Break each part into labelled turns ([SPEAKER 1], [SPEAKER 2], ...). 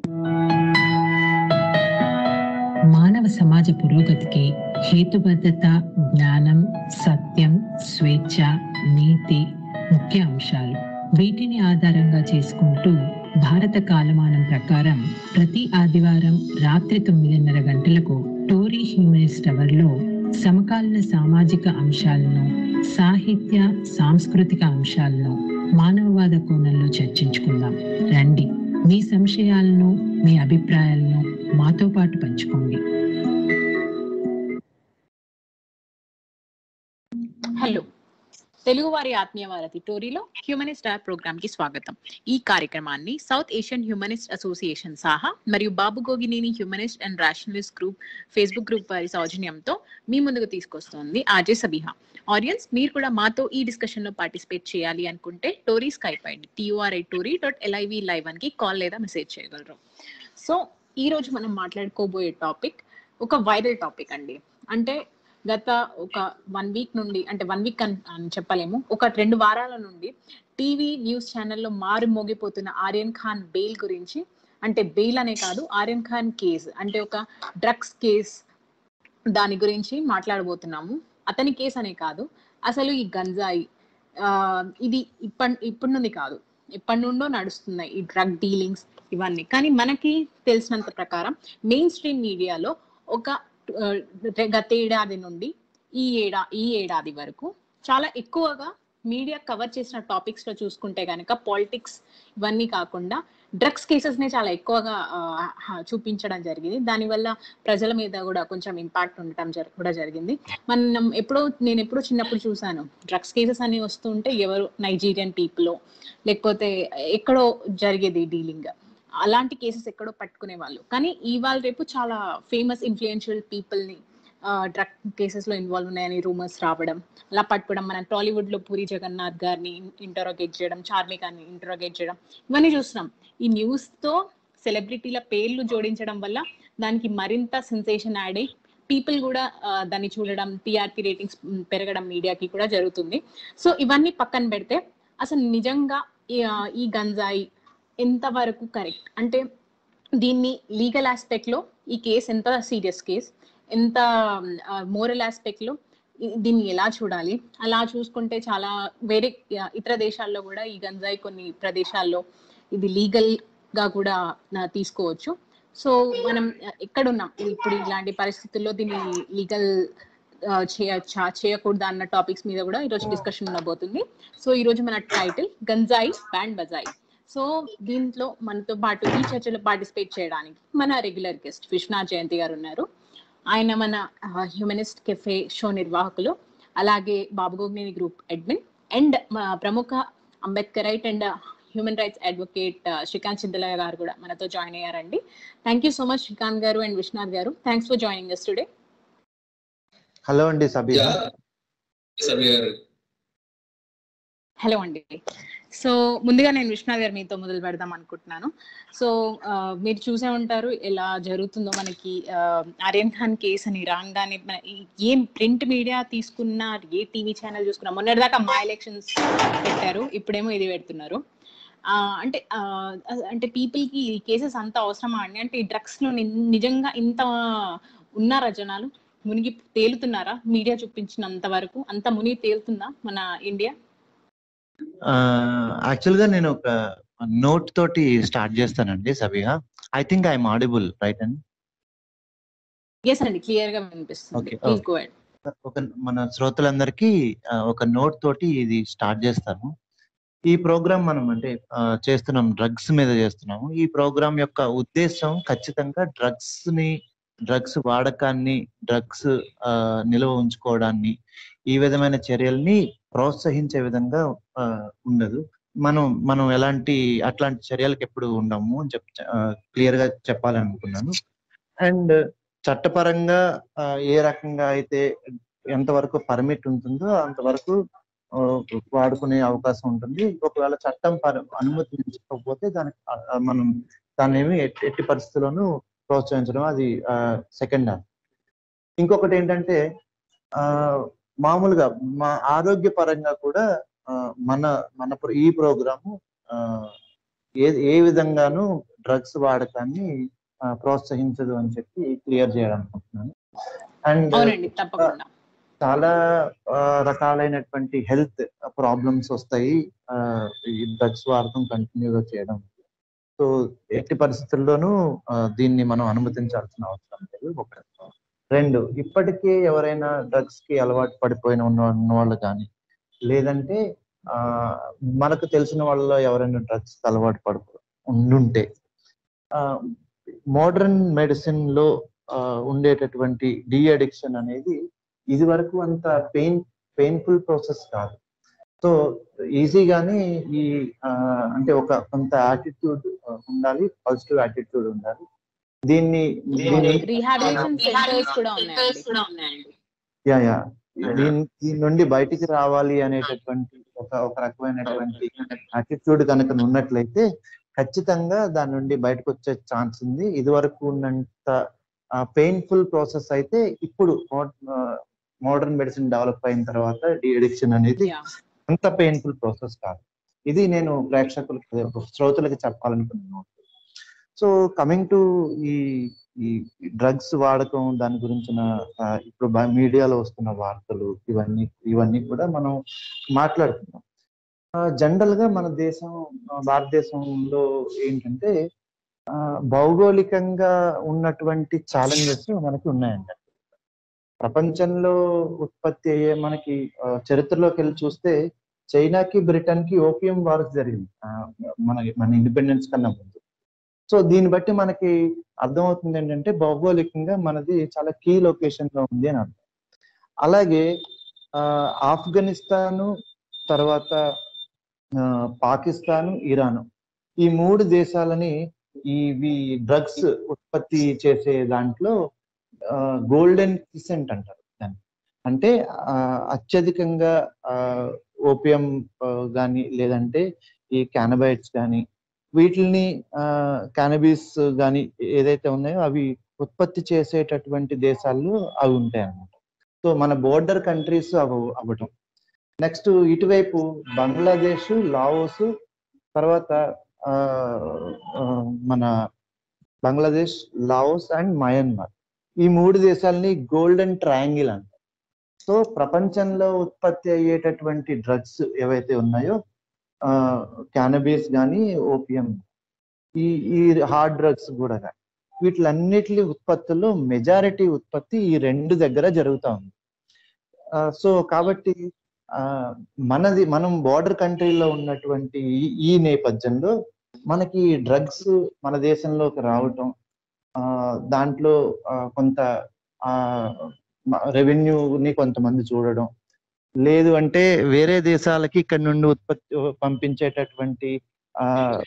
[SPEAKER 1] మానవ సమాజ పురోగతికి హేతుబద్ధత జ్ఞానం సత్యం స్వేచ్ఛ నీతి ముఖ్య అంశాలు వీటిని ఆధారంగా చేసుకుంటూ భారత కాలమానం ప్రకారం ప్రతి ఆదివారం రాత్రి తొమ్మిదిన్నర గంటలకు టోరీ హ్యూమనిస్ట్ అవర్లో సమకాలీన సామాజిక అంశాలను సాహిత్య సాంస్కృతిక అంశాలను మానవవాద కోణంలో చర్చించుకుందాం రండి మీ సంశయాలను మీ అభిప్రాయాలను మాతో పాటు పంచుకోండి
[SPEAKER 2] హలో తెలుగువారి ఆత్మీయ వారధి టోరీలో హ్యూమనిస్ట్ యాప్ ప్రోగ్రామ్ కి స్వాగతం ఈ కార్యక్రమాన్ని South Asian humanist association Saha మరియు Babu Gogineni humanist and rationalist group Facebook group వారి సౌజన్యంతో మీ ముందుకు తీసుకొస్తోంది ఆర్జే సబిహా ఆడియన్స్ మీరు కూడా మాతో ఈ డిస్కషన్ లో పార్టిసిపేట్ చేయాలి అనుకుంటే టోరీ స్కైప్ అయింది TURI TORI dot LIV live అని కాల్ లేదా మెసేజ్ చేయగలరు సో ఈ రోజు మనం మాట్లాడుకోబోయే టాపిక్ ఒక వైరల్ టాపిక్ అండి అంటే గత ఒక వన్ వీక్ నుండి అంటే వన్ వీక్ అని అని చెప్పలేము ఒక రెండు వారాల నుండి టీవీ న్యూస్ ఛానల్లో మారు మోగిపోతున్న ఆర్యన్ ఖాన్ బెయిల్ గురించి అంటే బెయిల్ అనే కాదు ఆర్యన్ ఖాన్ కేస్ అంటే ఒక డ్రగ్స్ కేస్ దాని గురించి మాట్లాడబోతున్నాము అతని కేసు అనే కాదు అసలు ఈ గంజాయి ఆ, ఇది ఇప్పటి ఇప్పటి నుండి కాదు ఎప్పటి నుండో నడుస్తున్నాయి ఈ డ్రగ్ డీలింగ్స్ ఇవన్నీ కానీ మనకి తెలిసినంత ప్రకారం మెయిన్ స్ట్రీమ్ మీడియాలో ఒక ఆ, గతేడాది నుండి ఈ ఏడా ఈ ఏడాది వరకు చాలా ఎక్కువగా మీడియా కవర్ చేసిన టాపిక్స్ లో చూసుకుంటే కనుక పాలిటిక్స్ ఇవన్నీ కాకుండా డ్రగ్స్ కేసెస్ నే చాలా ఎక్కువగా ఆ, హ- చూపించడం జరిగింది దానివల్ల ప్రజల మీద కూడా కొంచెం ఇంపాక్ట్ ఉండటం జరి- కూడా జరిగింది మనం ఎప్పుడో నేను ఎప్పుడో చిన్నప్పుడు చూసాను డ్రగ్స్ కేసెస్ అని వస్తుంటే ఎవరు నైజీరియన్ పీపుల్ లేకపోతే ఎక్కడో జరిగేది డీలింగ్ అలాంటి కేసెస్ ఎక్కడో పట్టుకునే వాళ్ళు కానీ ఇవాళ రేపు చాలా ఫేమస్ ఇన్ఫ్లుయెన్షియల్ పీపుల్ ని డ్రగ్ కేసెస్ లో ఇన్వాల్వ్ ఉన్నాయని రూమర్స్ రావడం అలా పట్టుకోవడం మన టాలీవుడ్ లో పూరి జగన్నాథ్ గారిని ఇంటరోగేట్ చేయడం చార్మికాని ఇంటరోగేట్ చేయడం ఇవన్నీ చూస్తున్నాం ఈ న్యూస్ తో సెలబ్రిటీల పేర్లు జోడించడం వల్ల దానికి మరింత సెన్సేషన్ యాడ్ అయ్యి పీపుల్ కూడా ఆ, దాన్ని చూడడం టీఆర్పీ రేటింగ్స్ పెరగడం మీడియాకి కూడా జరుగుతుంది సో ఇవన్నీ పక్కన పెడితే అసలు నిజంగా ఈ, ఆ, ఈ గంజాయి ఎంతవరకు కరెక్ట్ అంటే దీన్ని లీగల్ ఆస్పెక్ట్ లో ఈ కేసు ఎంత సీరియస్ కేస్ ఎంత మోరల్ ఆస్పెక్ట్ లో ఇ- దీన్ని ఎలా చూడాలి అలా చూసుకుంటే చాలా వేరే ఆ, ఇతర దేశాల్లో కూడా ఈ గంజాయి కొన్ని ప్రదేశాల్లో ఇది లీగల్ గా కూడా ఆ, తీసుకోవచ్చు సో మనం ఆ, ఎక్కడున్నాం ఇప్పుడు ఇలాంటి పరిస్థితుల్లో దీన్ని లీగల్ చేయచ్చా చేయకూడదా అన్న టాపిక్స్ మీద కూడా ఈరోజు డిస్కషన్ ఉండబోతుంది సో ఈ రోజు మన టైటిల్ గంజాయి బ్యాండ్ బజాయి సో దీంట్లో మనతో పాటు ఈ చర్చలో పార్టిసిపేట్ చేయడానికి మన రెగ్యులర్ గెస్ట్ విశ్వనాథ్ జయంతి గారు ఉన్నారు ఆయన మన హ్యూమనిస్ట్ కెఫే షో నిర్వాహకులు అలాగే బాబుగోగ్నేని గ్రూప్ అడ్మిన్ అండ్ ప్రముఖ Ambedkarite and human rights advocate Srikanth Chintalaiah గారు కూడా మనతో జాయిన్ అయ్యారండి thank you so much Srikanth గారు అండ్ విశ్వనాథ్ గారు thanks for joining us today
[SPEAKER 3] hello అండి సబియా
[SPEAKER 4] యా సబి గారు
[SPEAKER 2] హలో అండి సో ముందుగా నేను విశ్వనాథ్ గారు మీతో మొదలు పెడదాం అనుకుంటున్నాను సో ఆ, మీరు చూసే ఉంటారు ఎలా జరుగుతుందో మనకి ఆ, ఆర్యన్ ఖాన్ కేసు అని రాగానే మన ఈ- ఏం ప్రింట్ మీడియా తీసుకున్నా ఏ టీవీ ఛానల్ చూసుకున్నా మొన్నటిదాకా మా ఎలక్షన్స్ పెట్టారు ఇప్పుడేమో ఇది పెడుతున్నారు ఆ, అంటే ఆ, అంటే పీపుల్ కి ఈ కేసెస్ అంత అవసరమా అండి అంటే ఈ డ్రగ్స్ లో ని- నిజంగా ఇంత ఉన్నారా జనాలు మునిగి తేలుతున్నారా మీడియా చూపించినంత వరకు అంత మునిగి తేలుతుందా మన ఇండియా
[SPEAKER 3] యాక్చువల్ గా నేను ఒక నోట్ తోటి స్టార్ట్ చేస్తానండి Sabiya I think I'm audible right and
[SPEAKER 2] yes అండి క్లియర్ గా వినిపిస్తుంది
[SPEAKER 3] Okay,
[SPEAKER 2] please
[SPEAKER 3] okay.
[SPEAKER 2] Go ahead
[SPEAKER 3] ఒక మన శ్రోతలందరికీ ఆ, ఒక నోట్ తోటి ఇది స్టార్ట్ చేస్తాను ఈ ప్రోగ్రామ్ మనం అంటే ఆ, చేస్తున్నాం డ్రగ్స్ మీద చేస్తున్నాము ఈ ప్రోగ్రామ్ యొక్క ఉద్దేశం ఖచ్చితంగా డ్రగ్స్ ని డ్రగ్స్ వాడకాన్ని డ్రగ్స్ నిల్వ ఉంచుకోవడాన్ని ఈ విధమైన చర్యల్ని ప్రోత్సహించే విధంగా ఆ, ఉండదు మనం మనం ఎలాంటి అట్లాంటి చర్యలకు ఎప్పుడు ఉండము అని చెప్ క్లియర్ గా చెప్పాలనుకున్నాను అండ్ చట్టపరంగా ఆ, ఏ రకంగా అయితే ఎంతవరకు పర్మిట్ ఉంటుందో అంతవరకు ఆ, వాడుకునే అవకాశం ఉంటుంది ఒకవేళ చట్టం పర అనుమతించకపోతే దానికి ఆ, ఆ, మనం దాన్ని ఏమి ఎట్టి ఎట్టి పరిస్థితుల్లోనూ ప్రోత్సహించడం అది సెకండ్ హాఫ్ ఇంకొకటి ఏంటంటే ఆ మామూలుగా మా ఆరోగ్య పరంగా కూడా ఆ, మన మన ప్ర- ఈ ప్రోగ్రాము ఆ, ఏ ఏ విధంగానూ డ్రగ్స్ వాడకాన్ని ఆ, ప్రోత్సహించదు అని చెప్పి క్లియర్ చేయాలనుకుంటున్నాను అండ్
[SPEAKER 2] అవునండి తప్పకుండా
[SPEAKER 3] చాలా ఆ, రకాలైనటువంటి హెల్త్ ప్రాబ్లమ్స్ వస్తాయి ఆ, ఈ డ్రగ్స్ వాడకం కంటిన్యూగా చేయడం సో ఎట్టి పరిస్థితుల్లోనూ ఆ, దీన్ని మనం అనుమతించాల్సిన అవసరం లేదు ఒకటి రెండు ఇప్పటికే ఎవరైనా డ్రగ్స్ కి అలవాటు పడిపోయిన ఉన్న ఉన్న వాళ్ళు కానీ లేదంటే ఆ మనకు తెలిసిన వాళ్ళలో ఎవరైనా డ్రగ్స్ కి అలవాటు పడిపో ఉండుంటే మోడర్న్ మెడిసిన్ లో ఆ, ఉండేటటువంటి డి అడిక్షన్ అనేది ఇది వరకు అంత పెయిన్ పెయిన్ఫుల్ ప్రాసెస్ కాదు సో ఈజీగానే ఈ ఆ, అంటే ఒక కొంత యాటిట్యూడ్ ఉండాలి పాజిటివ్ యాటిట్యూడ్ ఉండాలి దీన్ని దీన్ని
[SPEAKER 2] రీహాబిలిటేషన్ సెంటర్స్ కూడా ఉన్నాయండి
[SPEAKER 3] యా యా దీని దీని నుండి బయటికి రావాలి అనేటటువంటి ఒక ఒక రకమైనటువంటి యాటిట్యూడ్ కనుక ఉన్నట్లయితే ఖచ్చితంగా దాని నుండి బయటకు వచ్చే ఛాన్స్ ఉంది ఇది వరకు ఉన్నంత పెయిన్ఫుల్ ప్రాసెస్ అయితే ఇప్పుడు మోడర్న్ మెడిసిన్ డెవలప్ అయిన తర్వాత డి అడిక్షన్ అనేది
[SPEAKER 2] Yeah.
[SPEAKER 3] అంత పెయిన్ఫుల్ ప్రాసెస్ కాదు ఇది నేను ప్రేక్షకులకు శ్రోతలకు చెప్పాలనుకున్నాను సో కమింగ్ టు ఈ ఈ డ్రగ్స్ వాడకం దాని గురించిన ఆ, ఇప్పుడు మీడియాలో వస్తున్న వార్తలు ఇవన్నీ ఇవన్నీ కూడా మనం మాట్లాడుతున్నాం జనరల్ గా మన దేశం ఆ, భారతదేశంలో ఏంటంటే ఆ, భౌగోళికంగా ఉన్నటువంటి ఛాలెంజెస్ మనకి ఉన్నాయండి ప్రపంచంలో ఉత్పత్తి అయ్యే మనకి ఆ, చరిత్రలోకి వెళ్ళి చూస్తే చైనాకి బ్రిటన్ కి ఓపియం వార్స్ జరిగింది ఆ, మన మన ఇండిపెండెన్స్ కన్నా ముందు సో దీన్ని బట్టి మనకి అర్థమవుతుంది ఏంటంటే భౌగోళికంగా మనది చాలా కీ లొకేషన్ లో ఉంది అని అర్థం అలాగే ఆ, ఆఫ్ఘనిస్తాను తర్వాత ఆ, పాకిస్తాను ఇరాను ఈ మూడు దేశాలని ఇవి డ్రగ్స్ ఉత్పత్తి చేసే దాంట్లో గోల్డెన్ క్రిసెంట్ అంటారు దాన్ని అంటే ఆ, అత్యధికంగా ఓపియం కానీ లేదంటే ఈ క్యానబైట్స్ కానీ వీటిని క్యానబీస్ కానీ ఏదైతే ఉన్నాయో అవి ఉత్పత్తి చేసేటటువంటి దేశాల్లో అవి ఉంటాయి అన్నమాట సో మన బోర్డర్ కంట్రీస్ అవ అవ్వటం నెక్స్ట్ ఇటువైపు బంగ్లాదేశ్ లావోస్ తర్వాత ఆ, ఆ, మన బంగ్లాదేశ్ లావోస్ అండ్ మయన్మార్ ఈ మూడు దేశాలని గోల్డెన్ ట్రయాంగిల్ అంటారు సో ప్రపంచంలో ఉత్పత్తి అయ్యేటటువంటి డ్రగ్స్ ఏవైతే ఉన్నాయో క్యానబీస్ కానీ ఓపియం ఈ ఈ హార్డ్ డ్రగ్స్ కూడా కానీ వీటిలన్నిటి ఉత్పత్తుల్లో మెజారిటీ ఉత్పత్తి ఈ రెండు దగ్గర జరుగుతా ఉంది ఆ, సో కాబట్టి ఆ, మనది మనం బార్డర్ కంట్రీలో ఉన్నటువంటి ఈ- ఈ నేపథ్యంలో మనకి డ్రగ్స్ మన దేశంలోకి రావటం ఆ, దాంట్లో ఆ, కొంత ఆ రెవెన్యూని కొంతమంది చూడడం లేదు అంటే వేరే దేశాలకి ఇక్కడ నుండి ఉత్పత్తి పంపించేటటువంటి ఆ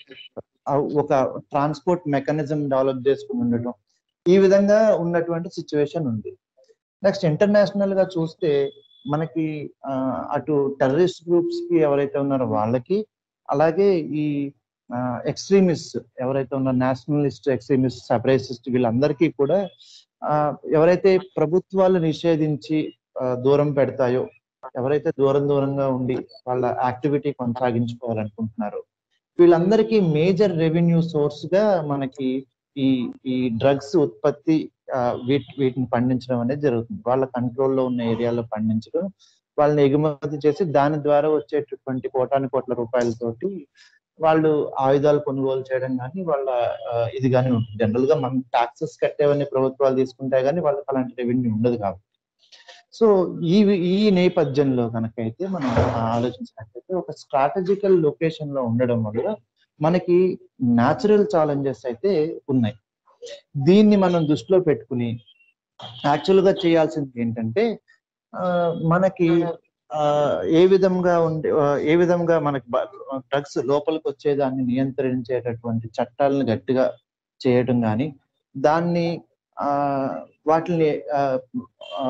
[SPEAKER 3] ఆ ఒక ట్రాన్స్పోర్ట్ మెకానిజం డెవలప్ చేసుకుని ఉండటం ఈ విధంగా ఉన్నటువంటి సిచ్యువేషన్ ఉంది నెక్స్ట్ ఇంటర్నేషనల్ గా చూస్తే మనకి ఆ, అటు టెర్రరిస్ట్ గ్రూప్స్ కి ఎవరైతే ఉన్నారో వాళ్ళకి అలాగే ఈ ఎక్స్ట్రీమిస్ట్ ఎవరైతే ఉన్నారో నేషనలిస్ట్ ఎక్స్ట్రీమిస్ట్ సెపరేసిస్ట్ వీళ్ళందరికీ కూడా ఆ, ఎవరైతే ప్రభుత్వాలు నిషేధించి ఆ, దూరం పెడతాయో ఎవరైతే దూరం దూరంగా ఉండి వాళ్ళ యాక్టివిటీ కొనసాగించుకోవాలనుకుంటున్నారో వీళ్ళందరికీ మేజర్ రెవెన్యూ సోర్స్ గా మనకి ఈ ఈ డ్రగ్స్ ఉత్పత్తి ఆ, వీటి వీటిని పండించడం అనేది జరుగుతుంది వాళ్ళ కంట్రోల్లో ఉన్న ఏరియాలో పండించడం వాళ్ళని ఎగుమతి చేసి దాని ద్వారా వచ్చేటటువంటి కోటాను కోట్ల రూపాయలతోటి వాళ్ళు ఆయుధాలు కొనుగోలు చేయడం కానీ వాళ్ళ ఆ, ఇది కానీ ఉంటుంది జనరల్ గా మనం టాక్సెస్ కట్టేవన్నీ ప్రభుత్వాలు తీసుకుంటే కానీ వాళ్ళకి అలాంటి రెవెన్యూ ఉండదు కాబట్టి సో ఈ ఈ నేపథ్యంలో కనుకైతే మనం ఆలోచించినట్లయితే ఒక స్ట్రాటజికల్ లొకేషన్ లో ఉండడం వల్ల మనకి న్యాచురల్ ఛాలెంజెస్ అయితే ఉన్నాయి దీన్ని మనం దృష్టిలో పెట్టుకుని యాక్చువల్ గా చేయాల్సింది ఏంటంటే ఆ, మనకి ఆ, ఏ విధంగా ఉండే ఆ, ఏ విధంగా మనకి డ్రగ్స్ లోపలికి వచ్చేదాన్ని నియంత్రించేటటువంటి చట్టాలను గట్టిగా చేయడం కానీ దాన్ని ఆ వాటిని ఆ, ఆ,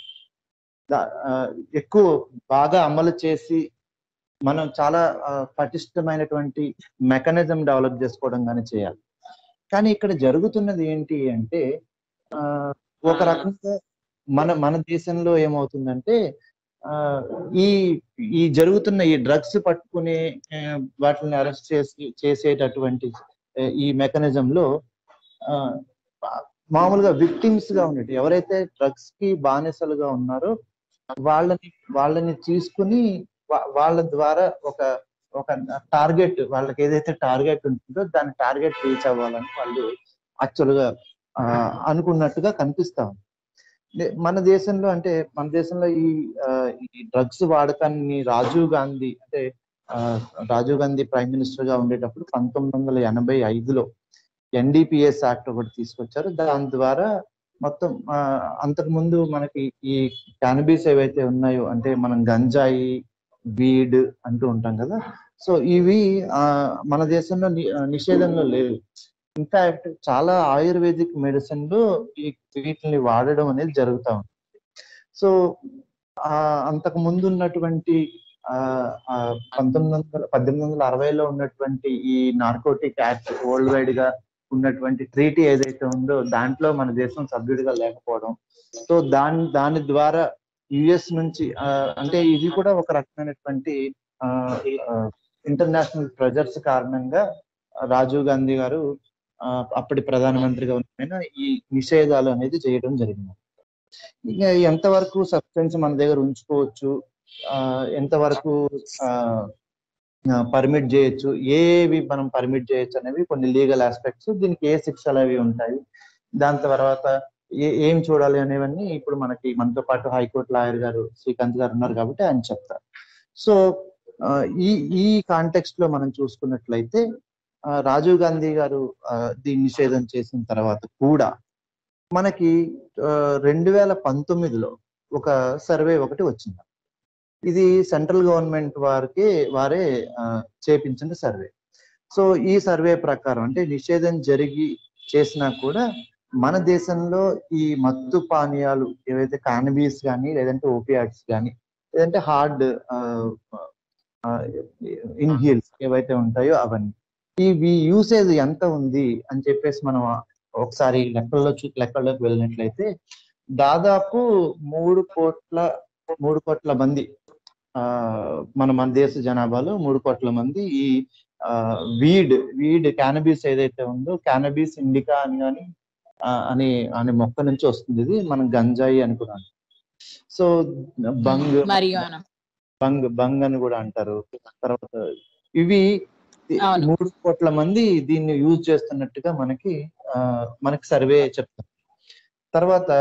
[SPEAKER 3] దా- ఆ, ఎక్కువ బాగా అమలు చేసి మనం చాలా ఆ, పటిష్టమైనటువంటి మెకానిజం డెవలప్ చేసుకోవడం కానీ చేయాలి కానీ ఇక్కడ జరుగుతున్నది ఏంటి అంటే ఆ, ఒక రకంగా మన మన దేశంలో ఏమవుతుందంటే ఆ, ఈ ఈ జరుగుతున్న ఈ డ్రగ్స్ పట్టుకుని ఆ, వాటిని అరెస్ట్ చేసి చేసేటటువంటి ఏ- ఈ మెకానిజం లో ఆ, మామూలుగా విక్టిమ్స్ గా ఉండేటి ఎవరైతే డ్రగ్స్ కి బానిసలుగా ఉన్నారో వాళ్ళని వాళ్ళని తీసుకుని వా- వాళ్ళ ద్వారా ఒక ఒక టార్గెట్ వాళ్ళకి ఏదైతే టార్గెట్ ఉంటుందో దాని టార్గెట్ రీచ్ అవ్వాలని వాళ్ళు యాక్చువల్ గా ఆ, అనుకున్నట్టుగా కనిపిస్తా ఉంది లే- మన దేశంలో అంటే మన దేశంలో ఈ ఆ, ఈ డ్రగ్స్ వాడకాన్ని రాజీవ్ గాంధీ అంటే ఆ, రాజీవ్ గాంధీ ప్రైమ్ మినిస్టర్ గా ఉండేటప్పుడు పంతొమ్మిది వందల ఎనభై ఐదులో ఎన్డిపిఎస్ యాక్ట్ ఒకటి తీసుకొచ్చారు దాని ద్వారా మొత్తం ఆ, అంతకు ముందు మనకి ఈ క్యానబీస్ ఏవైతే ఉన్నాయో అంటే మనం గంజాయి వీడ్ అంటూ ఉంటాం కదా సో ఇవి ఆ, మన దేశంలో ని- ఆ, నిషేధంలో లేవు ఇన్ఫాక్ట్ చాలా ఆయుర్వేదిక్ మెడిసిన్ లో ఈ వీటిని వాడడం అనేది జరుగుతా ఉంది సో ఆ అంతకు ముందు ఉన్నటువంటి ఆ ఆ, పంతొమ్మిది వందల పద్దెనిమిది వందల అరవైలో ఉన్నటువంటి ఈ నార్కోటిక్ యాక్ట్ వరల్డ్ వైడ్ గా ఉన్నటువంటి ట్రీటీ ఏదైతే ఉందో దాంట్లో మన దేశం సభ్యుడిగా లేకపోవడం సో దాని దాని ద్వారా యుఎస్ నుంచి ఆ, అంటే ఇది కూడా ఒక రకమైనటువంటి ఇంటర్నేషనల్ ప్రెజర్స్ కారణంగా రాజీవ్ గాంధీ గారు ఆ, అప్పటి ప్రధానమంత్రిగా ఉన్న ఈ నిషేధాలు అనేది చేయడం జరిగింది ఇక ఎంతవరకు సబ్స్టెన్స్ మన దగ్గర ఉంచుకోవచ్చు ఆ, ఎంతవరకు పర్మిట్ చేయొచ్చు ఏవి మనం పర్మిట్ చేయొచ్చు అనేవి కొన్ని లీగల్ ఆస్పెక్ట్స్ దీనికి ఏ శిక్షలు అవి ఉంటాయి దాని తర్వాత ఏ ఏం చూడాలి అనేవన్నీ ఇప్పుడు మనకి మనతో పాటు హైకోర్టు లాయర్ గారు శ్రీకాంత్ గారు ఉన్నారు కాబట్టి ఆయన చెప్తారు సో ఆ, ఈ ఈ కాంటెక్స్ట్ లో మనం చూసుకున్నట్లయితే ఆ, రాజీవ్ గాంధీ గారు ఆ, దీన్ని నిషేధం చేసిన తర్వాత కూడా మనకి రెండు వేల పంతొమ్మిదిలో ఒక సర్వే ఒకటి వచ్చింది ఇది సెంట్రల్ గవర్నమెంట్ వారికి వారే ఆ, చేపించిన సర్వే సో ఈ సర్వే ప్రకారం అంటే నిషేధం జరిగి చేసినా కూడా మన దేశంలో ఈ మత్తు పానీయాలు ఏవైతే కానబీస్ కానీ లేదంటే ఓపియాడ్స్ కానీ లేదంటే హార్డ్ ఇన్హీల్స్ ఏవైతే ఉంటాయో అవన్నీ ఇవి యూసేజ్ ఎంత ఉంది అని చెప్పేసి మనం ఒకసారి లెక్కల్లో చూ లెక్కల్లోకి వెళ్ళినట్లయితే దాదాపు మూడు కోట్ల మూడు కోట్ల మంది ఆ మన మన దేశ జనాభాలో మూడు కోట్ల మంది ఈ వీడ్ వీడ్ క్యానబీస్ ఏదైతే ఉందో క్యానబీస్ ఇండికా అని కానీ అని అనే మొక్క నుంచి వస్తుంది ఇది మనం గంజాయి అనుకున్నాం సో బంగ్
[SPEAKER 2] మరియువానా
[SPEAKER 3] బంగ్ బంగ్ అని కూడా అంటారు తర్వాత ఇవి
[SPEAKER 2] అవును.
[SPEAKER 3] మూడు కోట్ల మంది దీన్ని యూజ్ చేస్తున్నట్టుగా మనకి ఆ, మనకి సర్వే చెప్తుంది తర్వాత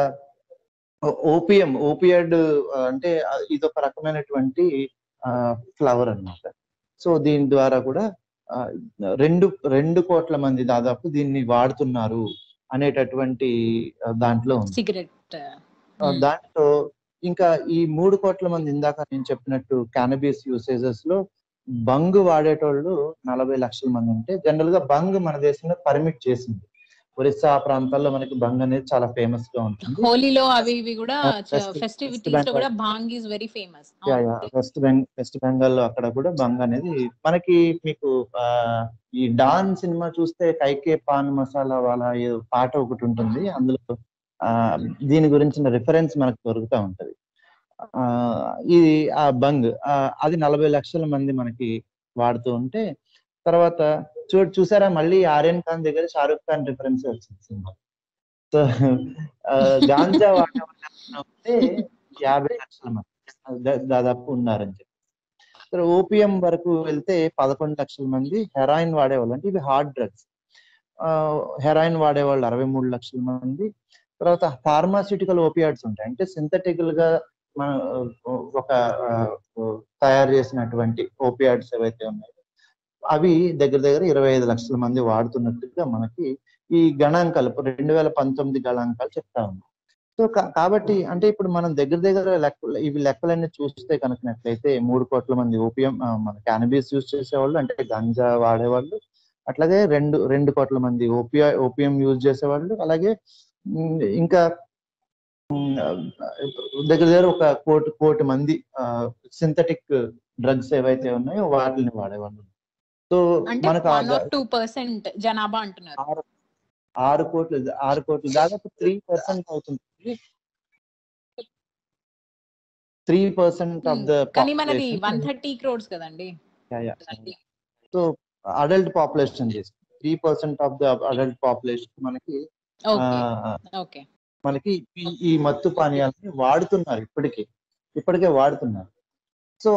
[SPEAKER 3] ఓపియం ఓపియడ్ అంటే ఆ, ఇది ఒక రకమైనటువంటి ఫ్లవర్ అన్నమాట సో దీని ద్వారా కూడా ఆ, రెండు రెండు కోట్ల మంది దాదాపు దీన్ని వాడుతున్నారు అనేటటువంటి ఆ, దాంట్లో ఉంది
[SPEAKER 2] సిగరెట్
[SPEAKER 3] ఆ, దాంట్లో ఇంకా ఈ మూడు కోట్ల మంది ఇందాక నేను చెప్పినట్టు క్యానబీస్ యూసేజెస్ లో బంగ్ వాడేటోళ్ళు నలభై లక్షల మంది ఉంటే జనరల్ గా బంగ్ మన దేశంలో పర్మిట్ చేసింది ఒరిస్సా ఆ ప్రాంతాల్లో మనకి బంగ్ అనేది చాలా ఫేమస్ గా ఉంటుంది
[SPEAKER 2] హోలీలో అవి ఇవి కూడా
[SPEAKER 3] ఆ, West-
[SPEAKER 2] ఫెస్టివిటీస్
[SPEAKER 3] West
[SPEAKER 2] లో కూడా bhang is very famous
[SPEAKER 3] west బెంగ్ వెస్ట్ బెంగాల్ లో అక్కడ కూడా బంగ్ అనేది మనకి మీకు ఆ ఈ డాన్ సినిమా చూస్తే కైకే పాన్ మసాలా వాళ్ళ ఏదో పాట ఒకటి ఉంటుంది అందులో ఆ దీని గురించిన రిఫరెన్స్ మనకు దొరుకుతూ ఉంటది ఆ ఇది ఆ బంగ్ ఆ, అది నలభై లక్షల మంది మనకి వాడుతూ ఉంటే తర్వాత చూ చూసారా మళ్ళీ ఆర్యన్ ఖాన్ దగ్గర షారూక్ ఖాన్ రిఫరెన్స్ వచ్చింది సినిమా సో ఆ, గాంజా వాడే వాళ్ళు ఉంటే యాభై లక్షల మంది దా- దాదాపు ఉన్నారని చెప్పి तर ఓపియం వరకు వెళ్తే పదకొండు లక్షల మంది హెరాయిన్ వాడేవాళ్ళు అంటే ఇవి హార్డ్ డ్రగ్స్ హెరాయిన్ వాడేవాళ్ళు అరవై మూడు లక్షల మంది తర్వాత ఫార్మాస్యూటికల్ ఓపియాడ్స్ ఉంటాయి అంటే సింథటికల్ గా మన ఆ, ఒక ఆ, తయారు చేసినటువంటి ఓపియాడ్స్ ఏవైతే ఉన్నాయో అవి దగ్గర దగ్గర ఇరవై ఐదు లక్షల మంది వాడుతున్నట్టుగా మనకి ఈ గణాంకాలు రెండు వేల పంతొమ్మిది గణాంకాలు చెప్తా ఉన్నాయి సో కా- కాబట్టి అంటే ఇప్పుడు మనం దగ్గర దగ్గర లెక్క ఇవి లెక్కలన్నీ చూస్తే కనుకనట్లయితే మూడు కోట్ల మంది ఓపియం ఆ, మన క్యానబీస్ యూజ్ చేసేవాళ్ళు అంటే గంజా వాడేవాళ్ళు అట్లాగే రెండు రెండు కోట్ల మంది ఓపియా ఓపియం యూజ్ చేసేవాళ్ళు అలాగే ఉమ్, ఇంకా ఉమ్, దగ్గర దగ్గర ఒక కోటి కోటి మంది సింథటిక్ డ్రగ్స్ ఏవైతే ఉన్నాయో వాటిని వాడేవాళ్ళు సో
[SPEAKER 2] అంటే
[SPEAKER 3] మనకు
[SPEAKER 2] వన్
[SPEAKER 3] ఆ
[SPEAKER 2] ఆర్ టూ పర్సెంట్ జనాభా అంటున్నారు
[SPEAKER 3] ఆరు ఆరు కోట్లు ఆరు కోట్లు దాదాపు త్రీ పర్సెంట్ అవుతుంది త్రీ పర్సెంట్ ఆఫ్ ద
[SPEAKER 2] కానీ మనది వన్ థర్టీ క్రోడ్స్ కదండి
[SPEAKER 3] సో అడల్ట్ పాపులేషన్ చేస్తుంది three percent of the adult population మనకి ఆ,
[SPEAKER 2] ఓకే ఓకే
[SPEAKER 3] మనకి ఈ- ఈ మత్తు పానీయాలని వాడుతున్నారు ఇప్పటికే ఇప్పటికే వాడుతున్నారు సో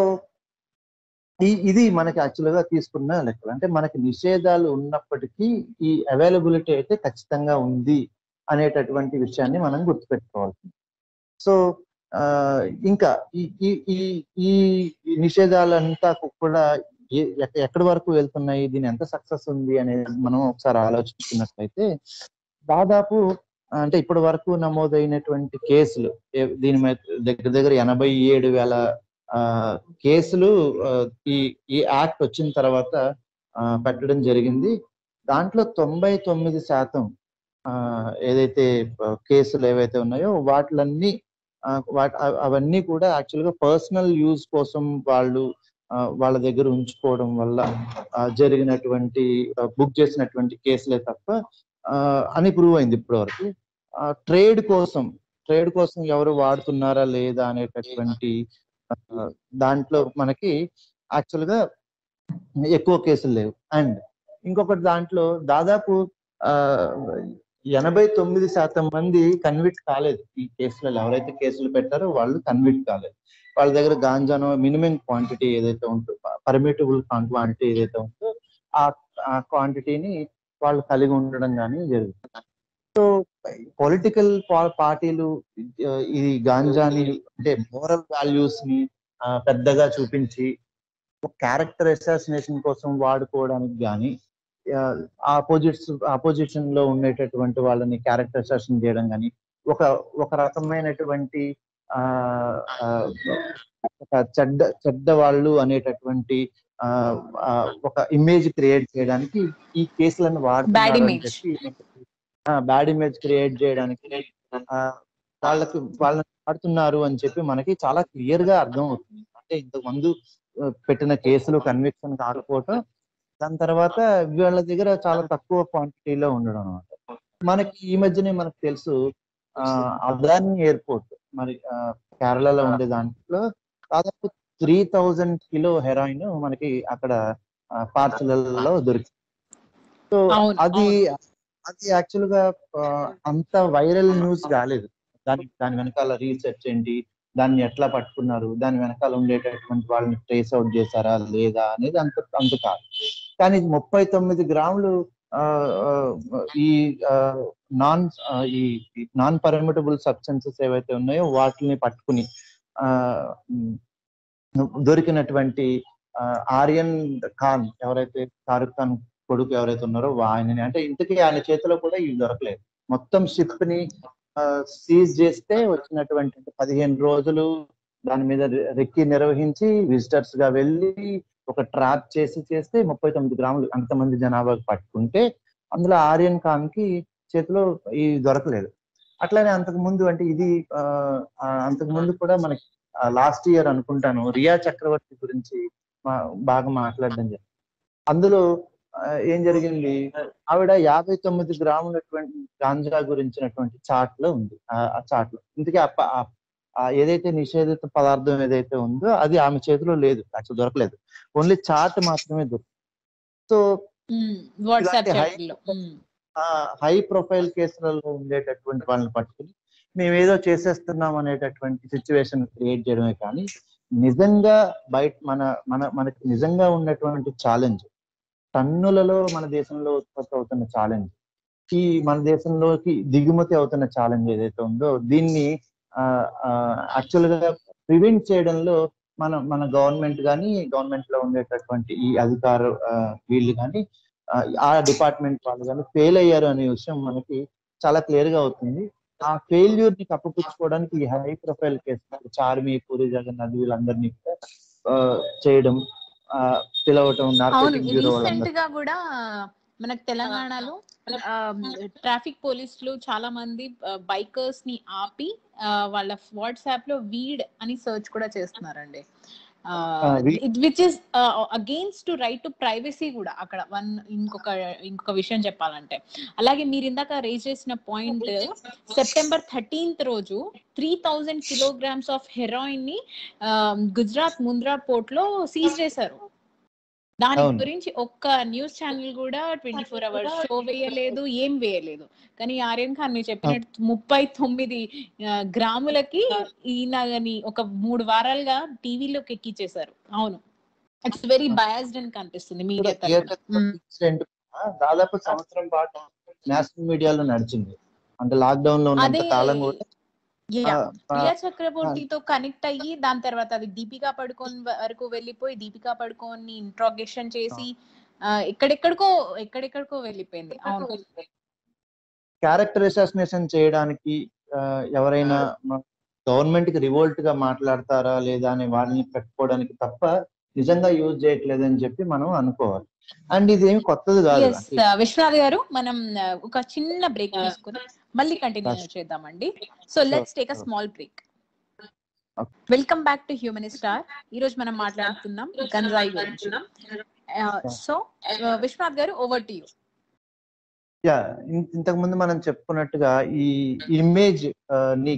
[SPEAKER 3] ఈ ఇది మనకి యాక్చువల్ గా తీసుకున్న లెక్కలు అంటే మనకి నిషేధాలు ఉన్నప్పటికీ ఈ అవైలబిలిటీ అయితే ఖచ్చితంగా ఉంది అనేటటువంటి విషయాన్ని మనం గుర్తుపెట్టుకోవాలి సో ఆ, ఇంకా ఈ ఈ ఈ ఈ ఈ నిషేధాలంతా కూడా ఏ- ఎక్క- ఎక్కడి వరకు వెళ్తున్నాయి దీని ఎంత సక్సెస్ ఉంది అనేది మనం ఒకసారి ఆలోచించుకున్నట్లయితే దాదాపు అంటే ఇప్పటి వరకు నమోదైనటువంటి కేసులు ఏ- దీని మీద దగ్గర దగ్గర ఎనభై ఏడు వేల ఆ, కేసులు ఆ, ఈ ఈ యాక్ట్ వచ్చిన తర్వాత ఆ, పెట్టడం జరిగింది దాంట్లో తొంభై తొమ్మిది శాతం ఆ, ఏదైతే ఆ, కేసులు ఏవైతే ఉన్నాయో వాటిలన్నీ ఆ, వాట్ అవ- అవన్నీ కూడా యాక్చువల్ గా పర్సనల్ యూజ్ కోసం వాళ్ళు ఆ, వాళ్ళ దగ్గర ఉంచుకోవడం వల్ల ఆ, జరిగినటువంటి బుక్ చేసినటువంటి కేసులే తప్ప ఆ, అని ప్రూవ్ అయింది ఇప్పటి వరకు ట్రేడ్ కోసం ట్రేడ్ కోసం ఎవరు వాడుతున్నారా లేదా అనేటటువంటి ఆ, దాంట్లో మనకి యాక్చువల్ గా ఎక్కువ కేసులు లేవు అండ్ ఇంకొకటి దాంట్లో దాదాపు ఆ ఎనభై తొమ్మిది శాతం మంది కన్విక్ట్ కాలేదు ఈ కేసులలో ఎవరైతే కేసులు పెట్టారో వాళ్ళు కన్విక్ట్ కాలేదు వాళ్ళ దగ్గర గాంజానో మినిమం క్వాంటిటీ ఏదైతే ఉంటుందో పర్మిటబుల్ క్వాంటిటీ ఏదైతే ఉందో ఆ ఆ క్వాంటిటీని వాళ్ళు కలిగి ఉండడం కానీ జరుగుతుంది సో పొలిటికల్ పార్టీలు ఆ, ఈ గాంజాని అంటే మోరల్ వాల్యూస్ ని ఆ, పెద్దగా చూపించి క్యారెక్టర్ అసాసినేషన్ కోసం వాడుకోవడానికి కానీ ఆపోజిట్స్ ఆపోజిషన్ లో ఉండేటటువంటి వాళ్ళని క్యారెక్టర్ అసాసిన్ చేయడం కానీ ఒక ఒక రకమైనటువంటి ఆ ఆ, ఒక చెడ్డ చెడ్డ వాళ్ళు అనేటటువంటి ఆ ఆ, ఒక ఇమేజ్ క్రియేట్ చేయడానికి ఈ కేసులను
[SPEAKER 2] Bad
[SPEAKER 3] వాడుతున్నారు అని
[SPEAKER 2] image.
[SPEAKER 3] చెప్పి బ్యాడ్ ఇమేజ్ క్రియేట్ చేయడానికి ఆ, వాళ్ళకి వాళ్ళని వాడుతున్నారు అని చెప్పి మనకి చాలా క్లియర్ గా అర్థం అవుతుంది అంటే ఇంతకు ముందు ఆ, పెట్టిన కేసులు కన్విక్షన్ కాకపోవటం దాని తర్వాత వీళ్ళ దగ్గర చాలా తక్కువ క్వాంటిటీలో ఉండడం అనమాట మనకి ఈ మధ్యనే మనకు తెలుసు ఆ, అదాని ఎయిర్పోర్ట్ మరి ఆ, కేరళలో ఉండే దాంట్లో దాదాపు త్రీ థౌజండ్ కిలో హెరాయిన్ మనకి అక్కడ పార్సలలో దొరికింది సో
[SPEAKER 2] అవును,
[SPEAKER 3] అది అది యాక్చువల్ గా ఆ, అంత వైరల్ న్యూస్ కాలేదు దాని దాని వెనకాల రీసెర్చ్ ఏంటి దాన్ని ఎట్లా పట్టుకున్నారు దాని వెనకాల ఉండేటటువంటి వాళ్ళని ట్రేస్ అవుట్ చేశారా లేదా అనేది అంత అంత కాదు కానీ ముప్పై తొమ్మిది గ్రాములు ఆ, ఆ, ఈ నాన్ ఈ నాన్ పర్మిటబుల్ సబ్స్టెన్సెస్ ఏవైతే ఉన్నాయో వాటిని పట్టుకుని ఆ, ఉమ్, దొరికినటువంటి ఆ, ఆర్యన్ ఖాన్ ఎవరైతే షారుఖ్ ఖాన్ కొడుకు ఎవరైతే ఉన్నారో ఆయనని అంటే ఇంతకీ ఆయన చేతిలో కూడా ఇవి దొరకలేదు మొత్తం షిప్ ని సీజ్ చేస్తే వచ్చినటువంటి అంటే పదిహేను రోజులు దాని మీద రె- రెక్కి నిర్వహించి విజిటర్స్ గా వెళ్ళి ఒక ట్రాప్ చేసి చేస్తే ముప్పై తొమ్మిది గ్రాములు అంతమంది జనాభాకి పట్టుకుంటే అందులో ఆర్యన్ ఖాన్ కి చేతిలో ఈ దొరకలేదు అట్లానే అంతకు ముందు అంటే ఇది ఆ, ఆ, అంతకు ముందు కూడా మనకి లాస్ట్ ఇయర్ అనుకుంటాను రియా చక్రవర్తి గురించి మా- బాగా మాట్లాడడం జరిగింది అందులో ఆ, ఏం జరిగింది ఆవిడ యాభై తొమ్మిది గ్రాములటువంటి గాంజా గురించినటువంటి చాట్ లో ఉంది ఆ- ఆ చాట్ లో ఇందుకే ఆ ప- ఆ- ఆ ఏదైతే నిషేధిత పదార్థం ఏదైతే ఉందో అది ఆమె చేతిలో లేదు యాక్చువల్ దొరకలేదు ఓన్లీ చాట్ మాత్రమే దొరికింది సో
[SPEAKER 2] వాట్సాప్
[SPEAKER 3] ఇలాంటి high-
[SPEAKER 2] చాట్లో
[SPEAKER 3] ఆ హై ప్రొఫైల్ కేసులలో ఉండేటటువంటి వాళ్ళని పట్టుకుని మేము ఏదో చేసేస్తున్నాం అనేటటువంటి సిచ్యువేషన్ క్రియేట్ చేయడమే కానీ నిజంగా బయట మన మన మనకి నిజంగా ఉన్నటువంటి ఛాలెంజ్ టన్నులలో మన దేశంలో ఉత్పత్తి అవుతున్న ఛాలెంజ్ ఈ మన దేశంలోకి దిగుమతి అవుతున్న ఛాలెంజ్ ఏదైతే ఉందో దీన్ని యాక్చువల్ గా ప్రివెంట్ చేయడంలో మన మన గవర్నమెంట్ కానీ గవర్నమెంట్ లో ఉండేటటువంటి ఈ అధికార ఆ, వీళ్ళు కానీ ఆ, ఆ డిపార్ట్మెంట్ వాళ్ళు కానీ ఫెయిల్ అయ్యారు అనే విషయం మనకి చాలా క్లియర్ గా అవుతుంది ఆ ఫెయిల్యూర్ ని కప్పుపుచ్చుకోవడానికి ఈ high profile case Charmi Puri Jagannadh వీళ్ళందరినీ కూడా ఆ, చేయడం ఆ, పిలవటం
[SPEAKER 2] అవును
[SPEAKER 3] నార్కోటిక్ బ్యూరో
[SPEAKER 2] రీసెంట్
[SPEAKER 3] వాళ్ళందరూ
[SPEAKER 2] గా కూడా మనకు తెలంగాణలో ట్రాఫిక్ పోలీసులు చాలా మంది బైకర్స్ ని ఆపి ఆ, వాళ్ళ వాట్సాప్ లో వీడ్ అని సెర్చ్ కూడా చేస్తున్నారండి
[SPEAKER 3] weed-
[SPEAKER 2] which is against to right to privacy కూడా అక్కడ వన్ ఇంకొక ఇంకొక విషయం చెప్పాలంటే అలాగే మీరు ఇందాక రేజ్ చేసిన పాయింట్ సెప్టెంబర్ థర్టీన్త్ రోజు three thousand kilograms of heroin ని ఆ, గుజరాత్ ముంద్రా పోర్ట్ లో సీజ్ చేశారు దాని
[SPEAKER 3] అవును.
[SPEAKER 2] గురించి ఒక్క న్యూస్ ఛానల్ కూడా ట్వంటీ ఫోర్ అవర్స్ షో వేయలేదు ఏం వేయలేదు కానీ ఆర్యన్ ఖాన్ మీరు చెప్పినట్టు ముప్పై తొమ్మిది ఆ, గ్రాములకి ఈయనని ఒక మూడు వారాలుగా టీవీలోకి ఎక్కిచ్చేశారు అవును ఇట్స్ వెరీ బయాస్డ్ అని కనిపిస్తుంది మీడియా
[SPEAKER 3] కూడా theatre incident కూడా దాదాపు సంవత్సరం పాటు నేషనల్ మీడియాలో నడిచింది అంటే లాక్డౌన్ లో ఉన్నంత
[SPEAKER 2] అదే
[SPEAKER 3] కాలం కూడా ఆ, ఆ,
[SPEAKER 2] ప్రియా చక్రవర్తితో కనెక్ట్ అయ్యి దాని తర్వాత అది దీపికా పడుకోన్ వరకు వెళ్ళిపోయి దీపికా పడుకోన్ ఇంట్రాగేషన్ చేసి ఆ, ఎక్కడెక్కడికో ఎక్కడెక్కడికో వెళ్ళిపోయింది అవును
[SPEAKER 3] క్యారెక్టర్ అసాసినేషన్ చేయడానికి ఆ, ఎవరైనా గవర్నమెంట్ కి రివోల్ట్ గా మాట్లాడతారా లేదా అని వాళ్ళని పెట్టుకోవడానికి తప్ప నిజంగా యూజ్ చేయట్లేదని చెప్పి మనం అనుకోవాలి అండ్ ఇది ఏమి కొత్తది కాదు
[SPEAKER 2] ఎస్ విశ్వనాథ్ గారు మనం ఆ, ఒక చిన్న బ్రేక్ తీసుకుని మళ్ళీ కంటిన్యూ
[SPEAKER 3] Yes.
[SPEAKER 2] చేద్దామండి so let's take a
[SPEAKER 3] sure.
[SPEAKER 2] Small break
[SPEAKER 3] Okay.
[SPEAKER 2] Welcome back to human star ఈ రోజు మనం మాట్లాడుతున్నాం గంజాయి గురించి సో విశ్వనాథ్ గారు ఓవర్ టు యూ
[SPEAKER 3] యా ఇంతకు ముందు మనం చెప్పుకున్నట్టుగా ఈ ఇమేజ్ ని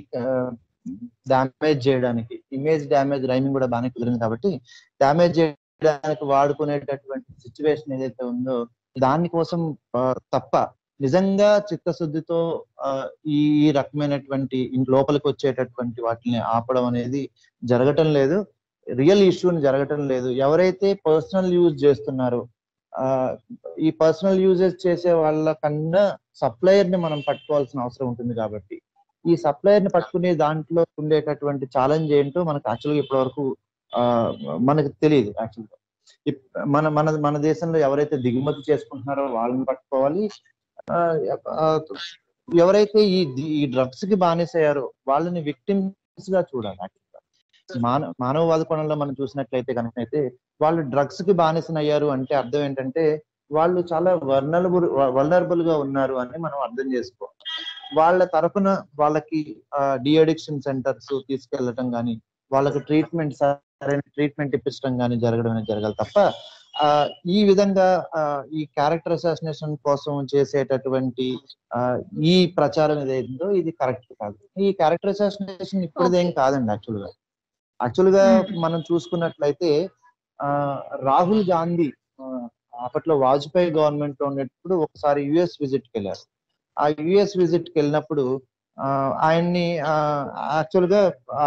[SPEAKER 3] డామేజ్ చేయడానికి ఇమేజ్ డ్యామేజ్ రైమింగ్ కూడా బాగానే కుదిరింది కాబట్టి డ్యామేజ్ చేయడానికి వాడుకునేటటువంటి సిచ్యువేషన్ ఏదైతే ఉందో దానికోసం ఆ, తప్ప నిజంగా చిత్తశుద్ధితో ఆ, ఈ ఈ రకమైనటువంటి ఇన్ లోపలికి వచ్చేటటువంటి వాటిని ఆపడం అనేది జరగటం లేదు రియల్ ఇష్యూని జరగటం లేదు ఎవరైతే పర్సనల్ యూజ్ చేస్తున్నారో ఆ ఈ పర్సనల్ యూజెస్ చేసే వాళ్ళ కన్నా సప్లయర్ ని మనం పట్టుకోవాల్సిన అవసరం ఉంటుంది కాబట్టి ఈ సప్లయర్ ని పట్టుకునే దాంట్లో ఉండేటటువంటి ఛాలెంజ్ ఏంటో మనకు యాక్చువల్గా ఇప్పటి వరకు మనకు తెలియదు యాక్చువల్గా మన మన మన దేశంలో ఎవరైతే దిగుమతి చేసుకుంటున్నారో వాళ్ళని పట్టుకోవాలి ఆ, ఆ, ఎవరైతే ఈ ఈ డ్రగ్స్ కి బానిసయ్యారో వాళ్ళని విక్టిమ్స్ గా చూడాలి యాక్చువల్గా మానవ మానవవాద కోణంలో మనం చూసినట్లయితే కనుక అయితే వాళ్ళు డ్రగ్స్ కి బానిసనయ్యారు అంటే అర్థం ఏంటంటే వాళ్ళు చాలా వర్నలబుల్ వల్నరబుల్ గా ఉన్నారు అని మనం అర్థం చేసుకోవాలి వాళ్ళ తరఫున వాళ్ళకి డి అడిక్షన్ సెంటర్స్ తీసుకెళ్లటం కానీ వాళ్ళకి ట్రీట్మెంట్ సరైన ట్రీట్మెంట్ ఇప్పించడం కానీ జరగడం అనేది జరగాలి తప్ప ఆ, ఈ విధంగా ఆ, ఈ క్యారెక్టర్ అసాసినేషన్ కోసం చేసేటటువంటి ఆ, ఈ ప్రచారం ఏదైతుందో ఇది కరెక్ట్ కాదు ఈ క్యారెక్టర్ అసాసినేషన్ ఇప్పుడుదేం కాదండి యాక్చువల్ గా యాక్చువల్ గా
[SPEAKER 2] Mhm.
[SPEAKER 3] మనం చూసుకున్నట్లయితే ఆ రాహుల్ గాంధీ ఆ, అప్పట్లో వాజ్పేయి గవర్నమెంట్ లో ఉన్నప్పుడు ఒకసారి యుఎస్ విజిట్ కి వెళ్ళారు ఆ యుఎస్ విజిట్ కి వెళ్ళినప్పుడు ఆ, ఆయన్ని యాక్చువల్ గా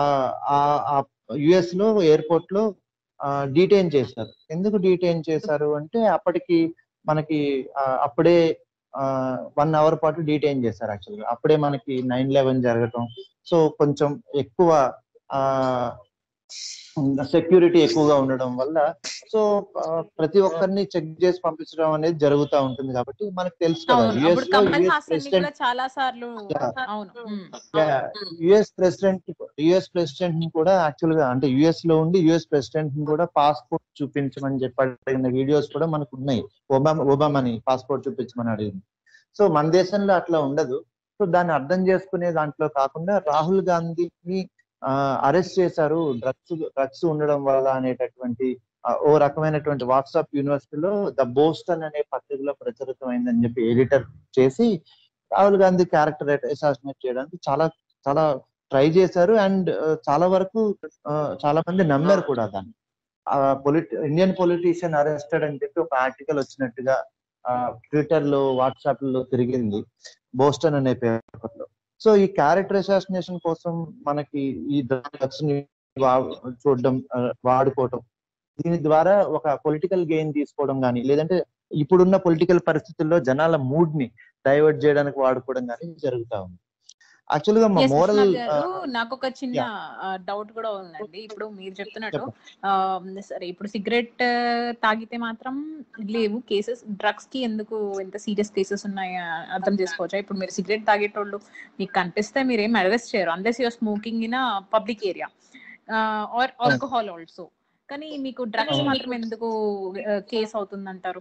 [SPEAKER 3] యుఎస్ లో ఎయిర్పోర్ట్ లో డీటైన్ చేశారు ఎందుకు డీటైన్ చేశారు అంటే అప్పటికి మనకి ఆ, అప్పుడే వన్ అవర్ పాటు డీటైన్ చేశారు యాక్చువల్ గా అప్పుడే మనకి నైన్ లెవెన్ జరగటం సో కొంచెం ఎక్కువ ఆ సెక్యూరిటీ ఎక్కువగా ఉండడం వల్ల సో ఆ, ప్రతి ఒక్కరిని చెక్ చేసి పంపించడం అనేది జరుగుతూ ఉంటుంది కాబట్టి మనకు తెలుసు కదా
[SPEAKER 2] అవును
[SPEAKER 3] యుఎస్
[SPEAKER 2] అప్పుడు
[SPEAKER 3] లో
[SPEAKER 2] కమల్
[SPEAKER 3] యుఎస్
[SPEAKER 2] హాసన్ ని
[SPEAKER 3] ప్రెసిడెంట్
[SPEAKER 2] కూడా చాలా సార్లు
[SPEAKER 3] Yeah.
[SPEAKER 2] అవును ఉమ్.
[SPEAKER 3] యుఎస్ ప్రెసిడెంట్ యుఎస్ ప్రెసిడెంట్ ని కూడా యాక్చువల్ గా అంటే యుఎస్ లో ఉండి యుఎస్ ప్రెసిడెంట్ ని కూడా పాస్పోర్ట్ చూపించమని చెప్పి అడిగిన వీడియోస్ కూడా మనకు ఉన్నాయి ఒబామా ఒబామాని పాస్పోర్ట్ చూపించమని అడిగింది సో మన దేశంలో అట్లా ఉండదు సో దాన్ని అర్థం చేసుకునే దాంట్లో కాకుండా రాహుల్ గాంధీని అరెస్ట్ చేశారు డ్రగ్స్ డ్రగ్స్ ఉండడం వల్ల అనేటటువంటి ఆ, ఓ రకమైనటువంటి వాట్సాప్ యూనివర్సిటీలో ద బోస్టన్ అనే పత్రికలో ప్రచురితమైందని చెప్పి ఎడిటర్ చేసి రాహుల్ గాంధీ క్యారెక్టర్ అసాసినేట్ చేయడానికి చాలా చాలా ట్రై చేశారు అండ్ చాలా వరకు ఆ, చాలా మంది నమ్మారు కూడా దాన్ని పొలిటి ఇండియన్ పొలిటీషియన్ అరెస్టెడ్ అని చెప్పి ఒక ఆర్టికల్ వచ్చినట్టుగా ట్విట్టర్ లో వాట్సాప్ లో తిరిగింది బోస్టన్ అనే పేపర్ లో సో ఈ క్యారెక్టర్ అసాసినేషన్ కోసం మనకి ఈ డ్రగ్స్ ని వా- చూడడం ఆ, వాడుకోవటం దీని ద్వారా ఒక పొలిటికల్ గెయిన్ తీసుకోవడం కానీ లేదంటే ఇప్పుడున్న పొలిటికల్ పరిస్థితుల్లో జనాల మూడ్ ని డైవర్ట్ చేయడానికి వాడుకోవడం కానీ జరుగుతా ఉంది యాక్చువల్ గా మా
[SPEAKER 2] Yes,
[SPEAKER 3] మోరల్
[SPEAKER 2] విశ్వనాథ్ గారు నాకు ఒక చిన్న డౌట్ కూడా ఉందండి ఇప్పుడు మీరు చెప్తున్నట్టు ఆ, సరే ఇప్పుడు సిగరెట్ తాగితే మాత్రం లేవు కేసెస్ డ్రగ్స్ కి ఎందుకు ఎంత సీరియస్ కేసెస్ ఉన్నాయో అర్థం చేసుకోవచ్చా ఇప్పుడు మీరు సిగరెట్ తాగేటోళ్ళు మీకు కనిపిస్తే మీరు ఏం అరెస్ట్ చేయరు unless your smoking in public area or alcohol also కానీ మీకు డ్రగ్స్
[SPEAKER 3] అవును.
[SPEAKER 2] మాత్రం ఎందుకు కేసు అవుతుంది అంటారు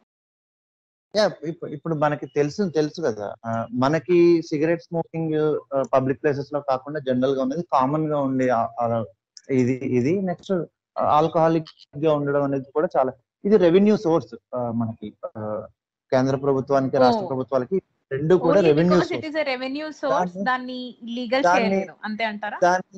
[SPEAKER 3] ఇప్పుడు మనకి తెలుసు తెలుసు కదా ఆ, మనకి సిగరెట్ స్మోకింగ్ పబ్లిక్ ప్లేసెస్ లో కాకుండా జనరల్ గా ఉన్నది కామన్ గా ఉండే ఆ- ఆ ఇది ఇది నెక్స్ట్ ఆల్కహాలిక్ గా ఉండడం అనేది కూడా చాలా ఇది రెవెన్యూ సోర్స్ మనకి ఆ, కేంద్ర ప్రభుత్వానికి రాష్ట్ర
[SPEAKER 2] Oh.
[SPEAKER 3] ప్రభుత్వాలకి రెండు కూడా revenue
[SPEAKER 2] it is revenue source
[SPEAKER 3] దాన్ని-
[SPEAKER 2] దాన్ని లీగల్
[SPEAKER 3] దాన్ని-
[SPEAKER 2] చేయలేదు అంతే అంటారా
[SPEAKER 3] దాన్ని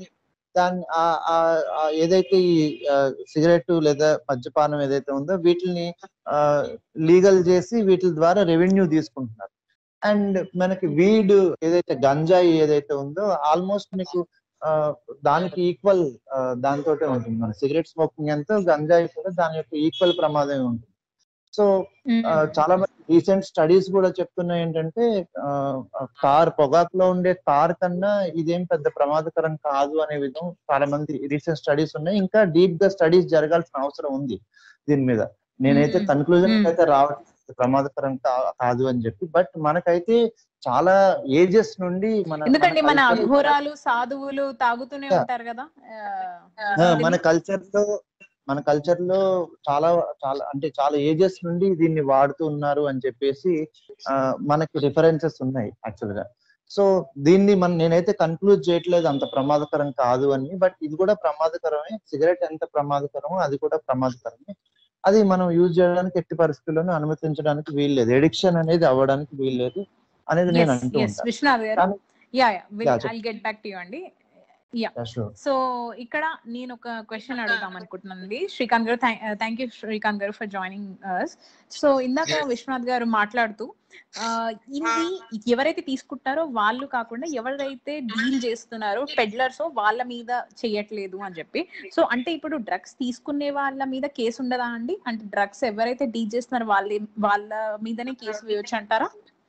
[SPEAKER 3] దాన్ని ఆ- ఆ- ఆ ఏదైతే ఈ సిగరెట్ లేదా మద్యపానం ఏదైతే ఉందో వీటిని లీగల్ చేసి వీటి ద్వారా రెవెన్యూ తీసుకుంటున్నారు అండ్ మనకి వీడ్ ఏదైతే గంజాయి ఏదైతే ఉందో ఆల్మోస్ట్ మీకు ఆ, దానికి ఈక్వల్ దాంతో ఉంటుంది మన సిగరెట్ స్మోకింగ్ ఎంతో గంజాయి కూడా దాని యొక్క ఈక్వల్ ప్రమాదమే ఉంటుంది సో ఆ, చాలా మంది రీసెంట్ స్టడీస్ కూడా చెప్తున్నాయి ఏంటంటే కార్ పొగాకులో ఉండే కార్ కన్నా ఇదేం పెద్ద ప్రమాదకరం కాదు అనే విధం చాలా మంది రీసెంట్ స్టడీస్ ఉన్నాయి ఇంకా డీప్ గా స్టడీస్ జరగాల్సిన అవసరం ఉంది దీని మీద నేనైతే
[SPEAKER 2] మ్మ్.
[SPEAKER 3] కన్క్లూజన్
[SPEAKER 2] మ్మ్.
[SPEAKER 3] అయితే రావట్లేదు ప్రమాదకరం కా- కాదు అని చెప్పి బట్ మనకైతే చాలా ఏజెస్ నుండి మన
[SPEAKER 2] ఎందుకంటే మన
[SPEAKER 3] culture-
[SPEAKER 2] అఘోరాలు సాధువులు తాగుతూనే
[SPEAKER 3] Yeah.
[SPEAKER 2] ఉంటారు కదా
[SPEAKER 3] ఆ, మన కల్చర్ లో మన కల్చర్ లో చాలా చాలా అంటే చాలా ఏజెస్ నుండి దీన్ని వాడుతూ ఉన్నారు అని చెప్పేసి ఆ, మనకి రిఫరెన్సెస్ ఉన్నాయి యాక్చువల్ గా సో దీన్ని మన నేనైతే కన్క్లూడ్ చేయట్లేదు అంత ప్రమాదకరం కాదు అని బట్ ఇది కూడా ప్రమాదకరమే సిగరెట్ ఎంత ప్రమాదకరమో అది కూడా ప్రమాదకరమే అది మనం యూజ్ చేయడానికి ఎట్టి పరిస్థితుల్లోనూ అనుమతించడానికి వీల్లేదు ఎడిక్షన్ అనేది అవ్వడానికి వీల్లేదు అనేది నేను అంటూ ఉంటాను
[SPEAKER 2] విశ్వనాథ్ గారు
[SPEAKER 3] కానీ-
[SPEAKER 2] yeah yeah
[SPEAKER 3] Yeah,
[SPEAKER 2] I get back to you అండి
[SPEAKER 3] Yeah, sure.
[SPEAKER 2] సో ఇక్కడ నేను ఒక క్వశ్చన్ అడుగుదాం అనుకుంటున్నానండి శ్రీకాంత్ గారు థ్యాంక్ యూ శ్రీకాంత్ గారు ఫర్ జాయినింగ్ అస్ సో ఇందాక
[SPEAKER 4] Yes.
[SPEAKER 2] విశ్వనాథ్ గారు మాట్లాడుతూ ఆ, ఇది ఎవరైతే తీసుకుంటారో వాళ్ళు కాకుండా ఎవరైతే డీల్ చేస్తున్నారో పెడ్లర్స్ వాళ్ళ మీద చెయ్యట్లేదు అని చెప్పి సో అంటే ఇప్పుడు డ్రగ్స్ తీసుకునే వాళ్ళ మీద కేసు ఉండదా అండి అంటే డ్రగ్స్ ఎవరైతే డీల్ చేస్తున్నారో వాళ్ళ వాళ్ళ మీదనే కేసు వేయొచ్చు అంటారా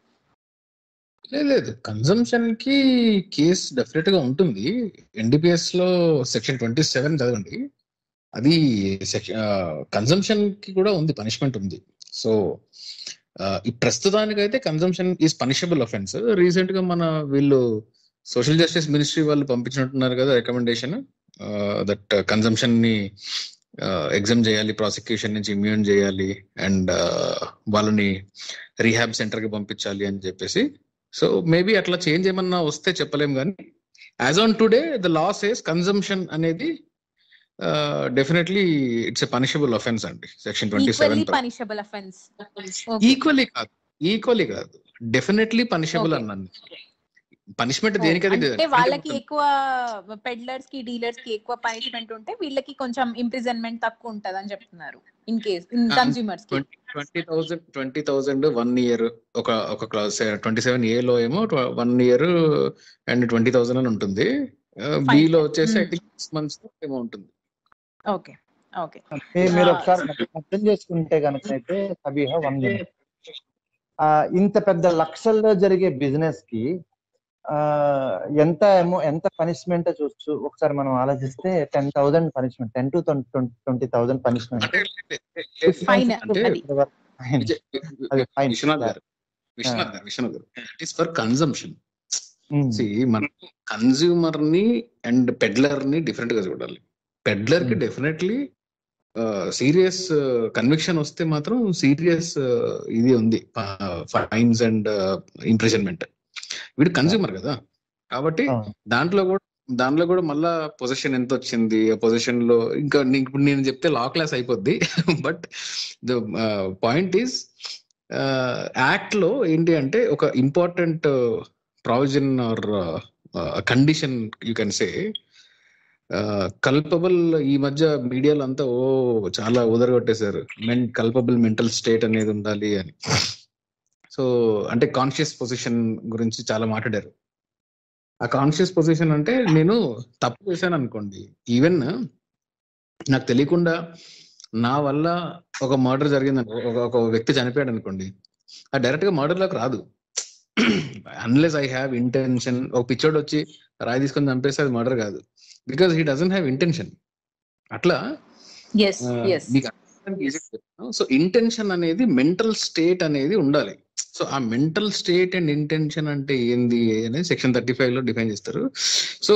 [SPEAKER 5] లేదు లేదు కన్జంప్షన్ కి కేసు డెఫినెట్ గా ఉంటుంది ఎన్డిపిఎస్ లో సెక్షన్ ట్వంటీ సెవెన్ చదవండి అది కన్జంప్షన్ కి కూడా ఉంది పనిష్మెంట్ ఉంది సో ఈ ప్రస్తుతానికైతే consumption is punishable offence recent గా మన వీళ్ళు సోషల్ జస్టిస్ మినిస్ట్రీ వాళ్ళు పంపించినట్టున్నారు కదా రికమెండేషన్ దట్ కన్జంప్షన్ ని ఎగ్జామ్ చేయాలి ప్రాసిక్యూషన్ నుంచి ఇమ్యూన్ చేయాలి అండ్ వాళ్ళని రీహాబ్ సెంటర్ కి పంపించాలి అని చెప్పేసి సో మేబీ అట్లా చేంజ్ ఏమన్నా వస్తే చెప్పలేం కానీ as on today the law is consumption అనేది definitely it's a punishable offence అండి section twenty seven
[SPEAKER 2] equally punishable offence
[SPEAKER 5] equally కాదు ఈక్వల్లీ కాదు డెఫినెట్లీ పనిషబుల్
[SPEAKER 2] Okay.
[SPEAKER 5] అన్నాను పనిష్మెంట్ దేనికది
[SPEAKER 2] అంటే వాళ్ళకి ఎక్కువ పెడ్లర్స్ కి డీలర్స్ కి ఎక్కువ పనిష్మెంట్ ఉంటే వీళ్ళకి కొంచెం ఇంప్రిజన్మెంట్ తక్కువ ఉంటది అని చెప్తున్నారు in case in
[SPEAKER 5] Ah,
[SPEAKER 2] consumers కి
[SPEAKER 5] twenty thousand twenty thousand one year ఒక ఒక క్లాస్ ట్వంటీ సెవెన్ ఏ లో ఏమో one year and twenty thousand అని ఉంటుంది బి లో వచ్చేసి I
[SPEAKER 2] Hmm.
[SPEAKER 5] Think six months ఏమో ఉంటుంది
[SPEAKER 2] ఓకే ఓకే
[SPEAKER 3] మీ- మీరు
[SPEAKER 2] Ah,
[SPEAKER 3] ఒకసారి అర్థం చేసుకుంటే కనుక అయితే అభిహ వన్ మినిట్ ఆ ఇంత పెద్ద లక్షల్లో జరిగే బిజినెస్ కి ఆ ఎంత ఏమో ఎంత పనిష్మెంట్ చూస్తూ ఒకసారి మనం ఆలోచిస్తే ten thousand punishment ten to twenty thousand punishment
[SPEAKER 2] Fine.
[SPEAKER 5] అంటే
[SPEAKER 2] అది.
[SPEAKER 3] అది fine.
[SPEAKER 5] విశ్వనాథ్ గారు విశ్వనాథ్ గారు విశ్వనాథ్ గారు it is for consumption see మన కన్జ్యూమర్ ని అండ్ పెడ్లర్ ని డిఫరెంట్ గా చూడాలి పెడ్లర్ కి
[SPEAKER 3] Hmm.
[SPEAKER 5] డెఫినెట్లీ సీరియస్ కన్విక్షన్ వస్తే మాత్రం సీరియస్ ఇది ఉంది ఫైన్స్ అండ్ ఇంప్రిజన్మెంట్ వీడు కన్జ్యూమర్ కదా కాబట్టి దాంట్లో కూడా దాంట్లో కూడా మళ్ళా పొజిషన్ ఎంత వచ్చింది ఆ పొజిషన్ లో ఇంకా నీ- ఇప్పుడు నేను చెప్తే లా క్లాస్ అయిపోద్ది but the point is act లో ఏంటి అంటే ఒక important provision or condition you can say culpable ఈ మధ్య మీడియాలో అంతా ఓ చాలా ఉదరగొట్టేశారు మెన్ కల్పబుల్ మెంటల్ స్టేట్ అనేది ఉండాలి అని సో అంటే కాన్షియస్ పొజిషన్ గురించి చాలా మాట్లాడారు ఆ కాన్షియస్ పొజిషన్ అంటే నేను తప్పు చేశాను అనుకోండి ఈవెన్ నాకు తెలియకుండా నా వల్ల ఒక మర్డర్ జరిగింది ఒక ఒక వ్యక్తి చనిపోయాడు అనుకోండి ఆ డైరెక్ట్ గా murder లోకి రాదు అన్లెస్ ఐ హ్యావ్ ఇంటెన్షన్ ఒక పిచ్చోడు వచ్చి రాయి తీసుకొని చంపేస్తే అది మర్డర్ కాదు because he doesn't have intention అట్లా
[SPEAKER 2] ఎస్ ఎస్
[SPEAKER 5] సో ఇంటెన్షన్ అనేది మెంటల్ స్టేట్ అనేది ఉండాలి సో ఆ మెంటల్ స్టేట్ అండ్ ఇంటెన్షన్ అంటే ఏంది అనేది సెక్షన్ థర్టీ ఫైవ్ లో డిఫైన్ చేస్తారు సో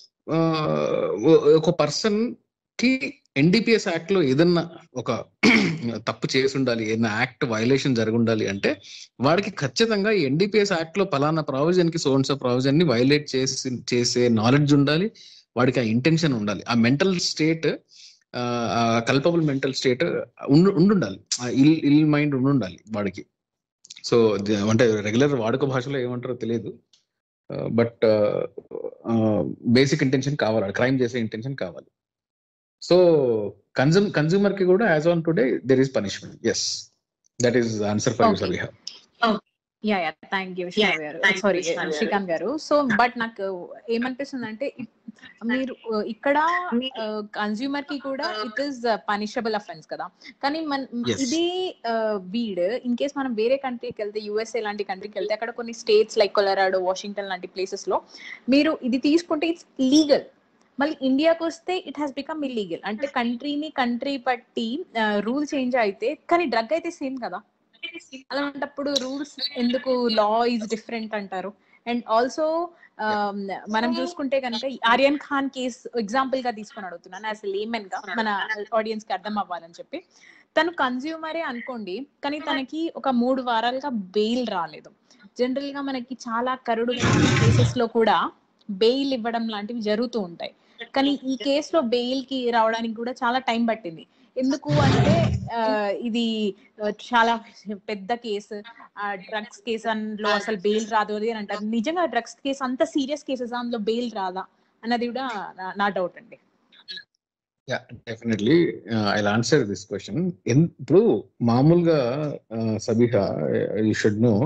[SPEAKER 5] ఒక పర్సన్ కి ఎన్డిపిఎస్ యాక్ట్ లో ఏదన్నా ఒక తప్పు చేసి ఉండాలి ఏదైనా యాక్ట్ వైలేషన్ జరిగి ఉండాలి అంటే వాడికి ఖచ్చితంగా ఎన్డిపిఎస్ యాక్ట్ లో పలానా ప్రావిజన్ కి సోన్స్ ప్రావిజన్ ని వైలేట్ చేసి చేసే నాలెడ్జ్ ఉండాలి వాడికి ఆ ఇంటెన్షన్ ఉండాలి ఆ mental state culpable mental state ఉండుండాలి ఇల్ ఇల్ మైండ్ ఉండుండాలి వాడికి సో అంటే రెగ్యులర్ వాడుక భాషలో ఏమంటారో తెలియదు బట్ బేసిక్ ఇంటెన్షన్ కావాలి క్రైమ్ చేసే ఇంటెన్షన్ కావాలి సో కన్జ్యూమ్ కన్జ్యూమర్ కి కూడా as on today there is punishment yes that is answer for you
[SPEAKER 2] Okay.
[SPEAKER 5] Sabiha
[SPEAKER 2] yeah yeah thank you
[SPEAKER 6] Yeah,
[SPEAKER 2] గారు
[SPEAKER 6] thank you,
[SPEAKER 2] సారీ
[SPEAKER 6] Vishnu గారు.
[SPEAKER 2] శ్రీకాంత్ గారు సో బట్ నాకు ఏమనిపిస్తుంది అంటే మీరు uh, ఇక్కడ కన్స్యూమర్ కి కూడా ఇట్ ఈస్ పనిషబుల్ అఫెన్స్ కదా కానీ మన
[SPEAKER 5] Yes.
[SPEAKER 2] ఇది వీడ్ ఇన్ కేస్ మనం వేరే కంట్రీకి వెళ్తే యుఎస్ఏ లాంటి కంట్రీకి వెళ్తే అక్కడ కొన్ని స్టేట్స్ లైక్ కొలరాడో వాషింగ్టన్ లాంటి ప్లేసెస్ లో మీరు ఇది తీసుకుంటే ఇట్స్ లీగల్ మళ్ళీ ఇండియాకి వస్తే ఇట్ హ్యాస్ బికమ్ ఇల్లీగల్ అంటే కంట్రీని కంట్రీ బట్టి రూల్ చేంజ్ అయితే కానీ డ్రగ్ అయితే సేమ్ కదా అలాంటప్పుడు రూల్స్ ఎందుకు లా ఈజ్ డిఫరెంట్ అంటారు అండ్ ఆల్సో మనం చూసుకుంటే కనుక ఆర్యన్ ఖాన్ కేస్ ఎగ్జాంపుల్ గా తీసుకొని అడుగుతున్నాను యాజ్ లేమెన్ గా మన ఆడియన్స్ కి అర్థం అవ్వాలని చెప్పి తను కన్జ్యూమరే అనుకోండి కానీ తనకి ఒక మూడు వారాలుగా బెయిల్ రాలేదు జనరల్ గా మనకి చాలా కరుడు కేసెస్ లో కూడా బెయిల్ ఇవ్వడం లాంటివి జరుగుతూ ఉంటాయి కానీ ఈ కేసులో బెయిల్ కి రావడానికి కూడా చాలా టైం పట్టింది ఎందుకు అంటే ఆ, ఇది ఆ, చాలా పెద్ద కేసు డ్రగ్స్ కేసు అందులో అసలు బెయిల్ రాదు అది అని అంటారు నిజంగా డ్రగ్స్ కేసు అంత సీరియస్ కేసెస్ అందులో బెయిల్ రాదా అన్నది కూడా నా- నా డౌట్ అండి
[SPEAKER 5] yeah definitely I answer this question ఇప్పుడు మామూలుగా Sabiha you should know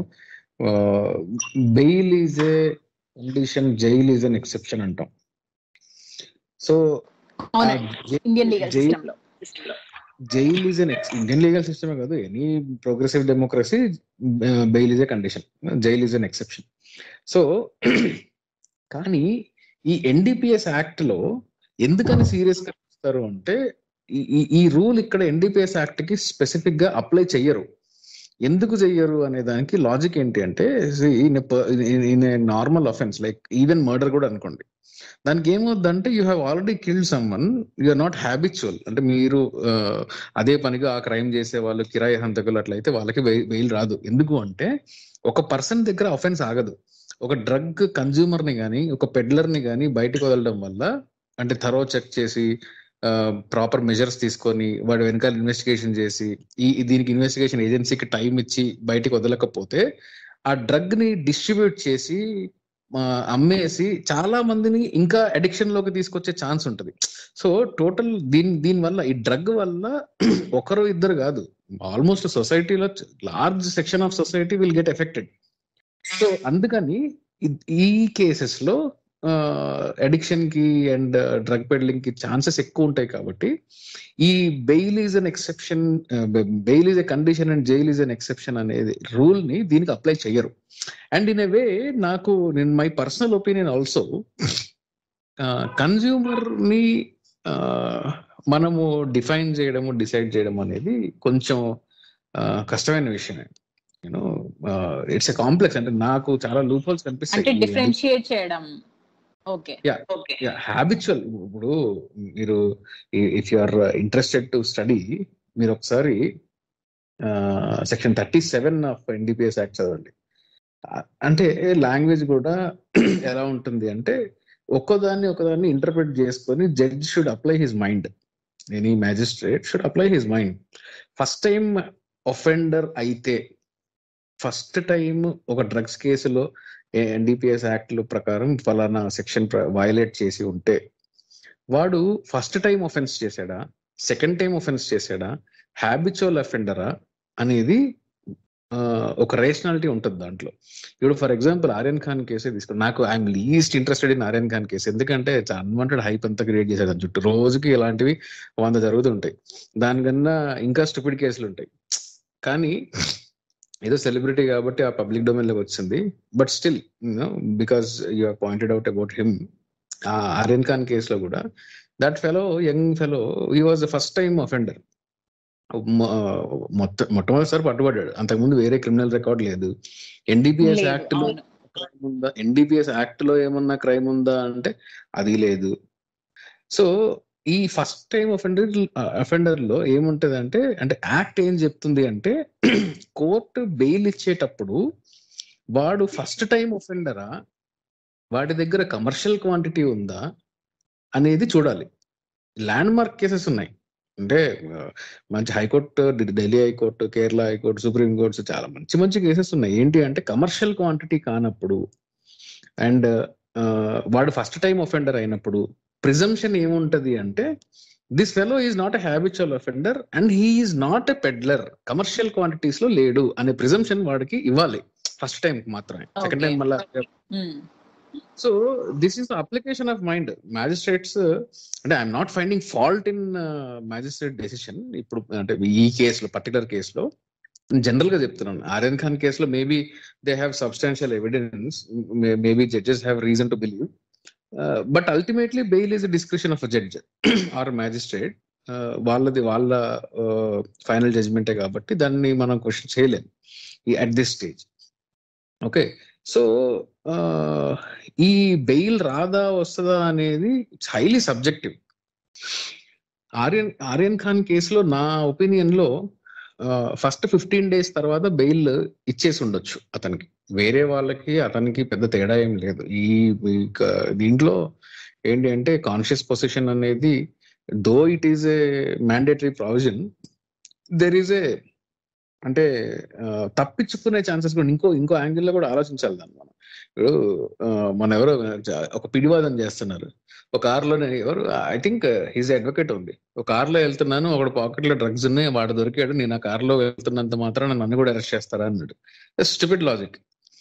[SPEAKER 5] bail is a condition jail is an exception అంటాం సో
[SPEAKER 2] అవునండి ఇండియన్ లీగల్
[SPEAKER 5] జైల్
[SPEAKER 2] సిస్టమ్ లో
[SPEAKER 5] jail is an Indian legal సిస్టమే కాదు any progressive democracy bail is a condition jail is an exception so కానీ ఈ NDPS act లో ఎందుకని serious గా చూస్తారు అంటే ఈ- ఈ- ఈ రూల్ ఇక్కడ ఎన్డిపిఎస్ యాక్ట్ కి స్పెసిఫిక్ గా అప్లై చెయ్యరు ఎందుకు చెయ్యరు అనే దానికి లాజిక్ ఏంటి అంటే in normal offence like even murder కూడా అనుకోండి దానికి ఏమవుద్దంటే you have already killed someone or not habitual అంటే మీరు ఆ, అదే పనిగా ఆ క్రైమ్ చేసే వాళ్ళు కిరాయి హంతకులు అట్లయితే వాళ్ళకి బెయిల్ రాదు ఎందుకు అంటే ఒక పర్సన్ దగ్గర అఫెన్స్ ఆగదు ఒక డ్రగ్ కన్జ్యూమర్ ని కానీ ఒక పెడ్లర్ ని కానీ బయటకు వదలడం వల్ల అంటే థరో చెక్ చేసి ప్రాపర్ మెజర్స్ తీసుకొని వాడు వెనకాల ఇన్వెస్టిగేషన్ చేసి ఈ ఈ దీనికి ఇన్వెస్టిగేషన్ ఏజెన్సీకి టైం ఇచ్చి బయటకు వదలకపోతే ఆ డ్రగ్ ని డిస్ట్రిబ్యూట్ చేసి ఆ, అమ్మేసి చాలా మందిని ఇంకా అడిక్షన్ లోకి తీసుకొచ్చే ఛాన్స్ ఉంటుంది సో టోటల్ దీని దీని వల్ల ఈ డ్రగ్ వల్ల ఒకరు ఇద్దరు కాదు ఆల్మోస్ట్ సొసైటీలో large section of society will get affected so అందుకని ఇ- ఈ కేసెస్ లో అడిక్షన్ కి అండ్ డ్రగ్ పెడ్లింగ్ కి ఛాన్సెస్ ఎక్కువ ఉంటాయి కాబట్టి ఈ bail is an exception bail is a condition and jail is an exception అనేది రూల్ ని దీనికి అప్లై చేయరు అండ్ ఇన్ ఎ వే నాకు నేను my personal opinion also consumer ని ఆ, మనము డిఫైన్ చేయడము డిసైడ్ చేయడం అనేది కొంచెం ఆ, కష్టమైన విషయమే యూనో ఇట్స్ ఎ కాంప్లెక్స్ అంటే నాకు చాలా లూప్ హోల్స్
[SPEAKER 2] అంటే
[SPEAKER 5] కనిపిస్తాయి
[SPEAKER 2] డిఫరెన్షియేట్ చేయడం ఓకే
[SPEAKER 5] హ్యాబిచువల్ ఇప్పుడు మీరు if you are interested to study మీరు ఒకసారి section thirty seven of NDPS act చదవండి ఆ, అంటే లాంగ్వేజ్ కూడా ఎలా ఉంటుంది అంటే ఒక్కదాన్ని ఒకదాన్ని ఇంటర్ప్రిట్ చేసుకొని judge should apply his mind any magistrate should apply his mind first time offender అయితే ఫస్ట్ టైం ఒక డ్రగ్స్ కేసులో ఎన్డిపిఎస్ యాక్ట్ ప్రకారం ఫలానా సెక్షన్ వయలేట్ చేసి ఉంటే వాడు ఫస్ట్ టైం ఒఫెన్స్ చేశాడా సెకండ్ టైం ఒఫెన్స్ చేశాడా హ్యాబిచువల్ అఫెండరా అనేది ఆ, ఒక రేషనాలిటీ ఉంటుంది దాంట్లో ఇప్పుడు ఫర్ ఎగ్జాంపుల్ ఆర్యన్ ఖాన్ కేసే తీసుకో నాకు I'm least interested in Aryan Khan case ఎందుకంటే అన్వాంటెడ్ హైప్ అంతా క్రియేట్ చేశాడు దాని చుట్టూ రోజుకి ఇలాంటివి వంద జరుగుతుంటాయి దానికన్నా ఇంకా స్టూపిడ్ కేసులు ఉంటాయి కానీ ఏదో సెలబ్రిటీ కాబట్టి ఆ పబ్లిక్ డొమైన్ లోకి వచ్చింది but still because you pointed out about him ఆ ఆర్యన్ ఖాన్ కేసులో కూడా that fellow young fellow he was the first time offender మొత్తం మొట్టమొదటిసారి పట్టుబడ్డాడు అంతకుముందు వేరే క్రిమినల్ రికార్డ్ లేదు ఎన్డీపీఎస్
[SPEAKER 2] లేదు,
[SPEAKER 5] యాక్ట్ లో
[SPEAKER 2] అవును.
[SPEAKER 5] క్రైమ్ ఉందా ఎన్డీపీఎస్ యాక్ట్ లో ఏమన్నా క్రైమ్ ఉందా అంటే అది లేదు సో ఈ ఫస్ట్ టైం అఫెండర్ అఫెండర్ లో ఏముంటది అంటే అంటే యాక్ట్ ఏం చెప్తుంది అంటే కోర్టు బెయిల్ ఇచ్చేటప్పుడు వాడు ఫస్ట్ టైం ఒఫెండరా వాడి దగ్గర కమర్షియల్ క్వాంటిటీ ఉందా అనేది చూడాలి ల్యాండ్ మార్క్ కేసెస్ ఉన్నాయి అంటే ఆ, మంచి హైకోర్టు ఢి- Delhi high court Kerala high court supreme courts చాలా మంచి మంచి కేసెస్ ఉన్నాయి ఏంటి అంటే కమర్షియల్ క్వాంటిటీ కానప్పుడు అండ్ వాడు ఫస్ట్ టైం ఒఫెండర్ అయినప్పుడు ప్రిజంప్షన్ ఏముంటది అంటే this fellow is not a habitual offender and he is not a peddler commercial quantities లో లేడు అనే ప్రిజంప్షన్ వాడికి ఇవ్వాలి ఫస్ట్ టైం మాత్రమే సెకండ్ టైం
[SPEAKER 2] Okay.
[SPEAKER 5] మళ్ళీ
[SPEAKER 2] hmm.
[SPEAKER 5] So this is application of mind magistrates అంటే I'm not finding fault in magistrate decision ఇప్పుడు అంటే ఈ కేసులో పర్టికులర్ కేసులో జనరల్ గా చెప్తున్నాను ఆర్యన్ ఖాన్ కేసులో maybe they have substantial evidence maybe judges have reason to believe but ultimately bail is description of judge or magistrate వాళ్ళది వాళ్ళ ఫైనల్ జడ్జ్మెంటే కాబట్టి దాన్ని మనం క్వశ్చన్ చేయలేం at this stage okay so ఈ బెయిల్ రాదా వస్తుందా అనేది it's highly subjective Aryan Aryan Khan కేసులో నా ఒపీనియన్ లో ఫస్ట్ ఫిఫ్టీన్ డేస్ తర్వాత బెయిల్ ఇచ్చేసి ఉండొచ్చు అతనికి వేరే వాళ్ళకి అతనికి పెద్ద తేడా ఏం లేదు ఈ ఈ క- దీంట్లో ఏంటి అంటే కాన్షియస్ పొజిషన్ అనేది though it is a mandatory provision there is a అంటే ఆ, తప్పించుకునే ఛాన్సెస్ కూడా ఇంకో ఇంకో యాంగిల్ లో కూడా ఆలోచించాలి దాన్ని మనం ఇప్పుడు ఆ, మన ఎవరో జ- ఒక పిడివాదం చేస్తున్నారు ఒక కారులో ఎవరు ఐ థింక్ హీజ్ అడ్వకేట్ ఉంది ఒక కారులో వెళ్తున్నాను ఒకడు పాకెట్ లో డ్రగ్స్ ఉన్నాయి వాడు దొరికాడు నేను ఆ కారులో వెళ్తున్నంత మాత్రం నన్ను కూడా అరెస్ట్ చేస్తారా అన్నాడు స్టూపిడ్ లాజిక్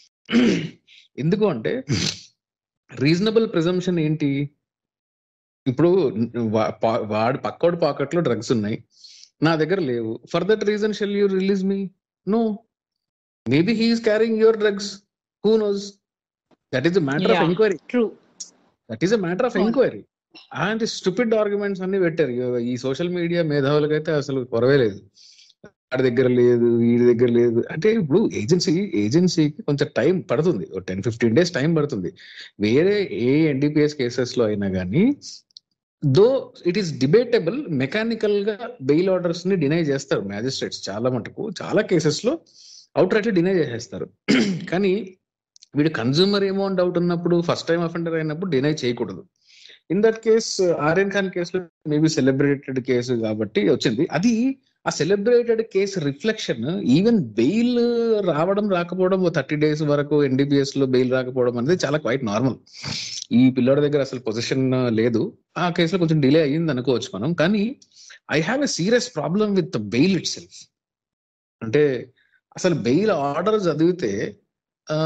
[SPEAKER 5] ఎందుకు అంటే రీజనబుల్ ప్రిజంప్షన్ ఏంటి ఇప్పుడు వా- పా- వాడి పక్కోడి పాకెట్ లో డ్రగ్స్ ఉన్నాయి నా దగ్గర లేవు for that reason shall you release me no maybe he's carrying your drugs who knows that is matter of
[SPEAKER 2] Yeah.
[SPEAKER 5] Enquiry
[SPEAKER 2] true
[SPEAKER 5] that is a matter of
[SPEAKER 2] అవును.
[SPEAKER 5] ఎంక్వైరీ అలాంటి స్టూపిడ్ ఆర్గ్యుమెంట్స్ అన్ని పెట్టారు ఇగో ఈ social media మేధావులకైతే అసలు కొరవే లేదు వాడి దగ్గర లేదు వీడి దగ్గర లేదు అంటే ఇప్పుడు ఏజెన్సీ ఏజెన్సీకి కొంచెం టైం పడుతుంది టెన్ ఫిఫ్టీన్ డేస్ టైం పడుతుంది వేరే ఏ ఎన్డీపీఎస్ కేసెస్ లో అయినా కానీ though it is debatable mechanical గా బెయిల్ ఆర్డర్స్ ని డినై చేస్తారు మ్యాజిస్ట్రేట్స్ చాలా మటుకు చాలా కేసెస్ లో అవుట్ రైట్ డినై చేసేస్తారు కానీ వీడు కన్జ్యూమర్ ఏమో అని డౌట్ ఉన్నప్పుడు ఫస్ట్ టైం అఫెండర్ అయినప్పుడు డినై చేయకూడదు in that case Aryan Khan కేసులో మేబీ సెలబ్రేటెడ్ కేసు కాబట్టి వచ్చింది అది ఆ celebrated case reflection even bail రావడం రాకపోవడం థర్టీ డేస్ వరకు ఎన్డీపీఎస్ లో బెయిల్ రాకపోవడం అనేది చాలా క్వైట్ నార్మల్ ఈ పిల్లోడి దగ్గర అసలు పొజిషన్ లేదు ఆ కేసులో కొంచెం డిలే అయ్యింది అనుకోవచ్చు మనం కానీ I have a serious problem with bail itself అంటే అసలు బెయిల్ ఆర్డర్ చదివితే ఆ,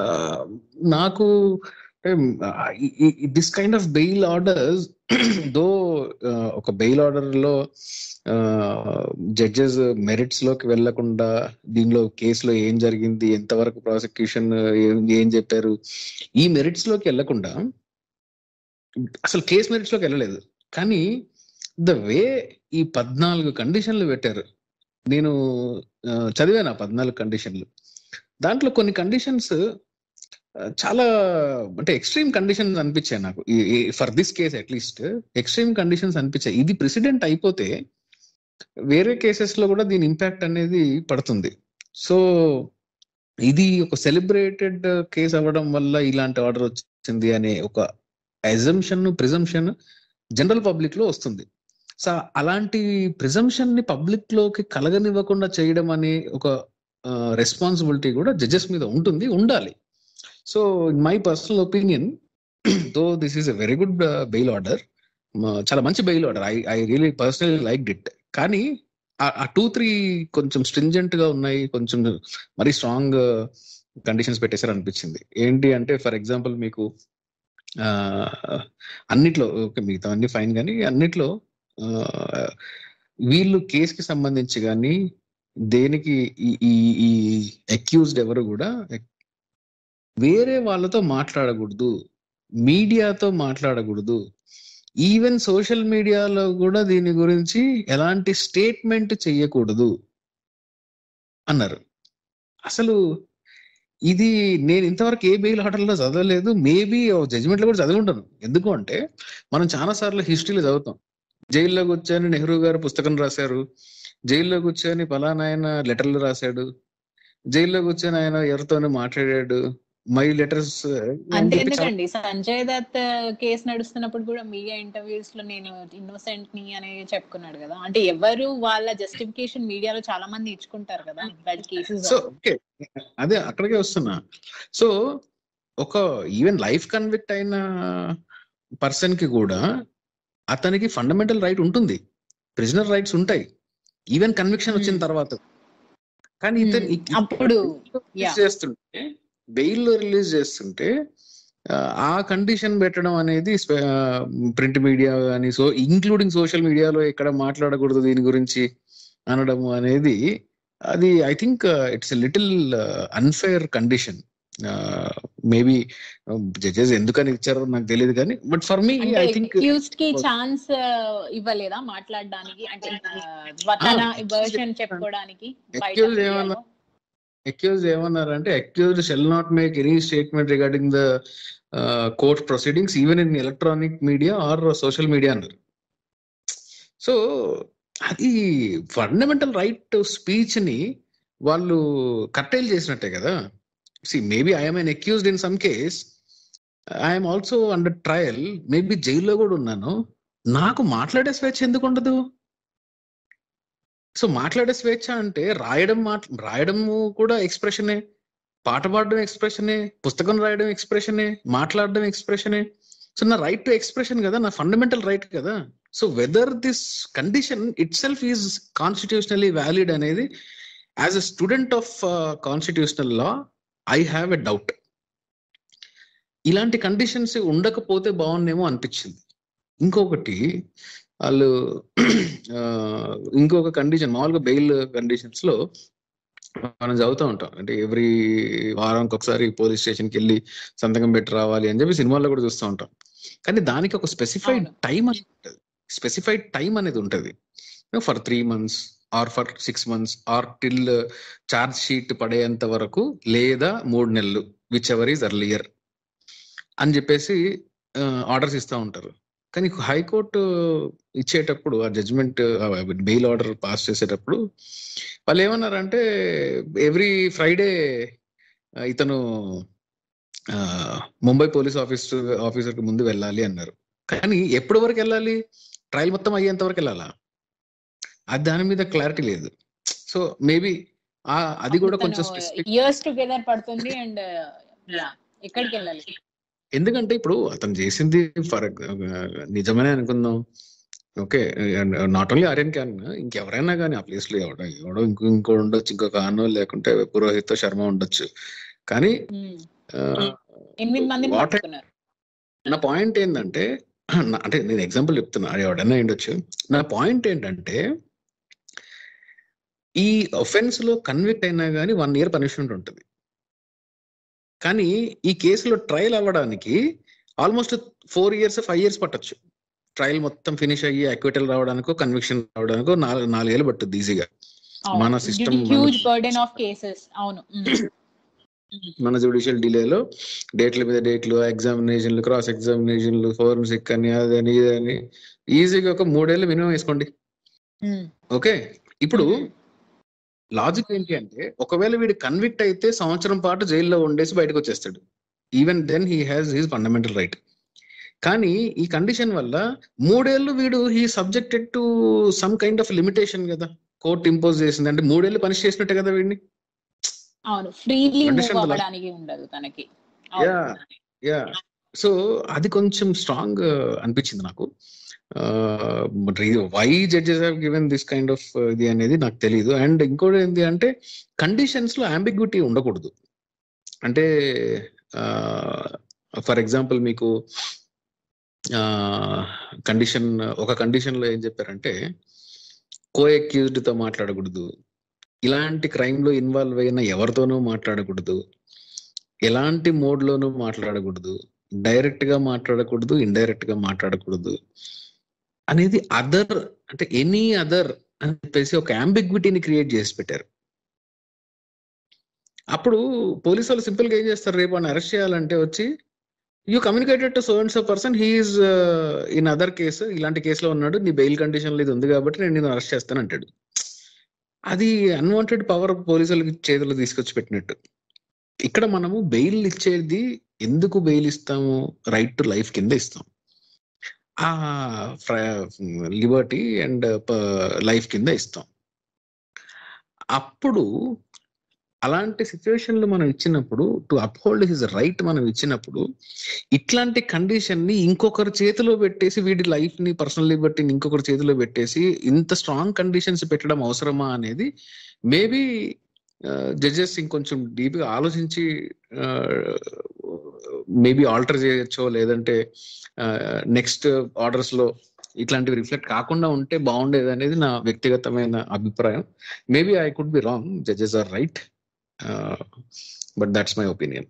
[SPEAKER 5] నాకు this kind of bail orders though ఒక బెయిల్ ఆర్డర్ లో జడ్జెస్ మెరిట్స్ లోకి వెళ్లకుండా దీనిలో కేసులో ఏం జరిగింది ఎంతవరకు ప్రాసిక్యూషన్ ఏం చెప్పారు ఈ మెరిట్స్ లోకి వెళ్లకుండా అసలు కేసు మెరిట్స్ లోకి వెళ్ళలేదు కానీ ద వే ఈ పద్నాలుగు కండిషన్లు పెట్టారు నేను ఆ, చదివాను ఆ పద్నాలుగు కండిషన్లు దాంట్లో కొన్ని కండిషన్స్ చాలా అంటే ఎక్స్ట్రీమ్ కండిషన్స్ అనిపించాయి నాకు for this case at least extreme conditions అనిపించాయి ఇది ప్రెసిడెంట్ అయిపోతే వేరే కేసెస్ లో కూడా దీని ఇంపాక్ట్ అనేది పడుతుంది సో ఇది ఒక సెలబ్రేటెడ్ కేసు అవ్వడం వల్ల ఇలాంటి ఆర్డర్ వచ్చింది అనే ఒక ఎజంప్షన్ ప్రిజంప్షన్ జనరల్ పబ్లిక్ లో వస్తుంది సో అలాంటి ప్రిజంప్షన్ ని పబ్లిక్ లోకి కలగనివ్వకుండా చేయడం అనే ఒక రెస్పాన్సిబిలిటీ కూడా జడ్జెస్ మీద ఉంటుంది ఉండాలి so in my personal opinion though this is a very good bail order చాలా మంచి bail order I I really personally like it కానీ ఆ- ఆ టూ త్రీ కొంచెం స్ట్రింజెంట్ గా ఉన్నాయి కొంచెం మరీ స్ట్రాంగ్ కండిషన్స్ పెట్టేశారు అనిపించింది ఏంటి అంటే ఫర్ ఎగ్జాంపుల్ మీకు ఆ, అన్నిట్లో ఓకే మిగతా అన్ని ఫైన్ కానీ అన్నిట్లో ఆ, వీళ్ళు కేసుకి సంబంధించి కానీ దేనికి ఈ ఈ ఈ అక్యూజ్డ్ ఎవరు కూడా వేరే వాళ్ళతో మాట్లాడకూడదు మీడియాతో మాట్లాడకూడదు ఈవెన్ సోషల్ మీడియాలో కూడా దీని గురించి ఎలాంటి స్టేట్మెంట్ చెయ్యకూడదు అన్నారు అసలు ఇది నేను ఇంతవరకు ఏ బెయిల్ ఆర్డర్లో చదవలేదు మేబీ జడ్జిమెంట్ లో కూడా చదివి ఉంటాను ఎందుకు అంటే మనం చాలా సార్లు హిస్టరీలో చదువుతాం జైల్లో కూర్చొని నెహ్రూ గారు పుస్తకం రాశారు జైల్లో కూర్చొని పలానా ఆయన లెటర్లు రాశాడు జైల్లో కూర్చొని ఆయన ఎవరితోనో మాట్లాడాడు మై లెటర్స్
[SPEAKER 2] అంతే ఎందుకండి సంజయ్ దత్ కేసు నడుస్తున్నప్పుడు కూడా మీడియా ఇంటర్వ్యూస్ లో నేను ఇన్నోసెంట్ ని అని చెప్పుకున్నాడు కదా అంటే ఎవరు వాళ్ళ జస్టిఫికేషన్ మీడియాలో చాలా మంది ఇచ్చుకుంటారు కదా వాళ్ళ కేసెస్
[SPEAKER 5] సో ఓకే అదే అక్కడికే వస్తున్నా సో ఒక ఈవెన్ లైఫ్ కన్విక్ట్ అయిన పర్సన్ కి కూడా అతనికి ఫండమెంటల్ రైట్ ఉంటుంది ప్రిజనర్ రైట్స్ ఉంటాయి ఈవెన్ కన్విక్షన్ వచ్చిన
[SPEAKER 2] Hmm.
[SPEAKER 5] తర్వాత కానీ ఇతను
[SPEAKER 2] Hmm. అప్పుడు,
[SPEAKER 5] రిలీజ్
[SPEAKER 2] yeah.
[SPEAKER 5] చేస్తుంటే బెయిల్ లో రిలీజ్ చేస్తుంటే ఆ, ఆ కండిషన్ పెట్టడం అనేది ప్రింట్ మీడియా కానీ సో ఇంక్లూడింగ్ సోషల్ మీడియాలో ఎక్కడ మాట్లాడకూడదు దీని గురించి అనడం అనేది అది I think it's little unfair condition maybe judges ఎందుకని ఇచ్చారో నాకు తెలియదు కానీ బట్ ఫర్ మీ
[SPEAKER 2] అంటే
[SPEAKER 5] ఐ థింక్
[SPEAKER 2] అక్యూజ్డ్ కి ఛాన్స్ ఇవ్వలేదా మాట్లాడడానికి అంటే ఆ, తన వర్షన్ చెప్పుకోవడానికి బయట
[SPEAKER 5] Accused
[SPEAKER 2] మీడియాలో?
[SPEAKER 5] ఏమన్నా- అక్యూజ్ ఏమన్నారంటే accuse shall not make any statement regarding the court proceedings even in electronic media or social media అన్నారు సో అది ఫండమెంటల్ రైట్ స్పీచ్ ని వాళ్ళు కట్టైల్ చేసినట్టే కదా see maybe I'm an accused in some case I'm also under trial maybe జైల్లో కూడా ఉన్నాను నాకు మాట్లాడే స్వేచ్ఛ ఎందుకు ఉండదు సో మాట్లాడే స్వేచ్ఛ అంటే రాయడం మాట్ రాయడము కూడా ఎక్స్ప్రెషనే పాట పాడడం ఎక్స్ప్రెషనే పుస్తకం రాయడం ఎక్స్ప్రెషనే మాట్లాడడం ఎక్స్ప్రెషనే సో నా రైట్ టు ఎక్స్ప్రెషన్ కదా నా ఫండమెంటల్ రైట్ కదా so whether this condition itself is constitutionally valid అనేది as a student of constitutional law I have a doubt ఇలాంటి కండిషన్స్ ఉండకపోతే బాగుండేమో అనిపించింది ఇంకొకటి వాళ్ళు ఆ, ఇంకొక కండిషన్ మామూలుగా బెయిల్ కండిషన్స్ లో మనం చదువుతూ ఉంటాం అంటే ఎవ్రీ వారానికి ఒకసారి పోలీస్ స్టేషన్ కి వెళ్ళి సంతకం పెట్టి రావాలి అని చెప్పి సినిమాల్లో కూడా చూస్తూ ఉంటాం కానీ దానికి ఒక స్పెసిఫైడ్
[SPEAKER 2] అవును.
[SPEAKER 5] టైం అనేది ఉంటుంది స్పెసిఫైడ్ టైం అనేది ఉంటుంది for three months or for six months or till charge sheet పడేంత వరకు లేదా మూడు నెలలు విచ్ ఎవర్ ఈజ్ అర్లియర్ అని చెప్పేసి ఆర్డర్స్ ఇస్తూ ఉంటారు కానీ హైకోర్టు ఇచ్చేటప్పుడు ఆ జడ్జిమెంట్ బెయిల్ ఆర్డర్ పాస్ చేసేటప్పుడు వాళ్ళు ఏమన్నారంటే ఎవ్రీ ఫ్రైడే ఇతను ఆ, ముంబై పోలీస్ ఆఫీస్ ఆఫీసర్ కి ముందు వెళ్ళాలి అన్నారు కానీ ఎప్పటి వరకు వెళ్ళాలి ట్రయల్ మొత్తం అయ్యేంత వరకు వెళ్ళాలా అది దాని మీద క్లారిటీ లేదు సో మేబీ అది కూడా కొంచెం స్పెసిఫిక్
[SPEAKER 2] ఇయర్స్ టుగెదర్ పడుతుంది అండ్ ఎక్కడికి వెళ్ళాలి
[SPEAKER 5] ఎందుకంటే ఇప్పుడు అతను చేసింది ఫర్ నిజమనే అనుకుందాం okay not only Aryan can ఇంకెవరైనా కానీ ఆ ప్లేస్ లో ఎవడో ఎవడో ఇంకో ఇంకో ఉండొచ్చు ఇంకొక ఆనో లేకుంటే పురోహిత్ శర్మ ఉండొచ్చు కానీ
[SPEAKER 2] Hmm.
[SPEAKER 5] ఆ,
[SPEAKER 2] ఎనిమిది మందిని
[SPEAKER 5] What I-
[SPEAKER 2] పట్టుకున్నారు
[SPEAKER 5] నా పాయింట్ ఏంటంటే నా- అంటే నేను ఎగ్జాంపుల్ చెప్తున్నా అది ఎవడన్నా ఉండొచ్చు నా పాయింట్ ఏంటంటే ఈ ఒఫెన్స్ లో కన్విక్ట్ అయినా కానీ వన్ ఇయర్ పనిష్మెంట్ ఉంటుంది కానీ ఈ కేసులో ట్రయల్ అవ్వడానికి almost four years five years పట్టొచ్చు ట్రయల్ మొత్తం ఫినిష్ అయ్యి అక్విటల్ రావడానికో కన్విక్షన్ రావడానికో నాలుగు నాలుగేళ్ళు పట్టుద్ది ఈజీగా మన system, మన-
[SPEAKER 2] హ్యూజ్ బర్డెన్ ఆఫ్ కేసెస్ అవును Hmm.
[SPEAKER 5] మన జుడిషియల్ డిలేలో డేట్ల మీద డేట్లు ఎగ్జామినేషన్లు క్రాస్ ఎగ్జామినేషన్లు ఫోరెన్సిక్ అని అదని ఇదని ఈజీగా ఒక మూడేళ్ళు మినిమం వేసుకోండి
[SPEAKER 2] Hmm.
[SPEAKER 5] ఓకే ఇప్పుడు లాజిక్ ఏంటి అంటే ఒకవేళ వీడు కన్విక్ట్ అయితే సంవత్సరం పాటు జైల్లో ఉండేసి బయటకు వచ్చేస్తాడు even then he has his fundamental right కానీ ఈ కండిషన్ వల్ల మూడేళ్లు వీడు he subjected to some kind of limitation కదా కోర్ట్ ఇంపోజ్ చేసింది అంటే మూడేళ్లు పనిష్ చేసినట్టే కదా వీడిని
[SPEAKER 2] అవును freely move
[SPEAKER 5] Condition the law.
[SPEAKER 2] అవ్వడానికి ఉండదు తనకి
[SPEAKER 5] Yeah. యా సో అది కొంచెం స్ట్రాంగ్ అనిపించింది నాకు why judges have given this kind of ఇది అనేది నాకు తెలియదు అండ్ ఇంకోటి ఏంటి అంటే కండిషన్స్ లో అంబిగ్యూటీ ఉండకూడదు అంటే ఫర్ ఎగ్జాంపుల్ మీకు కండిషన్ ఒక కండిషన్ లో ఏం చెప్పారంటే కో అక్యూజ్డ్ తో మాట్లాడకూడదు ఇలాంటి క్రైమ్ లో ఇన్వాల్వ్ అయిన ఎవరితోనూ మాట్లాడకూడదు ఎలాంటి మోడ్ లోనూ మాట్లాడకూడదు డైరెక్ట్ గా మాట్లాడకూడదు ఇండైరెక్ట్ గా మాట్లాడకూడదు అనేది అదర్ అంటే ఎనీ అదర్ అని చెప్పేసి ఒక అంబిగ్విటీని క్రియేట్ చేసి పెట్టారు అప్పుడు పోలీసు వాళ్ళు సింపుల్ గా ఏం చేస్తారు రేపు అని అరెస్ట్ చేయాలంటే వచ్చి you communicated to so and so person he is in other case ఇలాంటి కేసులో ఉన్నాడు నీ బెయిల్ కండిషన్ ఇది ఉంది కాబట్టి నేను నేను అరెస్ట్ చేస్తాను అంటాడు అది అన్వాంటెడ్ పవర్ పోలీసులకి చేతులు తీసుకొచ్చి పెట్టినట్టు ఇక్కడ మనము బెయిల్ ఇచ్చేది ఎందుకు బెయిల్ ఇస్తాము రైట్ టు లైఫ్ కింద ఇస్తాం ఆ లిబర్టీ అండ్ లైఫ్ కింద ఇస్తాం అప్పుడు అలాంటి సిచ్యువేషన్లు మనం ఇచ్చినప్పుడు టు అప్హోల్డ్ హిజ్ రైట్ మనం ఇచ్చినప్పుడు ఇట్లాంటి కండిషన్ ని ఇంకొకరి చేతిలో పెట్టేసి వీడి లైఫ్ ని పర్సనల్ లిబర్టీని ఇంకొకరి చేతిలో పెట్టేసి ఇంత స్ట్రాంగ్ కండిషన్స్ పెట్టడం అవసరమా అనేది మేబీ జడ్జెస్ ఇంకొంచెం డీప్ గా ఆలోచించి మేబీ ఆల్టర్ చేయొచ్చో లేదంటే నెక్స్ట్ ఆర్డర్స్ లో ఇట్లాంటివి రిఫ్లెక్ట్ కాకుండా ఉంటే బాగుండేది అనేది నా వ్యక్తిగతమైన అభిప్రాయం maybe I could be wrong judges are right but that's my opinion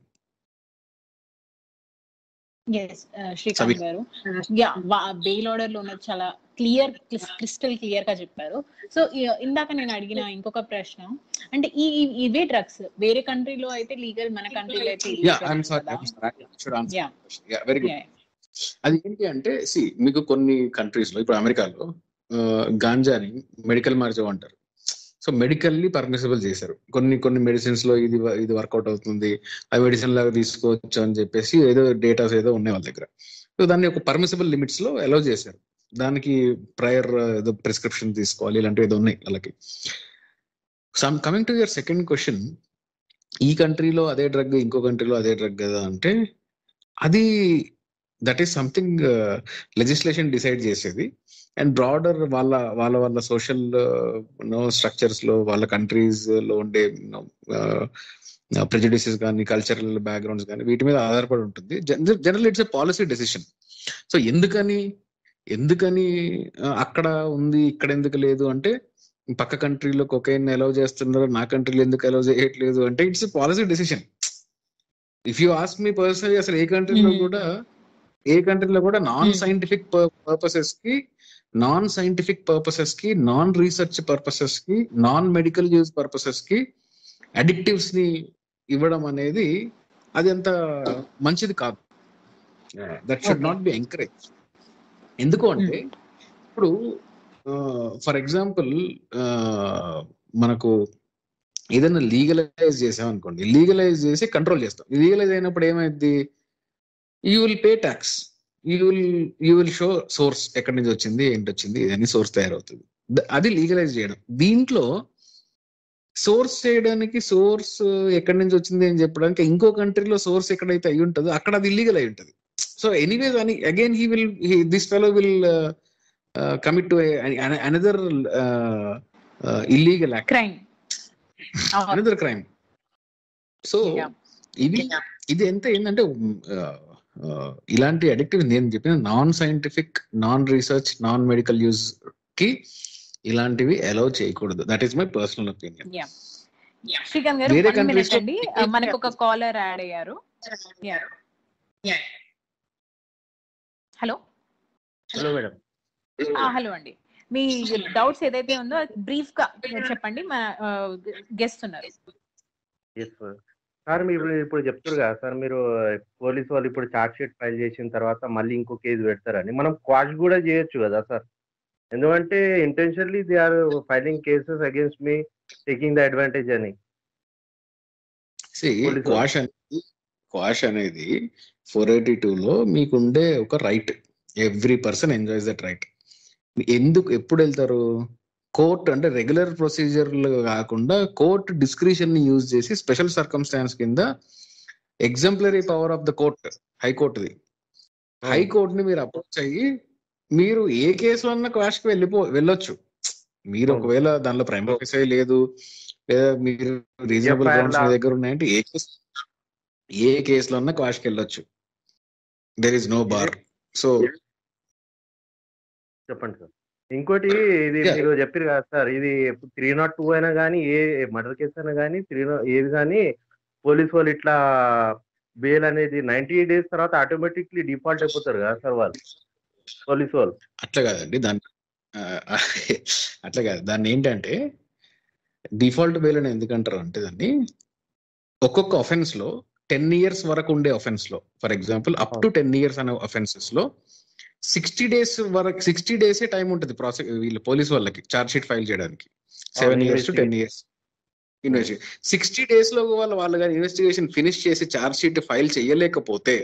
[SPEAKER 2] yes Srikanth garu yeah bail order లో ఉన్నది చాలా క్లియర్ క్రిస్టల్ క్లియర్ గా చెప్పారు సో ఇందాక నేను అడిగిన ఇంకొక ప్రశ్న అంటే ఈ ఈ- ఇవే డ్రగ్స్ వేరే కంట్రీలో అయితే లీగల్ మన కంట్రీలో అయితే
[SPEAKER 5] యా
[SPEAKER 2] illegal
[SPEAKER 5] ఐఎమ్
[SPEAKER 2] కదా?
[SPEAKER 5] Sorry
[SPEAKER 2] Yeah.
[SPEAKER 5] Very good
[SPEAKER 2] Yeah.
[SPEAKER 5] అది ఏంటి అంటే సి మీకు కొన్ని కంట్రీస్ లో ఇప్పుడు అమెరికాలో గాంజాని మెడికల్ మార్జో అంటారు సో మెడికల్లీ పర్మిసిబుల్ చేశారు కొన్ని కొన్ని మెడిసిన్స్ లో ఇది వ- ఇది వర్కౌట్ అవుతుంది ఆ మెడిసిన్ లాగా తీసుకోవచ్చు అని చెప్పేసి ఏదో డేటాస్ ఏదో ఉన్నాయి వాళ్ళ దగ్గర సో దాన్ని ఒక పర్మిసిబుల్ లిమిట్స్ లో అలౌ చేశారు దానికి ప్రయర్ ఏదో ప్రిస్క్రిప్షన్ తీసుకోవాలి ఇలాంటివి ఏదో ఉన్నాయి వాళ్ళకి some coming to your second question ఈ కంట్రీలో అదే డ్రగ్ ఇంకో కంట్రీలో అదే డ్రగ్ కదా అంటే అది that is something legislation decide చేసేది అండ్ బ్రాడర్ వాళ్ళ వాళ్ళ వాళ్ళ సోషల్ నో స్ట్రక్చర్స్ లో వాళ్ళ కంట్రీస్ లో ఉండే ప్రెజడిసెస్ కానీ కల్చరల్ బ్యాక్గ్రౌండ్స్ కానీ వీటి మీద ఆధారపడి ఉంటుంది general it's a policy decision so ఎందుకని ఎందుకని ఆ, అక్కడ ఉంది ఇక్కడ ఎందుకు లేదు అంటే పక్క కంట్రీలో కొకైన్ అలౌ చేస్తున్నారు నా కంట్రీలో ఎందుకు అలౌ చేయట్లేదు అంటే it's policy decision if you ask me personally అసలు ఏ కంట్రీలో
[SPEAKER 2] Hmm.
[SPEAKER 5] కూడా ఏ కంట్రీలో కూడా నాన్
[SPEAKER 2] Hmm.
[SPEAKER 5] సైంటిఫిక్ పర్పసెస్ కి నాన్ సైంటిఫిక్ పర్పసెస్ కి నాన్ రీసెర్చ్ పర్పసెస్ కి నాన్ మెడికల్ యూజ్ పర్పసెస్ కి అడిక్టివ్స్ ని ఇవ్వడం అనేది అది అంత మంచిది కాదు that should
[SPEAKER 2] Okay.
[SPEAKER 5] Not be encourage ఎందుకు అంటే ఇప్పుడు ఫర్ ఎగ్జాంపుల్ మనకు ఏదైనా లీగలైజ్ చేసాం అనుకోండి లీగలైజ్ చేసి కంట్రోల్ చేస్తాం లీగలైజ్ అయినప్పుడు ఏమైంది you will pay tax you will you will show source ఎక్కడి నుంచి వచ్చింది ఏంటి వచ్చింది ఇదన్నీ సోర్స్ తయారవుతుంది ద- అది లీగలైజ్ చేయడం దీంట్లో సోర్స్ చేయడానికి సోర్స్ ఎక్కడి నుంచి వచ్చింది అని చెప్పడానికి ఇంకో కంట్రీలో సోర్స్ ఎక్కడైతే అయి ఉంటుందో అక్కడ అది ఇల్లీగల్ అయి ఉంటుంది సో ఎనీవేస్ అని again he will this fellow will commit to another illegal act
[SPEAKER 2] crime
[SPEAKER 5] another crime so
[SPEAKER 2] Yeah.
[SPEAKER 5] ఇది ఇది ఎంత ఏంటంటే ఉమ్, ఆ, ఆ, ఇలాంటి అడిక్టివ్ నేను చెప్పిన non scientific non research non medical use కి ఇలాంటివి అలౌ చేయకూడదు that is my personal opinion
[SPEAKER 2] Srikanth garu
[SPEAKER 5] వేరే
[SPEAKER 2] వన్
[SPEAKER 5] countries
[SPEAKER 2] మినిట్
[SPEAKER 5] లో-
[SPEAKER 2] అండి ఆ, మనకు ఒక కాలర్ యాడ్ అయ్యారు హలో
[SPEAKER 6] హలో మేడం
[SPEAKER 2] హలో అండి మీ డౌట్స్ ఏదైతే ఉందో బ్రీఫ్ గా చెప్పండి మా గెస్ట్ ఉన్నారు
[SPEAKER 6] ఎస్ సార్ సార్ మీరు ఇప్పుడు చెప్తారు కదా సార్ మీరు పోలీస్ వాళ్ళు ఇప్పుడు చార్జ్ షీట్ ఫైల్ చేసిన తర్వాత మళ్ళీ ఇంకో కేసు పెడతారని మనం క్వాష్ కూడా చేయొచ్చు కదా సార్ ఎందుకంటే intentionally they are filing cases against me taking the advantage అని Police
[SPEAKER 5] క్వాష్ అనేది క్వాష్ అనేది ఫోర్ ఎయిటీ లో మీకుండే ఒక right every person enjoys that right ఎందుకు ఎప్పుడు వెళ్తారు కోర్ట్ అంటే రెగ్యులర్ ప్రొసీజర్లు కాకుండా కోర్ట్ డిస్క్రిషన్ ని యూజ్ చేసి స్పెషల్ సర్కమ్స్టాన్స్ కింద exemplary power of the court హైకోర్టుది హైకోర్ట్ ని మీరు అప్రోచ్ అయ్యి మీరు ఏ కేసులో అన్న క్వాష్ కి వెళ్ళిపో వెళ్ళొచ్చు మీరు
[SPEAKER 6] అవును.
[SPEAKER 5] ఒకవేళ దానిలో ప్రైమ్ ఆఫీసర్ లేదు లేదా మీరు రీజనబుల్
[SPEAKER 6] FIR
[SPEAKER 5] గ్రౌండ్స్ మీ
[SPEAKER 6] లా-
[SPEAKER 5] దగ్గర ఉన్నాయంటే ఏ కేసు ఏ కేసులో అన్నా క్వాష్ కి వెళ్ళొచ్చు there is no bar so
[SPEAKER 6] చెప్పండి సార్ ఇంకోటి ఇది
[SPEAKER 5] Yeah.
[SPEAKER 6] మీరు చెప్పారు కదా సార్ ఇది త్రీ నాట్ టూ అయినా కానీ ఏ మర్డర్ కేసు అయినా కానీ త్రీ ఏది కానీ పోలీస్ వాళ్ళు ఇట్లా బెయిల్ అనేది నైన్టీ డేస్ తర్వాత ఆటోమేటిక్లీ డిఫాల్ట్ అయిపోతారు కదా సార్ వాళ్ళు పోలీస్ వాళ్ళు
[SPEAKER 5] అట్లా కాదండి దాన్ని ఆ, అట్లా కాదు దాన్ని ఏంటంటే డిఫాల్ట్ బెయిల్ అని ఎందుకంటారు అంటే దాన్ని ఒక్కొక్క ఒఫెన్స్ లో టెన్ ఇయర్స్ వరకు ఉండే ఒఫెన్స్ లో for example up to ten years అనే ఒఫెన్సెస్ లో సిక్స్టీ డేస్ వరకు సిక్స్టీ డేసే టైం ఉంటుంది ప్రాసెస్ వీళ్ళ పోలీస్ వాళ్ళకి చార్జ్ షీట్ ఫైల్ చేయడానికి seven years to ten years investigation sixty days లో వాళ్ళు వాళ్ళు కానీ ఇన్వెస్టిగేషన్ ఫినిష్ చేసి చార్జ్ షీట్ ఫైల్ చేయలేకపోతే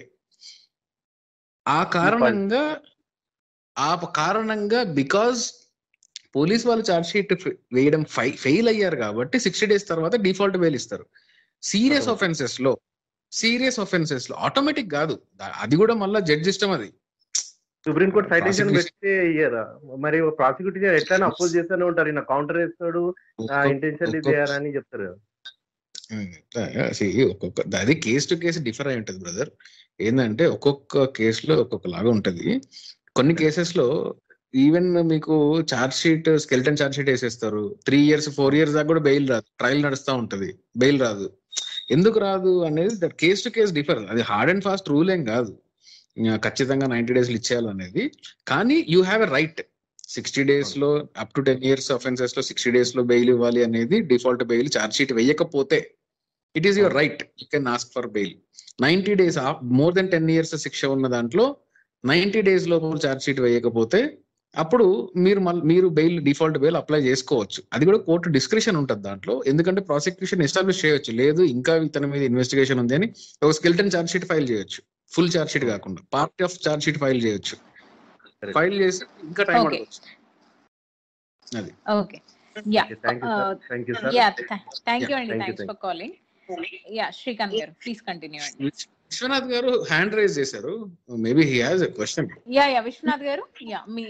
[SPEAKER 5] ఆ కారణంగా ఆ కారణంగా బికాజ్ పోలీస్ వాళ్ళు ఛార్జ్ షీట్ వేయడం ఫెయిల్ అయ్యారు కాబట్టి సిక్స్టీ డేస్ తర్వాత డిఫాల్ట్ బెయిల్ ఇస్తారు సీరియస్
[SPEAKER 6] అవును.
[SPEAKER 5] ఆఫెన్సెస్ లో సీరియస్ ఆఫెన్సెస్ లో ఆటోమేటిక్ కాదు దా- అది కూడా మళ్ళీ జడ్జ్ ఇష్టం అది
[SPEAKER 6] సుప్రీంకోర్టు సైటేషన్
[SPEAKER 5] Prosecution-
[SPEAKER 6] పెడితే ఇయ్యరా మరి ప్రాసిక్యూటర్ ఎట్లయినా అపోజ్ చేస్తూనే ఉంటారు ఈయన కౌంటర్ వేస్తాడు ఇంటెన్షన్
[SPEAKER 5] ఒక్కొక్క-
[SPEAKER 6] చేయాలని చెప్తారు కదా
[SPEAKER 5] ఉమ్, ఆ, see, ఒక్కొక్క అది కేసు టు కేసు డిఫర్ అయి ఉంటది బ్రదర్ ఏంటంటే ఒక్కొక్క కేసులో ఒక్కొక్క లాగా ఉంటది కొన్ని కేసెస్ లో ఈవెన్ మీకు charge sheet skeleton charge sheet వేసేస్తారు త్రీ ఇయర్స్ ఫోర్ ఇయర్స్ దాకా కూడా బెయిల్ రాదు ట్రయల్ నడుస్తూ ఉంటది బెయిల్ రాదు ఎందుకు రాదు అనేది that case to case differ అది హార్డ్ అండ్ ఫాస్ట్ రూల్ ఏం కాదు ఇంకా ఖచ్చితంగా నైన్టీ డేస్ ఇచ్చేయాలనేది కానీ you have a right sixty days లో up to ten years offences లో సిక్స్టీ డేస్ లో బెయిల్ ఇవ్వాలి అనేది డిఫాల్ట్ బెయిల్ ఛార్జ్ షీట్ వేయకపోతే it is your right you can ask for bail ninety days more than ten years శిక్ష ఉన్న దాంట్లో ninety days లోపు ఛార్జ్ షీట్ వేయకపోతే అప్పుడు మీరు మళ్ళీ మీరు బెయిల్ డిఫాల్ట్ బెయిల్ అప్లై చేసుకోవచ్చు అది కూడా కోర్టు డిస్క్రిప్షన్ ఉంటుంది దాంట్లో ఎందుకంటే ప్రాసిక్యూషన్ ఎస్టాబ్లిష్ చేయొచ్చు లేదు ఇంకా ఇతని మీద ఇన్వెస్టిగేషన్ ఉంది అని ఒక స్కెల్టన్ ఛార్జ్ షీట్ ఫైల్ చేయొచ్చు ఫుల్ ఛార్జ్ షీట్ కాకుండా part of charge sheet file చేయొచ్చు
[SPEAKER 6] Correct.
[SPEAKER 5] ఫైల్ చేసి ఇంకా టైం
[SPEAKER 2] Okay.
[SPEAKER 5] అడగచ్చు అది
[SPEAKER 2] okay yeah
[SPEAKER 6] thank you sir thank you sir
[SPEAKER 2] yeah thank you అండి
[SPEAKER 6] Thank you,
[SPEAKER 2] thanks
[SPEAKER 6] thank
[SPEAKER 2] for calling yeah Srikanth garu please continue అండి
[SPEAKER 5] Vishwa- Vishwanath garu hand raise చేశారు maybe he has a question
[SPEAKER 2] yeah yeah Vishwanath garu yeah me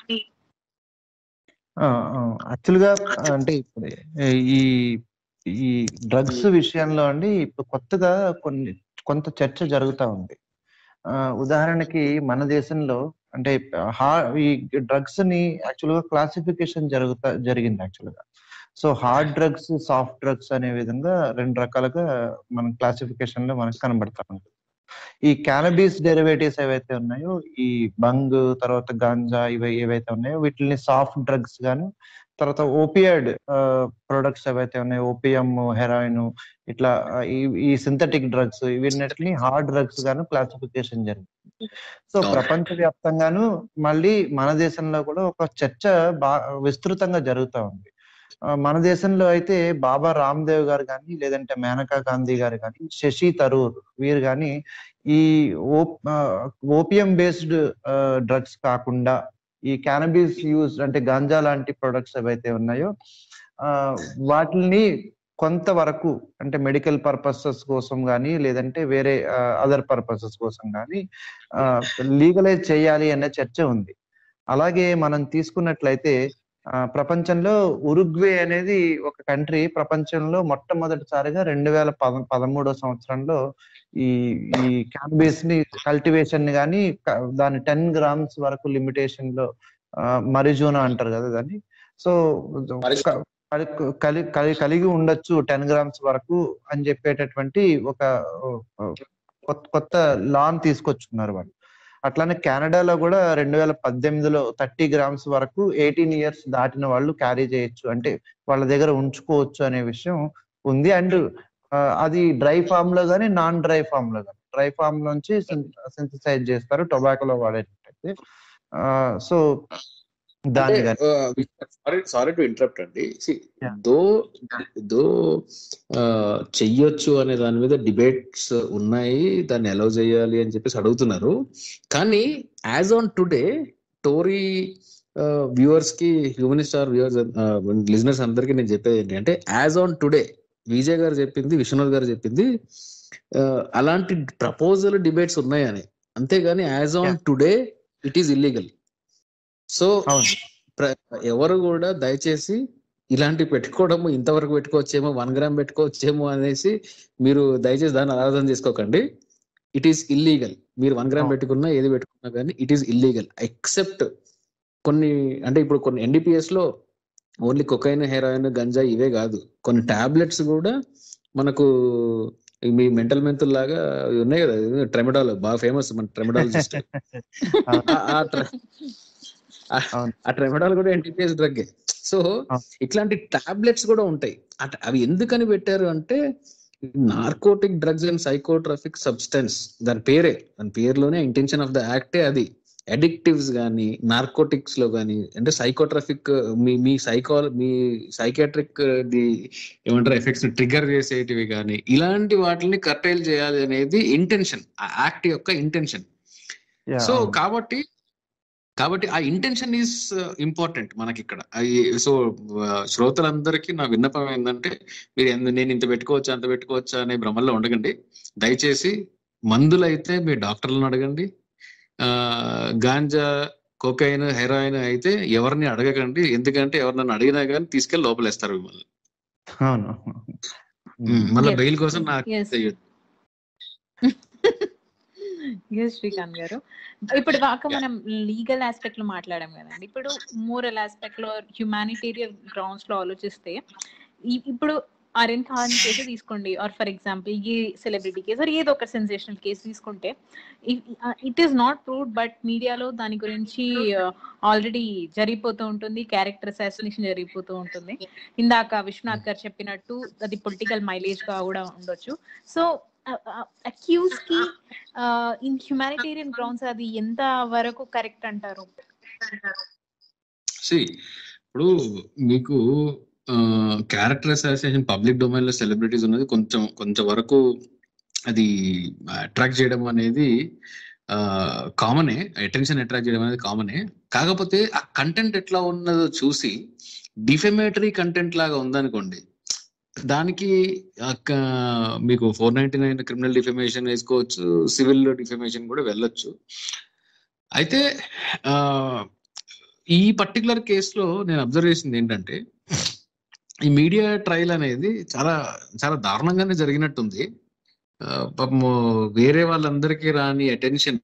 [SPEAKER 3] actual గా అంటే ఇప్పుడు ఈ ఈ drugs విషయంలో అండి ఇప్పుడు కొత్తగా కొన్ని కొంత చర్చ జరుగుతా ఉంది ఆ, ఉదాహరణకి మన దేశంలో అంటే హా ఈ డ్రగ్స్ ని యాక్చువల్ గా క్లాసిఫికేషన్ జరుగుతా జరిగింది యాక్చువల్ గా so hard drugs soft drugs అనే విధంగా రెండు రకాలుగా మన క్లాసిఫికేషన్ లో మనకు కనబడతా ఉంటుంది ఈ క్యానబీస్ డెరివేటివ్స్ ఏవైతే ఉన్నాయో ఈ బంగ్ తర్వాత గాంజా ఇవి ఏవైతే ఉన్నాయో వీటిని సాఫ్ట్ డ్రగ్స్ గాను తర్వాత ఓపియడ్ ప్రొడక్ట్స్ ఏవైతే ఉన్నాయో ఓపియం హెరాయిన్ ఇట్లా ఆ, ఈ ఈ సింథటిక్ డ్రగ్స్ వీటిని హార్డ్ డ్రగ్స్ గాను క్లాసిఫికేషన్ జరిగింది సో
[SPEAKER 5] అవును.
[SPEAKER 3] ప్రపంచ వ్యాప్తంగాను మళ్ళీ మన దేశంలో కూడా ఒక చర్చ బాగా విస్తృతంగా జరుగుతా ఉంది ఆ, మన దేశంలో అయితే బాబా రామ్దేవ్ గారు కానీ లేదంటే మేనకా గాంధీ గారు కానీ శశి తరూర్ వీరు కానీ ఈ ఓపియం బేస్డ్ డ్రగ్స్ కాకుండా ఈ క్యానబీస్ యూజ్ అంటే గాంజా లాంటి ప్రొడక్ట్స్ ఏవైతే ఉన్నాయో ఆ, వాటిని కొంతవరకు అంటే మెడికల్ పర్పసెస్ కోసం కానీ లేదంటే వేరే అదర్ పర్పసెస్ కోసం కానీ లీగలైజ్ చేయాలి అనే చర్చ ఉంది అలాగే మనం తీసుకున్నట్లయితే ఆ, ప్రపంచంలో ఉరుగ్వే అనేది ఒక కంట్రీ ప్రపంచంలో మొట్టమొదటిసారిగా రెండు వేల పద పదమూడో సంవత్సరంలో ఈ ఈ క్యాన్బేస్ ని కల్టివేషన్ ని కానీ దాని టెన్ గ్రామ్స్ వరకు లిమిటేషన్ లో మరిజోనా అంటారు కదా దాన్ని సో
[SPEAKER 5] Marijuana.
[SPEAKER 3] కలి కలి కలిగి ఉండొచ్చు టెన్ గ్రామ్స్ వరకు అని చెప్పేటటువంటి ఒక కొత్త కొత్త లాన్ తీసుకొచ్చుకున్నారు వాళ్ళు అట్లానే కెనడాలో కూడా రెండు వేల పద్దెనిమిదిలో థర్టీ గ్రామ్స్ వరకు ఎయిటీన్ ఇయర్స్ దాటిన వాళ్ళు క్యారీ చేయొచ్చు అంటే వాళ్ళ దగ్గర ఉంచుకోవచ్చు అనే విషయం ఉంది అండ్ అది డ్రై ఫామ్ లో కానీ నాన్ డ్రై ఫామ్ లో కానీ డ్రై ఫామ్ నుంచి సింథసైజ్ చేస్తారు టొబాకోలో వాడేటట్టయితే సో దాన్ని కానీ
[SPEAKER 5] సారీ సారీ టు ఇంటరప్ట్ అండి
[SPEAKER 3] Yeah.
[SPEAKER 5] దో దో చెయ్యొచ్చు అనే దాని మీద డిబేట్స్ ఉన్నాయి దాన్ని అలౌ చేయాలి అని చెప్పేసి అడుగుతున్నారు కానీ యాజ్ ఆన్ టుడే టోరీ వ్యూవర్స్ కి హ్యూమనిస్ట్ ఆర్ వ్యూవర్స్ లిజనర్స్ అందరికీ నేను చెప్పేది ఏంటి అంటే యాజ్ ఆన్ టుడే విజయ్ గారు చెప్పింది విశ్వనాథ్ గారు చెప్పింది uh, అలాంటి ప్రపోజల్ డిబేట్స్ ఉన్నాయని అంతేగాని as on today it is illegal so
[SPEAKER 3] అవును
[SPEAKER 5] ప్ర- ఎవరు కూడా దయచేసి ఇలాంటి పెట్టుకోవడము ఇంతవరకు పెట్టుకోవచ్చేమో వన్ గ్రామ్ పెట్టుకోవచ్చేమో అనేసి మీరు దయచేసి దాన్ని అర్థం చేసుకోకండి ఇట్ ఈస్ ఇల్లీగల్ మీరు వన్ గ్రామ్
[SPEAKER 3] అవును.
[SPEAKER 5] పెట్టుకున్నా ఏది పెట్టుకున్నా కానీ ఇట్ ఈస్ ఇల్లీగల్ ఎక్సెప్ట్ కొన్ని అంటే ఇప్పుడు కొన్ని ఎన్డీపీఎస్ లో ఓన్లీ కొకైన్ హెరాయిన్ గంజా ఇవే కాదు కొన్ని టాబ్లెట్స్ కూడా మనకు ఈ మీ మెంటల్ మెంతుల్ లాగా ఇవి ఉన్నాయి కదా ట్రెమడాల్ బాగా ఫేమస్ మన ట్రెమడాలజిస్ట్ ఆ ట్ర- ఆ-
[SPEAKER 3] అవును.
[SPEAKER 5] ఆ ట్రెమడాల్ కూడా ఎన్టీపీఎస్ డ్రగ్ సో
[SPEAKER 3] అవును.
[SPEAKER 5] ఇట్లాంటి టాబ్లెట్స్ కూడా ఉంటాయి అట- అవి ఎందుకని పెట్టారు అంటే narcotic drugs and psychotropic substance దాని పేరే దాని పేరులోనే ఇంటెన్షన్ ఆఫ్ ద యాక్టే అది అడిక్టివ్స్ కానీ నార్కోటిక్స్ లో కానీ అంటే సైకోట్రాఫిక్ మీ మీ సైకో మీ సైకాట్రిక్ ది ఏమంటారు ఎఫెక్ట్స్ ట్రిగర్ చేసేటివి కానీ ఇలాంటి వాటిని కర్టైల్ చేయాలి అనేది ఇంటెన్షన్ ఆ యాక్ట్ యొక్క ఇంటెన్షన్
[SPEAKER 3] Yeah,
[SPEAKER 5] సో
[SPEAKER 3] అవును.
[SPEAKER 5] కాబట్టి కాబట్టి ఆ ఇంటెన్షన్ ఈస్ ఇంపార్టెంట్ మనకి ఇక్కడ సో శ్రోతలందరికీ నా విన్నపం ఏంటంటే మీరు ఎందు- నేను ఇంత పెట్టుకోవచ్చా అంత పెట్టుకోవచ్చా అనే భ్రమల్లో ఉండకండి దయచేసి మందులు అయితే మీ డాక్టర్లను అడగండి ఆ గాంజా కోకైన్ హెరాయిన్ అయితే ఎవరిని అడగకండి ఎందుకంటే ఎవరినైనా అడిగినా కానీ తీసుకెళ్లి లోపలేస్తారు మిమ్మల్ని
[SPEAKER 3] అవును
[SPEAKER 5] మళ్ళీ
[SPEAKER 2] Yes.
[SPEAKER 5] బెయిల్ కోసం నాకు
[SPEAKER 2] Yes.
[SPEAKER 5] తెలియదు.
[SPEAKER 2] ఎస్ శ్రీకాంత్ గారు ఇప్పుడు దాకా మనం లీగల్ ఆస్పెక్ట్ లో మాట్లాడాం కదండి ఇప్పుడు మోరల్ ఆస్పెక్ట్ లో హ్యుమానిటేరియన్ గ్రౌండ్స్ లో ఆలోచిస్తే ఈ- ఇప్పుడు అరెన్ ఖాన్ కేసు తీసుకోండి ఆర్ ఫర్ ఎగ్జాంపుల్ ఈ సెలబ్రిటీ కేసు ఆర్ ఏదో ఒక సెన్సేషనల్ కేసు తీసుకుంటే it is not proved but మీడియాలో దాని గురించి ఆల్రెడీ జరిగిపోతూ ఉంటుంది క్యారెక్టర్ అసాసినేషన్ జరిగిపోతూ ఉంటుంది ఇందాక విశ్వనాథ్ గారు చెప్పినట్టు అది పొలిటికల్ మైలేజ్ గా కూడా ఉండొచ్చు సో అక్యూజ్ కి ఇన్ హ్యుమానిటేరియన్ గ్రౌండ్స్ అది ఎంత వరకు కరెక్ట్ అంటారు
[SPEAKER 5] See, ఇప్పుడు మీకు క్యారెక్టర్ అసోసియేషన్ పబ్లిక్ డొమైన్ లో సెలబ్రిటీస్ ఉన్నది కొంచెం కొంచెం వరకు అది అట్రాక్ట్ చేయడం అనేది కామనే అటెన్షన్ అట్రాక్ట్ చేయడం అనేది కామనే కాకపోతే ఆ కంటెంట్ ఎట్లా ఉన్నదో చూసి డిఫెమేటరీ కంటెంట్ లాగా ఉందనుకోండి దానికి ఆ క- మీకు four ninety nine criminal defamation వేసుకోవచ్చు సివిల్ డిఫెమేషన్ కూడా వెళ్ళొచ్చు అయితే ఆ ఈ పర్టికులర్ కేసులో నేను అబ్జర్వ్ చేసింది ఏంటంటే ఈ మీడియా ట్రయల్ అనేది చాలా చాలా దారుణంగానే జరిగినట్టుంది ఆ, పాపము వేరే వాళ్ళందరికీ రాని అటెన్షన్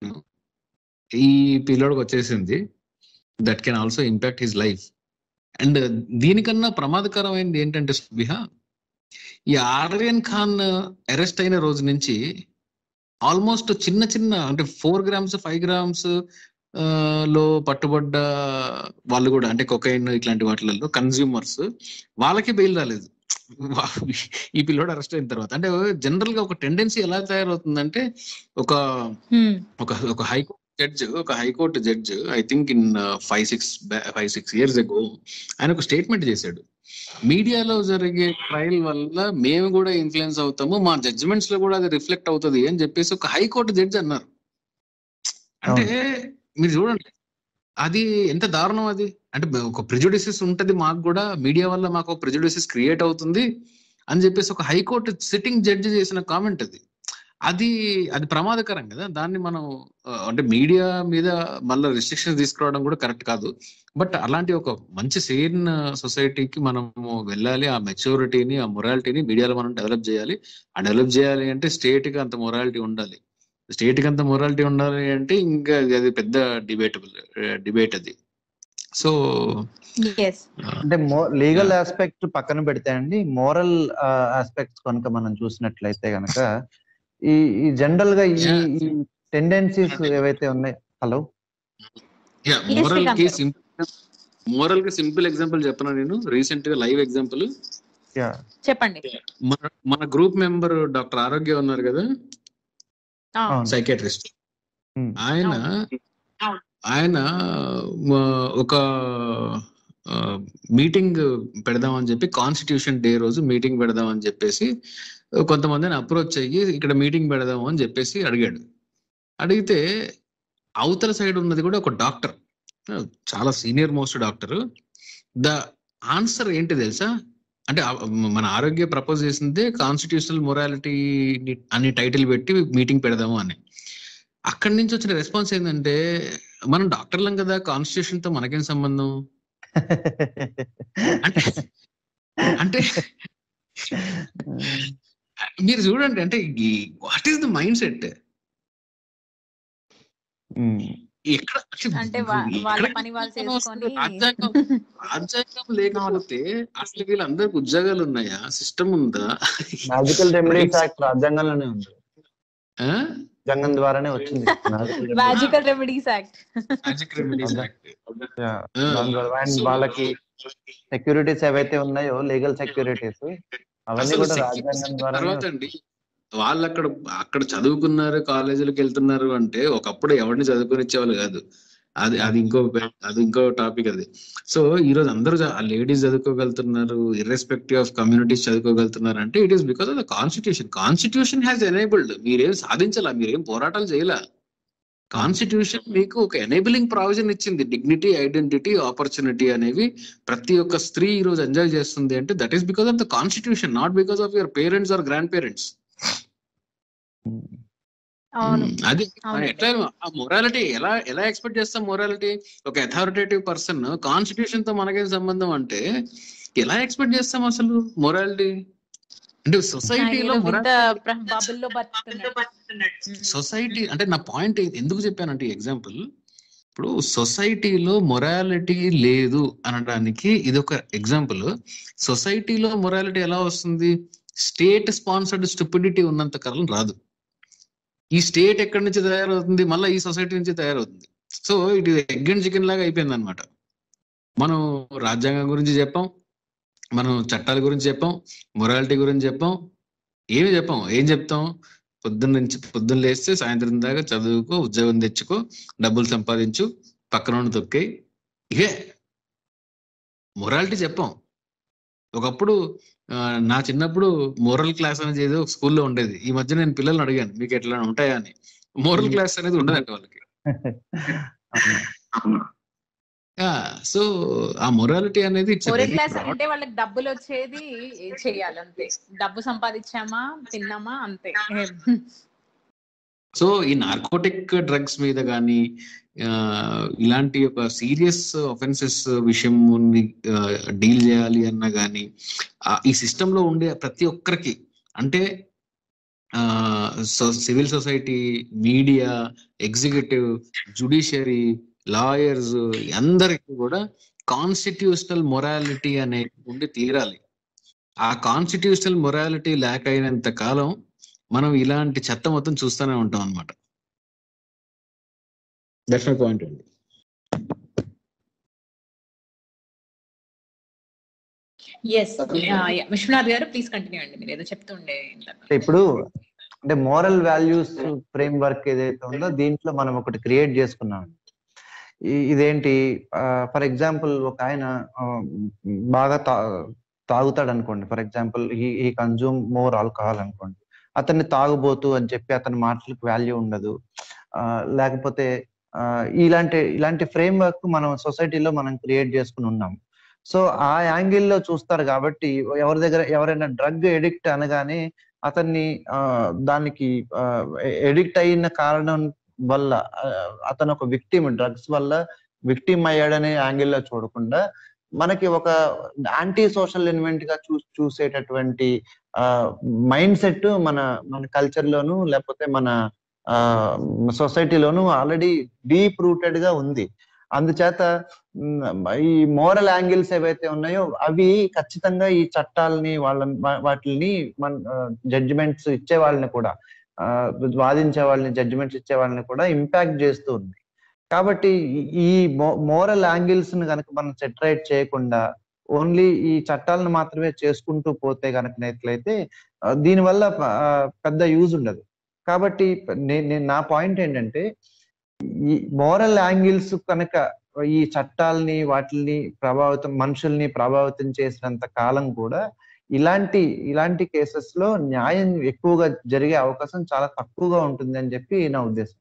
[SPEAKER 5] ఈ పిల్లోడికి వచ్చేసింది that can also impact his life and దీనికన్నా ప్రమాదకరమైనది ఏంటంటే సుబిహ ఈ ఆర్యన్ ఖాన్ అరెస్ట్ అయిన రోజు నుంచి ఆల్మోస్ట్ చిన్న చిన్న అంటే ఫోర్ గ్రామ్స్ ఫైవ్ గ్రామ్స్ లో పట్టుబడ్డ వాళ్ళు కూడా అంటే కొకైన్ ఇట్లాంటి వాటిలలో కన్స్యూమర్స్ వాళ్ళకి బెయిల్ రాలేదు వా- ఈ పిల్లోడు అరెస్ట్ అయిన తర్వాత అంటే జనరల్ గా ఒక టెండెన్సీ ఎలా తయారవుతుందంటే ఒక ఒక ఒక హైకోర్టు జడ్జ్ ఒక high court judge I think in five six five six years ago ఆయన ఒక స్టేట్మెంట్ చేశాడు మీడియాలో జరిగే ట్రయల్ వల్ల మేము కూడా ఇన్ఫ్లుయెన్స్ అవుతాము మా జడ్జిమెంట్స్ లో కూడా అది రిఫ్లెక్ట్ అవుతుంది అని చెప్పేసి ఒక హైకోర్టు జడ్జ్ అన్నారు అంటే మీరు చూడండి అది ఎంత దారుణం అది అంటే ఒక ప్రిజుడిసెస్ ఉంటది మాకు కూడా మీడియా వల్ల మాకు ప్రిజుడిసెస్ క్రియేట్ అవుతుంది అని చెప్పేసి ఒక హైకోర్టు సిట్టింగ్ జడ్జి చేసిన కామెంట్ అది అది అది ప్రమాదకరం కదా దాన్ని మనం ఆ, అంటే మీడియా మీద మళ్ళీ రిస్ట్రిక్షన్స్ తీసుకురావడం కూడా కరెక్ట్ కాదు బట్ అలాంటి ఒక మంచి సేన్ సొసైటీకి మనము వెళ్ళాలి ఆ మెచ్యూరిటీని ఆ మొరాలిటీని మీడియాలో మనం డెవలప్ చేయాలి ఆ డెవలప్ చేయాలి అంటే స్టేట్ కి అంత మొరాలిటీ ఉండాలి స్టేట్ కి అంత మొరాలిటీ ఉండాలి అంటే ఇంకా అది పెద్ద డిబేటబుల్ డిబేట్ అది సో
[SPEAKER 2] ఎస్
[SPEAKER 3] అంటే మో లీగల్ ఆస్పెక్ట్ పక్కన పెడితే అండి మోరల్ ఆస్పెక్ట్స్ కనుక మనం చూసినట్లయితే గనక ఈ ఈ జనరల్ గా ఈ
[SPEAKER 5] Yeah.
[SPEAKER 3] టెండెన్సీస్ ఏవైతే ఉన్నాయి హలో
[SPEAKER 5] మోరల్
[SPEAKER 2] శ్రీకాంత్
[SPEAKER 5] కి
[SPEAKER 2] గారు.
[SPEAKER 5] సింపుల్ మోరల్ కి సింపుల్ ఎగ్జాంపుల్ చెప్పను నేను రీసెంట్ గా లైవ్ ఎగ్జాంపుల్
[SPEAKER 3] యా
[SPEAKER 2] చెప్పండి
[SPEAKER 5] మన మన గ్రూప్ మెంబర్ డాక్టర్ ఆరోగ్య ఉన్నారు కదా
[SPEAKER 2] ఆ,
[SPEAKER 3] అవును.
[SPEAKER 5] Psychiatrist
[SPEAKER 3] Hmm.
[SPEAKER 5] ఆయన
[SPEAKER 2] అవును.
[SPEAKER 5] ఆయన మ, ఒక మీటింగ్ పెడదామని చెప్పి కాన్స్టిట్యూషన్ డే రోజు మీటింగ్ పెడదామని చెప్పేసి కొంతమందిని అప్రోచ్ అయ్యి ఇక్కడ మీటింగ్ పెడదాము అని చెప్పేసి అడిగాడు అడిగితే అవతల సైడ్ ఉన్నది కూడా ఒక డాక్టర్ చాలా senior most doctor the answer ఏంటి తెలుసా అంటే ఆ- మన ఆరోగ్య ప్రపోజ్ చేసిందే కాన్స్టిట్యూషనల్ మొరాలిటీ అని టైటిల్ పెట్టి మీటింగ్ పెడదాము అని అక్కడి నుంచి వచ్చిన రెస్పాన్స్ ఏంటంటే మనం డాక్టర్లం కదా కాన్స్టిట్యూషన్ తో మనకేం సంబంధం అంటే అంటే మీరు చూడండి అంటే what is the mind set
[SPEAKER 3] um.
[SPEAKER 2] అంటే
[SPEAKER 5] ఎక్కడ అసలు
[SPEAKER 2] వా- వాళ్ళ
[SPEAKER 5] ఎక్కడ
[SPEAKER 2] పని వాళ్ళు
[SPEAKER 5] వస్తుంది?
[SPEAKER 2] చేసుకొని
[SPEAKER 5] రాజ్యాంగం రాజ్యాంగం లేకపోతే అసలు వీళ్ళందరికి ఉద్యోగాలు ఉన్నాయా సిస్టమ్ ఉందా
[SPEAKER 3] మ్యాజికల్ రెమెడీస్ యాక్ట్ రాజ్యాంగంలోనే ఉంది
[SPEAKER 5] ఆ?
[SPEAKER 3] రాజ్యాంగం ద్వారానే వచ్చింది Magical Remedies.
[SPEAKER 2] Magical remedies act
[SPEAKER 5] magic remedies act
[SPEAKER 3] Yeah.
[SPEAKER 5] ఆ.
[SPEAKER 3] దాని ద్వారా and
[SPEAKER 5] So-
[SPEAKER 3] వాళ్ళకి సెక్యూరిటీస్ ఏవైతే ఉన్నాయో లీగల్ సెక్యూరిటీస్ అవన్నీ
[SPEAKER 5] అసలు
[SPEAKER 3] కూడా
[SPEAKER 5] security
[SPEAKER 3] రాజ్యాంగం ద్వారానే
[SPEAKER 5] తర్వాత అండి వాళ్ళు అక్కడ అక్కడ చదువుకున్నారు కాలేజీలకు వెళ్తున్నారు అంటే ఒకప్పుడు ఎవరిని చదువుకొని ఇచ్చేవాళ్ళు కాదు అది అది ఇంకో పె- అది ఇంకో టాపిక్ అది సో ఈ రోజు అందరూ లేడీస్ చదువుకోగలుగుతున్నారు ఇర్రెస్పెక్టివ్ ఆఫ్ కమ్యూనిటీస్ చదువుకోగలుగుతున్నారు అంటే it is because of the constitution constitution has enabled మీరేం సాధించాలా మీరేం పోరాటాలు చేయాల కాన్స్టిట్యూషన్ మీకు ఒక ఎనేబిలింగ్ ప్రావిజన్ ఇచ్చింది డిగ్నిటీ ఐడెంటిటీ ఆపర్చునిటీ అనేవి ప్రతి ఒక్క స్త్రీ ఈ రోజు ఎంజాయ్ చేస్తుంది అంటే that is because of the constitution not because of your parents or grandparents
[SPEAKER 2] అవును
[SPEAKER 5] అది
[SPEAKER 2] అవునండి.
[SPEAKER 5] ఎట్లా ఆ మొరాలిటీ ఎలా ఎలా ఎక్స్పెక్ట్ చేస్తాం మొరాలిటీ ఒక అథారిటేటివ్ పర్సన్ కాన్స్టిట్యూషన్ తో మనకేం సంబంధం అంటే ఎలా ఎక్స్పెక్ట్ చేస్తాం అసలు మొరాలిటీ అంటే సొసైటీలో
[SPEAKER 2] ఆయన వింత ప్ర- బబుల్లో బతుకుతున్నాడు
[SPEAKER 5] సొసైటీ అంటే నా పాయింట్ ఎందుకు చెప్పానంటే ఎగ్జాంపుల్ ఇప్పుడు సొసైటీలో మొరాలిటీ లేదు అనడానికి ఇది ఒక ఎగ్జాంపుల్ సొసైటీలో మొరాలిటీ ఎలా వస్తుంది స్టేట్ స్పాన్సర్డ్ స్టూపిడిటీ ఉన్నంత కాలం రాదు ఈ స్టేట్ ఎక్కడి నుంచి తయారవుతుంది మళ్ళీ ఈ సొసైటీ నుంచి తయారవుతుంది so it is egg and chicken లాగా అయిపోయింది అనమాట మనం రాజ్యాంగం గురించి చెప్పాం మనం చట్టాల గురించి చెప్పాం మొరాలిటీ గురించి చెప్పాం ఏమి చెప్పాం ఏం చెప్తాం పొద్దున్న నుంచి పొద్దున్న లేస్తే సాయంత్రం దాకా చదువుకో ఉద్యోగం తెచ్చుకో డబ్బులు సంపాదించు పక్కన తొక్కే ఇవే మొరాలిటీ చెప్పాం ఒకప్పుడు ఆ, నా చిన్నప్పుడు మోరల్ క్లాస్ అనేది ఏదో ఒక స్కూల్లో ఉండేది ఈ మధ్య నేను పిల్లల్ని అడిగాను మీకు ఎట్లా ఉంటాయా అని మోరల్ క్లాస్ అనేది ఉండదంట వాళ్ళకి సో ఆ మొరాలిటీ అనేది it's a
[SPEAKER 2] ఒరే
[SPEAKER 5] very
[SPEAKER 2] క్లాస్
[SPEAKER 5] broad-
[SPEAKER 2] అంటే వాళ్ళకి డబ్బులు వచ్చేది చేయాలి అంతే డబ్బు సంపాదించామా తిన్నామా అంతే
[SPEAKER 5] సో ఈ నార్కోటిక్ డ్రగ్స్ మీద కానీ ఇలాంటి ఒక సీరియస్ ఒఫెన్సెస్ విషయం డీల్ చేయాలి అన్నా కానీ ఈ సిస్టమ్ లో ఉండే ప్రతి ఒక్కరికి అంటే civil society media executive judiciary lawyers అందరికి కూడా కాన్స్టిట్యూషనల్ మొరాలిటీ అనేది ఉండి తీరాలి ఆ కాన్స్టిట్యూషనల్ మొరాలిటీ లేక అయినంత కాలం మనం ఇలాంటి చెత్త మొత్తం చూస్తూనే ఉంటాం అనమాట దట్స్ మై పాయింట్ అండి
[SPEAKER 2] yes Vishwanath garu please continue అండి మీరు ఏదో చెప్తుండే ఇందాక.
[SPEAKER 3] అంటే ఇప్పుడు అంటే మోరల్ వాల్యూస్ ఫ్రేమ్ వర్క్ ఏదైతే ఉందో దీంట్లో మనం ఒకటి క్రియేట్ చేసుకున్నాం ఈ- ఇదేంటి ఫర్ ఎగ్జాంపుల్ ఒక ఆయన ఆ, బాగా తా తాగుతాడు అనుకోండి ఫర్ ఎగ్జాంపుల్ ఈ ఈ కన్జ్యూమ్ మోర్ ఆల్కహాల్ అనుకోండి అతన్ని తాగుబోతు అని చెప్పి అతని మాటలకు వాల్యూ ఉండదు ఆ, లేకపోతే ఆ, ఇలాంటి ఇలాంటి ఫ్రేమ్ వర్క్ మనం సొసైటీలో మనం క్రియేట్ చేసుకుని ఉన్నాం సో ఆ యాంగిల్లో చూస్తారు కాబట్టి ఎవరి దగ్గర ఎవరైనా డ్రగ్ ఎడిక్ట్ అనగానే అతన్ని ఆ, దానికి ఎడిక్ట్ అయిన కారణం వల్ల ఆ, అతను ఒక విక్టిమ్ డ్రగ్స్ వల్ల విక్టిమ్ అయ్యాడనే యాంగిల్లో చూడకుండా మనకి ఒక యాంటీ సోషల్ ఎలిమెంట్ గా చూ చూసేటటువంటి మైండ్ సెట్ మన మన కల్చర్ లోను లేకపోతే మన సొసైటీలోను ఆల్రెడీ డీప్ రూటెడ్ గా ఉంది అందుచేత మ్, ఈ మోరల్ యాంగిల్స్ ఏవైతే ఉన్నాయో అవి ఖచ్చితంగా ఈ చట్టాలని వాళ్ళ వాటిని మన జడ్జిమెంట్స్ ఇచ్చే వాళ్ళని కూడా ఆ, వాదించే వాళ్ళని జడ్జిమెంట్స్ ఇచ్చే వాళ్ళని కూడా ఇంపాక్ట్ చేస్తూ ఉంది కాబట్టి ఈ- ఈ మోరల్ యాంగిల్స్ ని కనుక మనం సెటరేట్ చేయకుండా ఓన్లీ ఈ చట్టాలను మాత్రమే చేసుకుంటూ పోతే కనుకనట్లయితే ఆ, దీనివల్ల ఆ, పెద్ద యూజ్ ఉండదు కాబట్టి నేను నేను నా పాయింట్ ఏంటంటే ఈ మోరల్ యాంగిల్స్ కనుక ఈ చట్టాలని వాటిని ప్రభావితం మనుషుల్ని ప్రభావితం చేసినంత కాలం కూడా ఇలాంటి ఇలాంటి కేసెస్ లో న్యాయం ఎక్కువగా జరిగే అవకాశం చాలా తక్కువగా ఉంటుంది అని చెప్పి నా ఉద్దేశం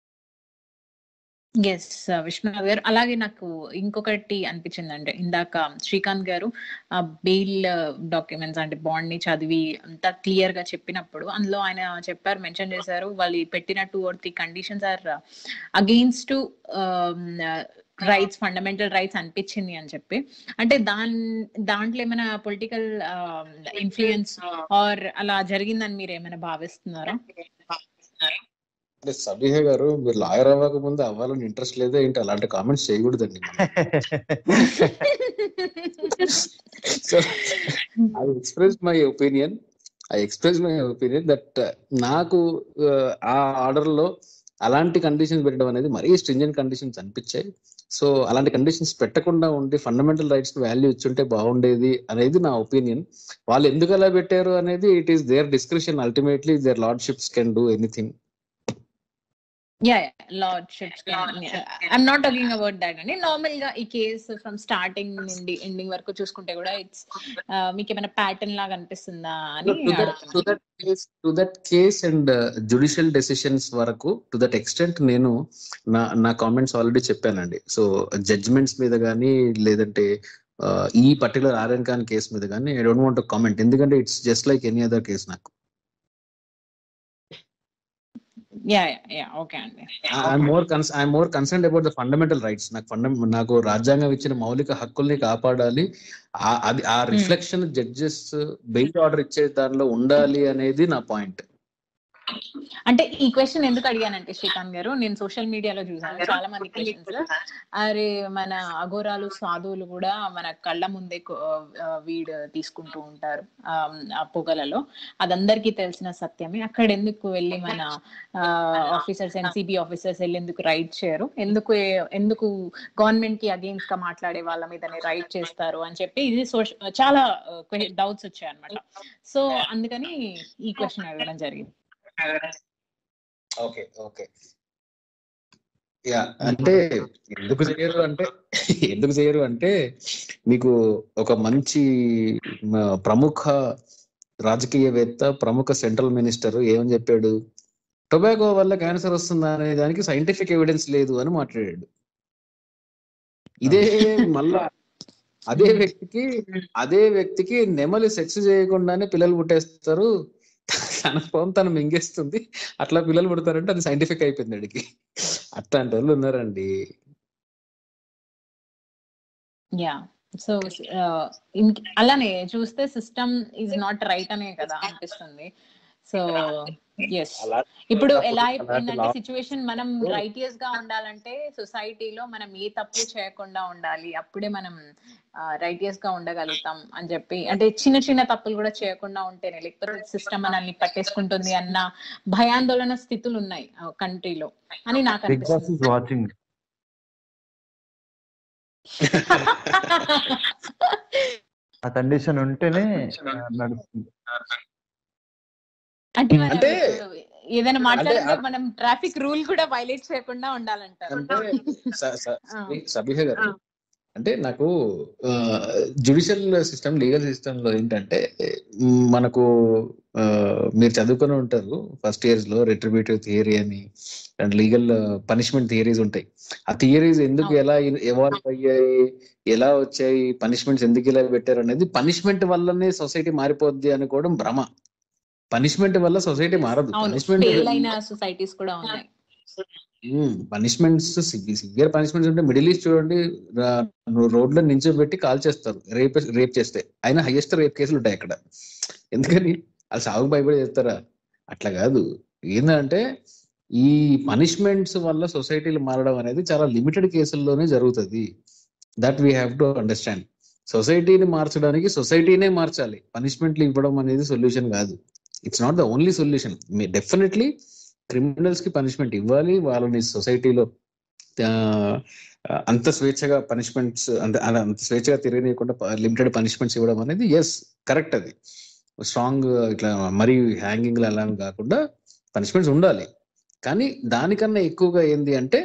[SPEAKER 2] ఎస్ విశ్వనాథ్ గారు అలాగే నాకు ఇంకొకటి అనిపించింది అంటే ఇందాక శ్రీకాంత్ గారు బెయిల్ డాక్యుమెంట్స్ అంటే బాండ్ ని చదివి అంతా క్లియర్ గా చెప్పినప్పుడు అందులో ఆయన చెప్పారు మెన్షన్ చేశారు వాళ్ళు పెట్టిన two or three conditions or against rights fundamental rights అనిపించింది అని చెప్పి అంటే దాన్ దాంట్లో ఏమైనా పొలిటికల్ ఇన్ఫ్లుయెన్స్ ఆర్ అలా జరిగిందని మీరు ఏమైనా భావిస్తున్నారా
[SPEAKER 5] అంటే సబీహ గారు మీరు లాయర్ అవ్వక ముందు అవ్వాలని ఇంట్రెస్ట్ లేదా ఏంటి అలాంటి కామెంట్స్ చేయకూడదండి so I express my opinion I express my opinion that నాకు uh, ఆ ఆర్డర్ లో అలాంటి కండిషన్స్ పెట్టడం అనేది మరీ స్ట్రింజెంట్ కండిషన్స్ అనిపించాయి సో అలాంటి కండిషన్స్ పెట్టకుండా ఉండి ఫండమెంటల్ రైట్స్ వాల్యూ ఇచ్చుంటే బాగుండేది అనేది నా ఒపీనియన్ వాళ్ళు ఎందుకు అలా పెట్టారు అనేది it is their description ultimately their lordships can do anything
[SPEAKER 2] yeah lordships I'm not talking about that అండి నార్మల్ గా ఈ కేసు ఫ్రమ్ స్టార్టింగ్ నుండి ఎండింగ్ వరకు చూసుకుంటే కూడా ఇట్స్ మీకు ఏమైనా ప్యాటర్న్ లాగా అనిపిస్తుందా అని
[SPEAKER 5] టు దట్ టు
[SPEAKER 2] అడుగుతున్నాను
[SPEAKER 5] that case to that case and judicial decisions వరకు టు దట్ ఎక్స్టెంట్ నేను నా నా కామెంట్స్ ఆల్రెడీ చెప్పానండి సో జడ్జ్మెంట్స్ మీద కానీ లేదంటే ఆ, ఈ పర్టికులర్ ఆర్ఎన్ ఖాన్ కేసు మీద కానీ ఐ డోంట్ వాంట్ కామెంట్ ఎందుకంటే it's just like any other case నాకు
[SPEAKER 2] యా యా ఓకే అండి
[SPEAKER 5] ఐఎమ్ మోర్ కన్స్ I'm more concern about the fundamental rights నాకు ఫండ నాకు రాజ్యాంగం ఇచ్చిన మౌలిక హక్కుల్ని కాపాడాలి ఆ- అది ఆ రిఫ్లెక్షన్ జడ్జెస్ బెయిల్ ఆర్డర్ ఇచ్చే దానిలో ఉండాలి అనేది నా పాయింట్
[SPEAKER 2] అంటే ఈ క్వశ్చన్ ఎందుకు అడిగానంటే శ్రీకాంత్ గారు నేను సోషల్ మీడియాలో చూసాను చాలా మంది క్వశ్చన్స్ అరే మన అఘోరాలు సాధువులు కూడా మన కళ్ళ ముందే కొ- ఆ, వీడ్ తీసుకుంటూ ఉంటారు ఆ, ఆ పొగలలో అదందరికీ తెలిసిన సత్యమే అక్కడ ఎందుకు వెళ్ళి మన ఆఫీసర్స్ ఎన్సిబి ఆఫీసర్స్ వెళ్ళి ఎందుకు రైడ్ చేయరు ఎందుకు ఎందుకు గవర్నమెంట్ కి అగేన్స్ట్ గా మాట్లాడే వాళ్ళ మీదనే రైడ్ చేస్తారు అని చెప్పి ఇది సోష- చాలా డౌట్స్ వచ్చాయి అనమాట సో అందుకని ఈ క్వశ్చన్ అడగడం జరిగింది
[SPEAKER 5] ఓకే ఓకే యా అంటే ఎందుకు చేయరు అంటే ఎందుకు చేయరు అంటే మీకు ఒక మంచి మ, ప్రముఖ రాజకీయవేత్త ప్రముఖ సెంట్రల్ మినిస్టర్ ఏమని చెప్పాడు టొబాకో వల్ల క్యాన్సర్ వస్తుందా అనే దానికి సైంటిఫిక్ ఎవిడెన్స్ లేదు అని మాట్లాడాడు ఇదే మళ్ళా అదే వ్యక్తికి అదే వ్యక్తికి నెమలి సెక్స్ చేయకుండానే పిల్లలు పుట్టేస్తారు తన ఫోన్ తను మింగేస్తుంది అట్లా పిల్లలు పుడతారంటే అది సైంటిఫిక్ అయిపోయింది అడిగి అట్లాంటి వాళ్ళు ఉన్నారండి
[SPEAKER 2] యా సో అలానే చూస్తే సిస్టమ్ ఈజ్ నాట్ రైట్ అనే కదా అనిపిస్తుంది సో ఎస్
[SPEAKER 6] అలా
[SPEAKER 2] ఇప్పుడు
[SPEAKER 6] అలాంటి
[SPEAKER 2] ఎలా అయిపోయిందంటే
[SPEAKER 6] law-
[SPEAKER 2] సిచ్యువేషన్ మనం రైటియస్ గా ఉండాలంటే సొసైటీలో మనం ఏ తప్పు చేయకుండా ఉండాలి అప్పుడే మనం రైటియస్ గా ఉండగలుగుతాం అని చెప్పి అంటే చిన్న చిన్న తప్పులు కూడా చేయకుండా ఉంటేనే లేకపోతే సిస్టమ్ మనల్ని పట్టేసుకుంటుంది అన్న భయాందోళన స్థితులు ఉన్నాయి కంట్రీలో అని నాకు
[SPEAKER 3] బిగ్ బాస్
[SPEAKER 2] అనిపిస్తుంది
[SPEAKER 3] ఇస్ వాచింగ్ ఆ కండిషన్ ఉంటేనే ఆ, నడుస్తుంది
[SPEAKER 2] అంటే మనం
[SPEAKER 5] అంటే-
[SPEAKER 2] ఇప్పుడు ఏదైనా మాట్లాడితే
[SPEAKER 5] ఆ-
[SPEAKER 2] మనం ట్రాఫిక్ రూల్ కూడా వైలేట్ చేయకుండా ఉండాలంటారు
[SPEAKER 5] అంటే స- స-
[SPEAKER 2] ఆ.
[SPEAKER 5] సబిహ గారు అంటే నాకు జ్యుడిషియల్ సిస్టమ్ లీగల్ సిస్టమ్ లో ఏంటంటే మ్, మనకు ఆ, మీరు చదువుకొని ఉంటారు ఫస్ట్ ఇయర్స్ లో రిట్రిబ్యూటివ్ థియరీ అని అండ్ లీగల్ పనిష్మెంట్ థియరీస్ ఉంటాయి ఆ థియరీస్ ఎందుకు
[SPEAKER 2] అవును.
[SPEAKER 5] ఎలా ఎవాల్వ్ అయ్యాయి ఎలా వచ్చాయి పనిష్మెంట్స్ ఎందుకు ఇలా పెట్టారు అనేది పనిష్మెంట్ వల్లనే సొసైటీ మారిపోద్ది అనుకోవడం భ్రమ పనిష్మెంట్ వల్ల సొసైటీ మారదు
[SPEAKER 2] అవును
[SPEAKER 5] పనిష్మెంట్
[SPEAKER 2] ఫెయిల్ అయిన సొసైటీస్ కూడా ఉన్నాయి
[SPEAKER 5] పనిష్మెంట్స్ సివియర్ పనిష్మెంట్స్ ఉంటే మిడిల్ ఈస్ట్ చూడండి రా- రోడ్లో నించోబెట్టి కాల్ చేస్తారు రేప్ రేప్ చేస్తే అయినా హైయెస్ట్ రేప్ కేసులు ఉంటాయి అక్కడ ఎందుకని వాళ్ళు సాగు భయపడి చేస్తారా అట్లా కాదు ఏంటంటే ఈ పనిష్మెంట్స్ వల్ల సొసైటీలు మారడం అనేది చాలా లిమిటెడ్ కేసుల్లోనే జరుగుతుంది that we have to understand సొసైటీని మార్చడానికి సొసైటీనే మార్చాలి పనిష్మెంట్లు ఇవ్వడం అనేది సొల్యూషన్ కాదు it's not the only solution definitely criminals కి పనిష్మెంట్ ఇవ్వాలి వాళ్ళని సొసైటీలో అంత స్వేచ్ఛగా పనిష్మెంట్స్ అంత అంత స్వేచ్ఛగా తిరగనీయకుండా లిమిటెడ్ పనిష్మెంట్స్ ఇవ్వడం అనేది ఎస్ కరెక్ట్ అది స్ట్రాంగ్ ఇట్లా మరీ హ్యాంగింగ్ అలా కాకుండా పనిష్మెంట్స్ ఉండాలి కానీ దానికన్నా ఎక్కువగా ఏంది అంటే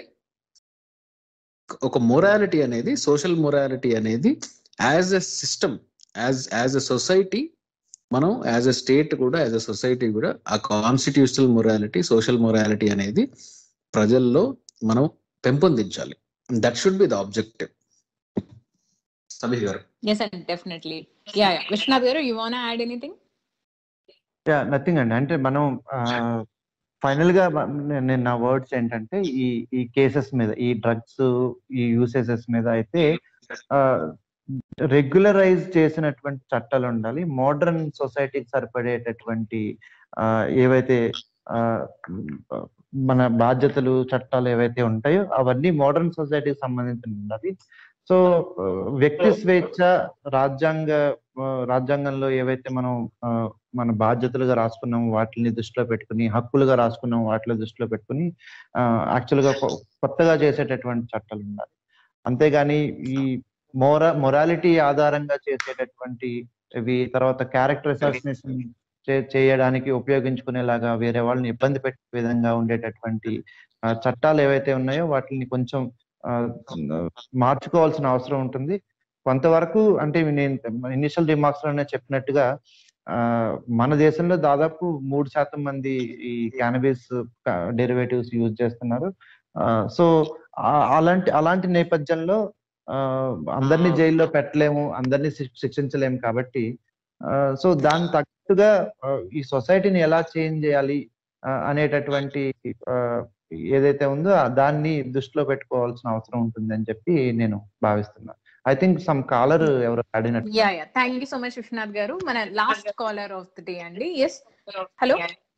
[SPEAKER 5] ఒక మొరాలిటీ అనేది సోషల్ మొరాలిటీ అనేది as a system as as a society మనం యాజ్ ఎ స్టేట్ కూడా యాజ్ ఎ సొసైటీ కూడా ఆ కాన్స్టిట్యూషనల్ మొరాలిటీ సోషల్ మొరాలిటీ అనేది ప్రజల్లో మనం పెంపొందించాలి that should be the objective Sameer garu
[SPEAKER 2] yes and definitely yeah yeah Vishwanath garu you want add anything
[SPEAKER 3] yeah nothing అండి అంటే మనం ఫైనల్ గా మ- నే- నేను నా వర్డ్స్ ఏంటంటే ఈ ఈ కేసెస్ మీద ఈ డ్రగ్స్ ఈ యూసేసెస్ మీద అయితే రెగ్యులరైజ్ చేసినటువంటి చట్టాలు ఉండాలి మోడర్న్ సొసైటీకి సరిపడేటటువంటి ఆ, ఏవైతే ఆ, మన బాధ్యతలు చట్టాలు ఏవైతే ఉంటాయో అవన్నీ మోడర్న్ సొసైటీకి సంబంధించి ఉండాలి సో ఆ, వ్యక్తి స్వేచ్ఛ రాజ్యాంగ ఆ, రాజ్యాంగంలో ఏవైతే మనం ఆ, మన బాధ్యతలుగా రాసుకున్నాం వాటిని దృష్టిలో పెట్టుకుని హక్కులుగా రాసుకున్నాం వాటిని దృష్టిలో పెట్టుకుని యాక్చువల్ గా కొ- కొత్తగా చేసేటటువంటి చట్టాలు ఉండాలి అంతేగాని ఈ మోర మొరాలిటీ ఆధారంగా చేసేటటువంటి ఇవి తర్వాత క్యారెక్టర్ అసాసినేషన్ చేయడానికి ఉపయోగించుకునేలాగా వేరే వాళ్ళని ఇబ్బంది పెట్టే విధంగా ఉండేటటువంటి ఆ, చట్టాలు ఏవైతే ఉన్నాయో వాటిని కొంచెం ఆ, మార్చుకోవాల్సిన అవసరం ఉంటుంది కొంతవరకు అంటే నేను ఇనిషియల్ రిమార్క్స్ లోనే చెప్పినట్టుగా ఆ, మన దేశంలో దాదాపు మూడు శాతం మంది ఈ క్యానబిస్ డెరివేటివ్స్ యూజ్ చేస్తున్నారు సో అలాంటి అలాంటి నేపథ్యంలో ఆ, అందరినీ జైల్లో పెట్టలేము అందరినీ శిక్ష- శిక్షించలేము కాబట్టి సో దాని తగ్గట్టుగా ఆ, ఈ సొసైటీని ఎలా చేంజ్ చేయాలి ఆ, అనేటటువంటి ఆ, ఏదైతే ఉందో ఆ దాన్ని దృష్టిలో పెట్టుకోవాల్సిన అవసరం ఉంటుంది అని చెప్పి నేను భావిస్తున్నాను ఐ థింక్ సమ్ కాలర్ ఎవరు అడిగినట్టు
[SPEAKER 2] yeah yeah thank you so much Vishwanath garu మన last caller of the day అండి ఎస్ హలో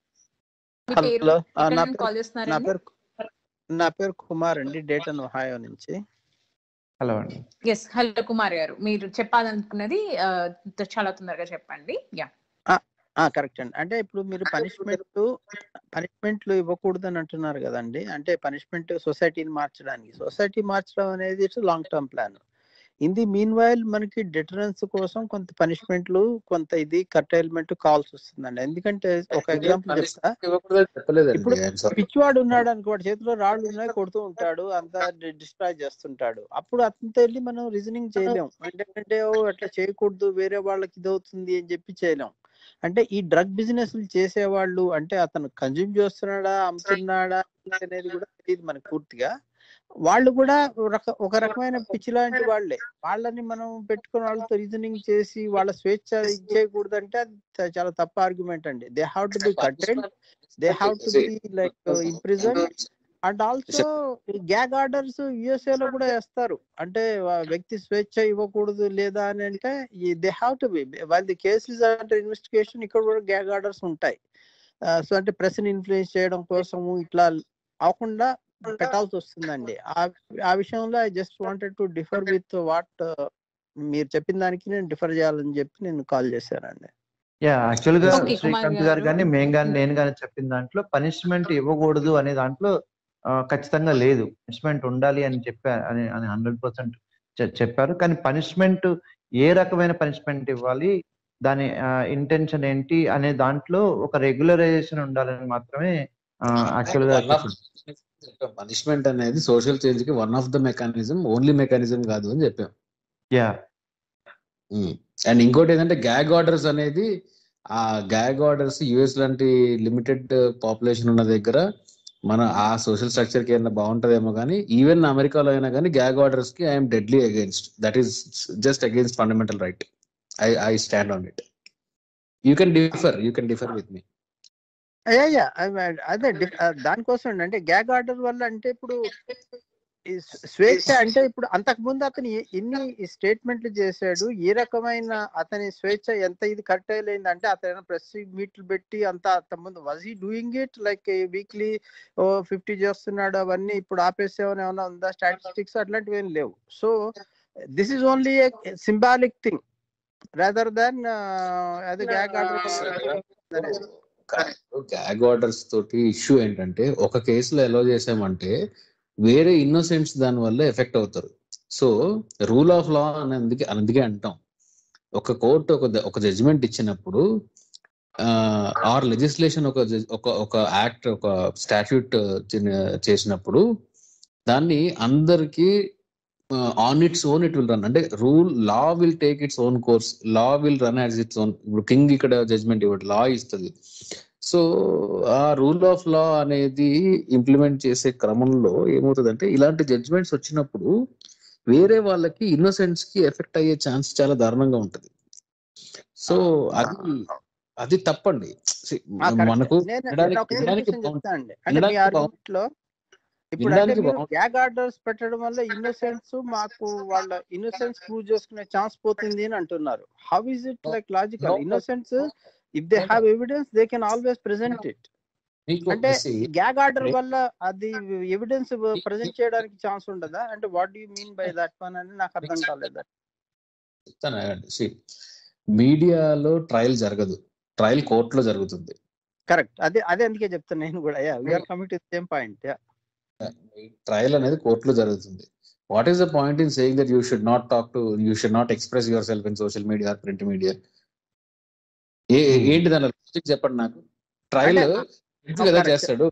[SPEAKER 2] మీ పేరు
[SPEAKER 7] హలో ఆ,
[SPEAKER 2] ఎక్కడ
[SPEAKER 7] నా
[SPEAKER 2] నుండి
[SPEAKER 7] పేరు
[SPEAKER 2] కాల్
[SPEAKER 7] నా
[SPEAKER 2] చేస్తున్నారండి
[SPEAKER 7] పేరు నా పేరు కుమార్ అండి డేటన్ ఒహాయో నుంచి
[SPEAKER 3] హలో అండి
[SPEAKER 2] ఎస్ హలో కుమార్ గారు మీరు చెప్పాలనుకున్నది ఆ, చాలా తొందరగా చెప్పండి యా
[SPEAKER 7] ఆ కరెక్ట్ అండి అంటే ఇప్పుడు మీరు పనిష్మెంట్ పనిష్మెంట్లు ఇవ్వకూడదు అని అంటున్నారు కదండి అంటే పనిష్మెంట్ సొసైటీని మార్చడానికి సొసైటీ మార్చడం అనేది it's long term plan in the mean while మనకి డిటరెన్స్ కోసం కొంత పనిష్మెంట్లు కొంత ఇది కర్టైల్మెంట్ కావాల్సి వస్తుందండి ఎందుకంటే ఒక ఎగ్జాంపుల్ చెప్తా
[SPEAKER 5] ఇవ్వకూడదని చెప్పలేదండి
[SPEAKER 7] ఇప్పుడు
[SPEAKER 5] I'm sorry.
[SPEAKER 7] పిచ్చివాడు ఉన్నాడు అనుకో వాడి చేతిలో రాళ్ళు ఉన్నాయి కొడుతూ ఉంటాడు అంతా డిస్ట్రాయ్ చేస్తుంటాడు అప్పుడు అతనితో వెళ్ళి మనం రీజనింగ్ చేయలేం అంటే ఓ అట్లా చేయకూడదు వేరే వాళ్ళకి ఇది అవుతుంది అని చెప్పి చేయలేం అంటే ఈ డ్రగ్ బిజినెస్ చేసేవాళ్ళు అంటే అతను కన్జ్యూమ్ చేస్తున్నాడా అమ్ముతున్నాడా అనేది కూడా తెలియదు మనకు పూర్తిగా వాళ్ళు కూడా ఒక రక- ఒక రకమైన పిచ్చి లాంటి వాళ్ళే వాళ్ళని మనం పెట్టుకుని వాళ్ళతో రీజనింగ్ చేసి వాళ్ళ స్వేచ్ఛ ఇచ్చేయకూడదు అంటే అది చ- చాలా తప్పు ఆర్గ్యుమెంట్ అండి they have to be cutted they have to be like imprison and also gag orders USA లో కూడా వేస్తారు అంటే వా- వ్యక్తి స్వేచ్ఛ ఇవ్వకూడదు లేదా అని అంటే దే హ్యావ్ టు బి వాళ్ళ ది కేసెస్ అంటే ఇన్వెస్టిగేషన్ ఇక్కడ కూడా గ్యాగ్ ఆర్డర్స్ ఉంటాయి సో అంటే ప్రెస్ ని ఇన్ఫ్లుయెన్స్ చేయడం కోసము ఇట్లా అవ్వకుండా పెట్టాల్సి వస్తుందండి ఆ ఆ విషయంలో I just wanted to differ with what మీరు చెప్పిన దానికి నేను డిఫర్ చేయాలని చెప్పి నేను కాల్ చేశానండి
[SPEAKER 3] యా యాక్చువల్ గా
[SPEAKER 2] Okay, కుమార్
[SPEAKER 3] శ్రీకాంత్ గారు
[SPEAKER 2] గారు.
[SPEAKER 3] కానీ మేము కానీ నేను కానీ చెప్పిన దాంట్లో పనిష్మెంట్ ఇవ్వకూడదు అనే దాంట్లో ఆ, ఖచ్చితంగా లేదు పనిష్మెంట్ ఉండాలి అని చెప్పారు అని అని హండ్రెడ్ పర్సెంట్ చెప్పారు కానీ పనిష్మెంట్ ఏ రకమైన పనిష్మెంట్ ఇవ్వాలి దాని ఇంటెన్షన్ ఏంటి అనే దాంట్లో ఒక రెగ్యులరైజేషన్ ఉండాలని మాత్రమే యాక్చువల్ గా
[SPEAKER 5] పనిష్మెంట్ అనేది సోషల్ చేంజ్ కి one of the mechanism only mechanism కాదు అని చెప్పాం
[SPEAKER 3] యా
[SPEAKER 5] అండ్ ఇంకోటి ఏంటంటే గ్యాగ్ ఆర్డర్స్ అనేది ఆ గ్యాగ్ ఆర్డర్స్ యుఎస్ లాంటి లిమిటెడ్ పాపులేషన్ ఉన్న దగ్గర మన ఆ సోషల్ స్ట్రక్చర్ కి ఏమైనా బాగుంటదేమో కానీ ఈవెన్ అమెరికాలో అయినా కానీ గ్యాగ్ ఆర్డర్స్ కి I'm deadly against that is just against fundamental right I I stand on it you can differ you can differ with me
[SPEAKER 7] yeah yeah అదే డిఫ్- ఆ, దానికోసం అంటే గ్యాగ్ ఆర్డర్ వల్ల అంటే ఇప్పుడు ఈ స్వ- స్వేచ్ఛ అంటే ఇప్పుడు అంతకు ముందు అతను ఎ- ఎన్ని స్టేట్మెంట్లు చేశాడు ఏ రకమైన అతని స్వేచ్ఛ ఎంత ఇది కరెక్ట్ అయింది అంటే అతను ప్రెస్ మీట్లు పెట్టి అంత అంతకు ముందు was he doing it like weekly oh fifty చేస్తున్నాడు అవన్నీ ఇప్పుడు ఆపేసేవని ఏమైనా ఉందా స్టాటిస్టిక్స్ అట్లాంటివి ఏం లేవు so this is only symbolic thing rather than అది గ్యాగ్ ఆర్డర్
[SPEAKER 5] గ్యాగ్ ఆర్డర్స్ తోటి ఇష్యూ ఏంటంటే ఒక కేసులో ఎలా చేసామంటే వేరే ఇన్నోసెంట్స్ దాని వల్ల ఎఫెక్ట్ అవుతారు సో రూల్ ఆఫ్ లా అని అందుకే అందుకే అంటాం ఒక కోర్టు ఒక ఒక జడ్జిమెంట్ ఇచ్చినప్పుడు ఆర్ లెజిస్లేషన్ ఒక judge- ఒక ఒక యాక్ట్ ఒక స్టాట్యూట్ చేసినప్పుడు దాన్ని అందరికి on its own it will run అంటే rule law will take its own course law will run as its own ఇప్పుడు కింగ్ ఇక్కడ జడ్జ్మెంట్ ఇవ్వడు లా ఇస్తుంది సో ఆ రూల్ ఆఫ్ లా అనేది ఇంప్లిమెంట్ చేసే క్రమంలో ఏమవుతుందంటే ఇలాంటి జడ్జ్మెంట్స్ వచ్చినప్పుడు వేరే వాళ్ళకి ఇన్నోసెంట్స్ కి ఎఫెక్ట్ అయ్యే ఛాన్స్ చాలా దారుణంగా ఉంటది సో అది అది తప్పండి See, మనకు
[SPEAKER 7] నేను
[SPEAKER 5] వినడానికి-
[SPEAKER 7] ఒక
[SPEAKER 5] వినడానికి
[SPEAKER 7] విషయం
[SPEAKER 5] బాగుంటుంది.
[SPEAKER 7] చెప్తా అండి అంటే మీ
[SPEAKER 5] వినడానికి
[SPEAKER 7] ఆర్గ్యుమెంట్ లో ఇప్పుడు అంటే
[SPEAKER 5] వినడానికి
[SPEAKER 7] మీరు
[SPEAKER 5] బాగుంటుంది.
[SPEAKER 7] గ్యాగ్ ఆర్డర్స్ పెట్టడం వల్ల ఇన్నోసెన్స్ మాకు వాళ్ళ ఇన్నోసెన్స్ ప్రూవ్ చేసుకునే ఛాన్స్ పోతుంది అని అంటున్నారు how is it like logical
[SPEAKER 5] No.
[SPEAKER 7] Innocence if they have evidence they can always present it
[SPEAKER 5] మీకు
[SPEAKER 7] అంటే
[SPEAKER 5] see,
[SPEAKER 7] గ్యాగ్ ఆర్డర్
[SPEAKER 5] నే-
[SPEAKER 7] వల్ల అది ఎవిడెన్స్ ప్రజెంట్ చేయడానికి ఛాన్స్ ఉండదా అంటే what you mean by that one అని నాకు అర్థం కాలేదు
[SPEAKER 5] చెప్తాను మీడియాలో ట్రయల్ జరగదు ట్రయల్ కోర్టులో జరుగుతుంది
[SPEAKER 7] కరెక్ట్ అదే అదే అందుకే చెప్తాను నేను కూడా yeah we are commit same point yeah
[SPEAKER 5] trial అనేది కోర్టులో జరుగుతుంది what is the point in saying that you should not talk to you should not express yourself in social media print media ఏ
[SPEAKER 3] Hmm.
[SPEAKER 5] ఏంటి దాని logic చెప్పండి నాకు trial
[SPEAKER 7] అంటే-
[SPEAKER 5] కదా
[SPEAKER 7] correct.
[SPEAKER 5] చేస్తాడు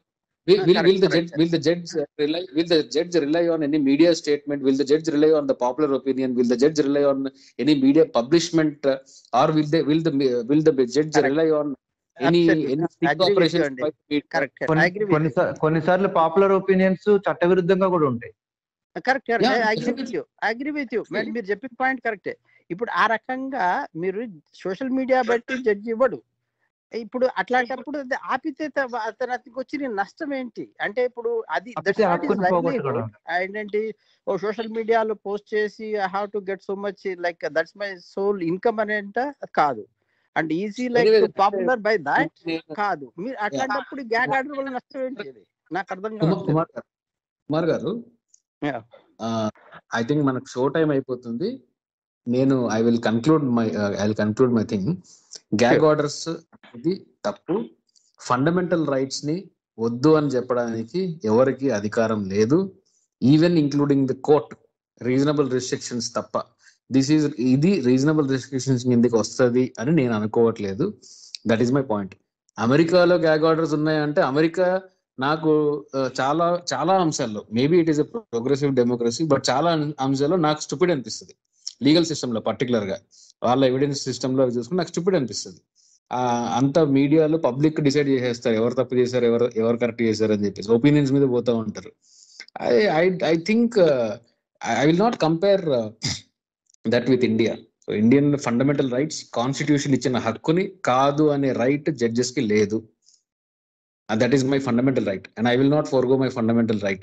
[SPEAKER 5] Will,
[SPEAKER 7] Ah,
[SPEAKER 5] will,
[SPEAKER 7] correct,
[SPEAKER 5] will the
[SPEAKER 7] correct.
[SPEAKER 5] judge will the judge rely will the judge rely on any media statement? Will the judge rely on the popular opinion? Will the judge rely on any media publishment, uh, or will they will the will the judge
[SPEAKER 7] Correct.
[SPEAKER 5] rely on any
[SPEAKER 7] Absolutely.
[SPEAKER 5] any
[SPEAKER 7] I
[SPEAKER 5] sting
[SPEAKER 7] agree with you
[SPEAKER 5] operations
[SPEAKER 7] అండి.
[SPEAKER 5] by the media?
[SPEAKER 7] Correct
[SPEAKER 3] కొన్ని
[SPEAKER 7] I agree with
[SPEAKER 3] కొన్నిసా- కొన్నిసార్లు popular opinions చట్టవిరుద్ధంగా కూడా ఉంటాయి
[SPEAKER 7] correct
[SPEAKER 5] Yeah,
[SPEAKER 7] I agree with
[SPEAKER 5] definitely.
[SPEAKER 7] You I agree with you
[SPEAKER 5] See.
[SPEAKER 7] మీరు చెప్పిన point కరెక్టే ఇప్పుడు ఆ రకంగా మీరు సోషల్ మీడియా బట్టి జడ్జి ఇవ్వడు ఇప్పుడు అట్లాంటప్పుడు అది ఆపితే త- అతను అతనికి వచ్చిన నష్టం ఏంటి అంటే ఇప్పుడు అది
[SPEAKER 3] ఆపితే హక్కుని పోగొట్టుకోవడం.
[SPEAKER 7] ఏంటంటే ఓ సోషల్ మీడియాలో పోస్ట్ చేసి I have to get so much like that's my sole income అని అంటే కాదు and easy like
[SPEAKER 5] Anyway,
[SPEAKER 7] popular by that
[SPEAKER 5] నేను-
[SPEAKER 7] కాదు మీరు అట్లాంటప్పుడు గ్యాగ్ ఆర్డర్ వల్ల నష్టం ఏంటి అది నాకు అర్థం
[SPEAKER 5] కుమార్
[SPEAKER 7] కాదు
[SPEAKER 5] కుమార్ గారు Kumar garu
[SPEAKER 7] Yeah.
[SPEAKER 5] I think మనకు షో టైం అయిపోతుంది నేను I will conclude my I will conclude my thing gag orders ఇది తప్పు ఫండమెంటల్ రైట్స్ ని వద్దు అని చెప్పడానికి ఎవరికి అధికారం లేదు even including the court reasonable restrictions తప్ప దిస్ ఈజ్ ఇది రీజనబుల్ రిస్ట్రిక్షన్స్ కిందకి వస్తుంది అని నేను అనుకోవట్లేదు దట్ ఈస్ మై పాయింట్ అమెరికాలో గ్యాగ్ ఆర్డర్స్ ఉన్నాయంటే అమెరికా నాకు ఆ, చాలా చాలా అంశాల్లో maybe it is a progressive democracy but చాలా అం- అంశాల్లో నాకు స్టూపిడ్ అనిపిస్తుంది లీగల్ సిస్టమ్ లో పర్టికులర్ గా వాళ్ళ ఎవిడెన్స్ సిస్టమ్ లో చూసుకుని నాకు స్టూపిడ్ అనిపిస్తుంది ఆ, అంత మీడియాలో పబ్లిక్ డిసైడ్ చేసేస్తారు ఎవరు తప్పు చేశారు ఎవరు ఎవరు కరెక్ట్ చేశారు అని చెప్పేసి ఒపీనియన్స్ మీద పోతా ఉంటారు I I I think I will not compare that with India so Indian fundamental rights constitution ఇచ్చిన హక్కుని కాదు అనే రైట్ జడ్జెస్ కి లేదు that is my fundamental right and I will not forgo my fundamental right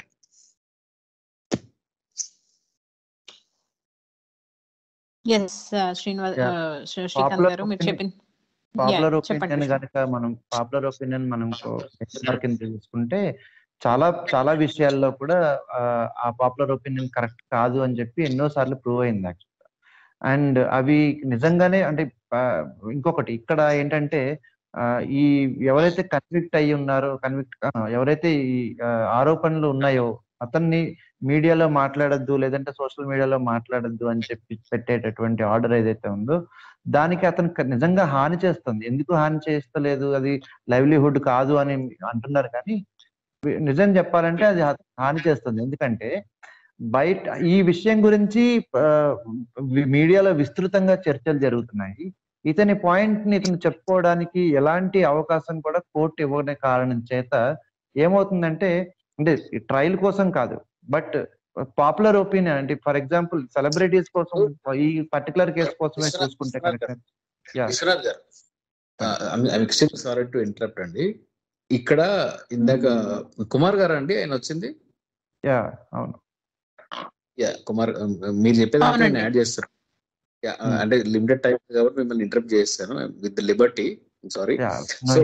[SPEAKER 2] yes Srinivas
[SPEAKER 3] Yeah.
[SPEAKER 2] Srikanth
[SPEAKER 3] Popular
[SPEAKER 2] garu మీరు
[SPEAKER 3] opinion-
[SPEAKER 2] చెప్పిన
[SPEAKER 3] popular
[SPEAKER 2] Yeah,
[SPEAKER 3] opinion
[SPEAKER 2] చెప్పండి.
[SPEAKER 3] కనుక మనం పాపులర్ ఒపీనియన్ మనం benchmark కింద తీసుకుంటే చాలా చాలా విషయాల్లో కూడా ఆ, ఆ పాపులర్ ఒపీనియన్ కరెక్ట్ కాదు అని చెప్పి ఎన్నో సార్లు ప్రూవ్ అయింది యాక్చువల్గా అండ్ అవి నిజంగానే అంటే ఆ, ఇంకొకటి ఇక్కడ ఏంటంటే ఆ, ఈ ఎవరైతే కన్విక్ట్ అయ్యి ఉన్నారో కన్విక్ట్ ఎవరైతే ఈ ఆ, ఆరోపణలు ఉన్నాయో అతన్ని మీడియాలో మాట్లాడద్దు లేదంటే సోషల్ మీడియాలో మాట్లాడద్దు అని చెప్పి పెట్టేటటువంటి ఆర్డర్ ఏదైతే ఉందో దానికి అతను క- నిజంగా హాని చేస్తుంది ఎందుకు హాని చేస్తలేదు అది లైవ్లీహుడ్ కాదు అని అంటున్నారు కానీ వి- నిజం చెప్పాలంటే అది హా- హాని చేస్తుంది ఎందుకంటే బయట ఈ విషయం గురించి ఆ, వి- మీడియాలో విస్తృతంగా చర్చలు జరుగుతున్నాయి ఇతని పాయింట్ ని ఇతను చెప్పుకోవడానికి ఎలాంటి అవకాశం కూడా కోర్టు ఇవ్వని కారణం చేత ఏమవుతుందంటే అంటే ట్రయల్ కోసం కాదు బట్ పాపులర్ ఒపీనియన్ అంటే ఫర్ ఎగ్జాంపుల్ సెలబ్రిటీస్ కోసం ఈ పర్టికులర్ కేసు కోసమే
[SPEAKER 5] విశ్వనాథ్
[SPEAKER 3] చూసుకుంటే
[SPEAKER 5] విశ్వనాథ్
[SPEAKER 3] కనుక Yeah.
[SPEAKER 5] విశ్వనాథ్ గారు ఎక్స్ట్రీమ్ సారీ టు ఇంటరప్ట్ అండి ఇక్కడ ఇందాక కుమార్ గారు అండి ఆయన వచ్చింది
[SPEAKER 3] యా అవును
[SPEAKER 5] యా కుమార్ um, మీరు చెప్పేదాంట్లో నేను
[SPEAKER 2] అవునండి.
[SPEAKER 5] యాడ్ చేస్తాను Yeah, uh,
[SPEAKER 3] Hmm.
[SPEAKER 5] అంటే లిమిటెడ్ టైం కాబట్టి మిమ్మల్ని ఇంటరప్ట్ చేస్తాను with liberty sorry
[SPEAKER 3] yeah
[SPEAKER 5] So-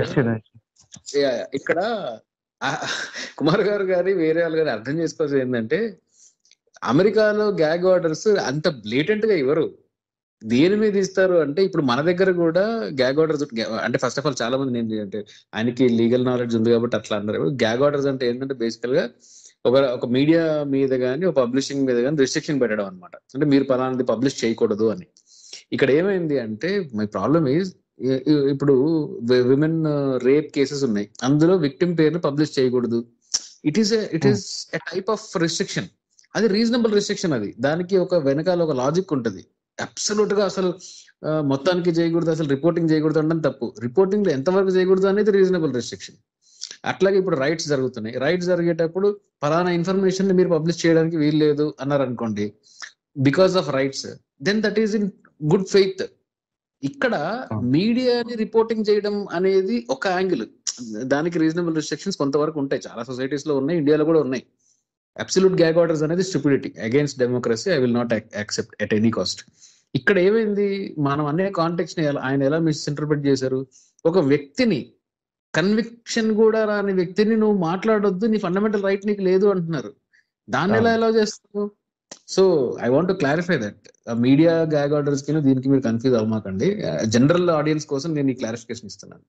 [SPEAKER 5] ఇక్కడ ఆ, కుమార్ గారు గారి వేరే వాళ్ళు గారు అర్థం చేసుకోవాల్సింది ఏంటంటే అమెరికాలో గ్యాగ్ ఆర్డర్స్ అంత బ్లేటెంట్ గా ఇవ్వరు దేని మీద ఇస్తారు అంటే ఇప్పుడు మన దగ్గర కూడా గ్యాగ్ ఆర్డర్స్ అంటే ఫస్ట్ ఆఫ్ ఆల్ చాలా మంది నేను అంటే ఆయనకి లీగల్ నాలెడ్జ్ ఉంది కాబట్టి అట్లా అన్నారు గ్యాగ్ ఆర్డర్స్ అంటే ఏంటంటే బేసికల్ గా ఒక ఒక మీడియా మీద కానీ ఒక పబ్లిషింగ్ మీద కానీ రిస్ట్రిక్షన్ పెట్టడం అనమాట అంటే మీరు పలానాది పబ్లిష్ చేయకూడదు అని ఇక్కడ ఏమైంది అంటే మై ప్రాబ్లమ్ ఈజ్ ఇప్పుడు విమెన్ రేప్ కేసెస్ ఉన్నాయి అందులో విక్టిమ్ పేరును పబ్లిష్ చేయకూడదు it is it is a type of restriction అది రీజనబుల్ రిస్ట్రిక్షన్ అది దానికి ఒక వెనకాల ఒక లాజిక్ ఉంటుంది అబ్సల్యూట్ గా అసలు ఆ, మొత్తానికి చేయకూడదు అసలు రిపోర్టింగ్ చేయకూడదు అనడం తప్పు రిపోర్టింగ్ లో ఎంతవరకు చేయకూడదు అనేది రీజనబుల్ రిస్ట్రిక్షన్ అట్లాగే ఇప్పుడు రైట్స్ జరుగుతున్నాయి రైట్స్ జరిగేటప్పుడు ఫలానా ఇన్ఫర్మేషన్ ని మీరు పబ్లిష్ చేయడానికి వీలు లేదు అన్నారు అనుకోండి because of rights then that is in good faith ఇక్కడ మీడియాని రిపోర్టింగ్ చేయడం అనేది ఒక యాంగిల్ దానికి రీజనబుల్ రిస్ట్రిక్షన్స్ కొంతవరకు ఉంటాయి చాలా సొసైటీస్ లో ఉన్నాయి ఇండియాలో కూడా ఉన్నాయి అబ్సల్యూట్ గ్యాగ్ ఆర్డర్స్ అనేది stupidity against democracy I will not accept at any cost ఇక్కడ ఏమైంది మనం అనే కాంటెక్స్ ని ఎలా- ఆయన ఎలా మిస్ఇంటర్ప్రిట్ చేశారు ఒక వ్యక్తిని కన్విక్షన్ కూడా రాని వ్యక్తిని నువ్వు మాట్లాడొద్దు నీ ఫండమెంటల్ రైట్ నీకు లేదు అంటున్నారు దాన్ని ఎలా ఎలా చేస్తావు so I want to clarify that media gag orders కి దీనికి మీరు కన్ఫ్యూజ్ అవ్వమాకండి జనరల్ ఆడియన్స్ కోసం నేను ఈ క్లారిఫికేషన్ ఇస్తున్నాను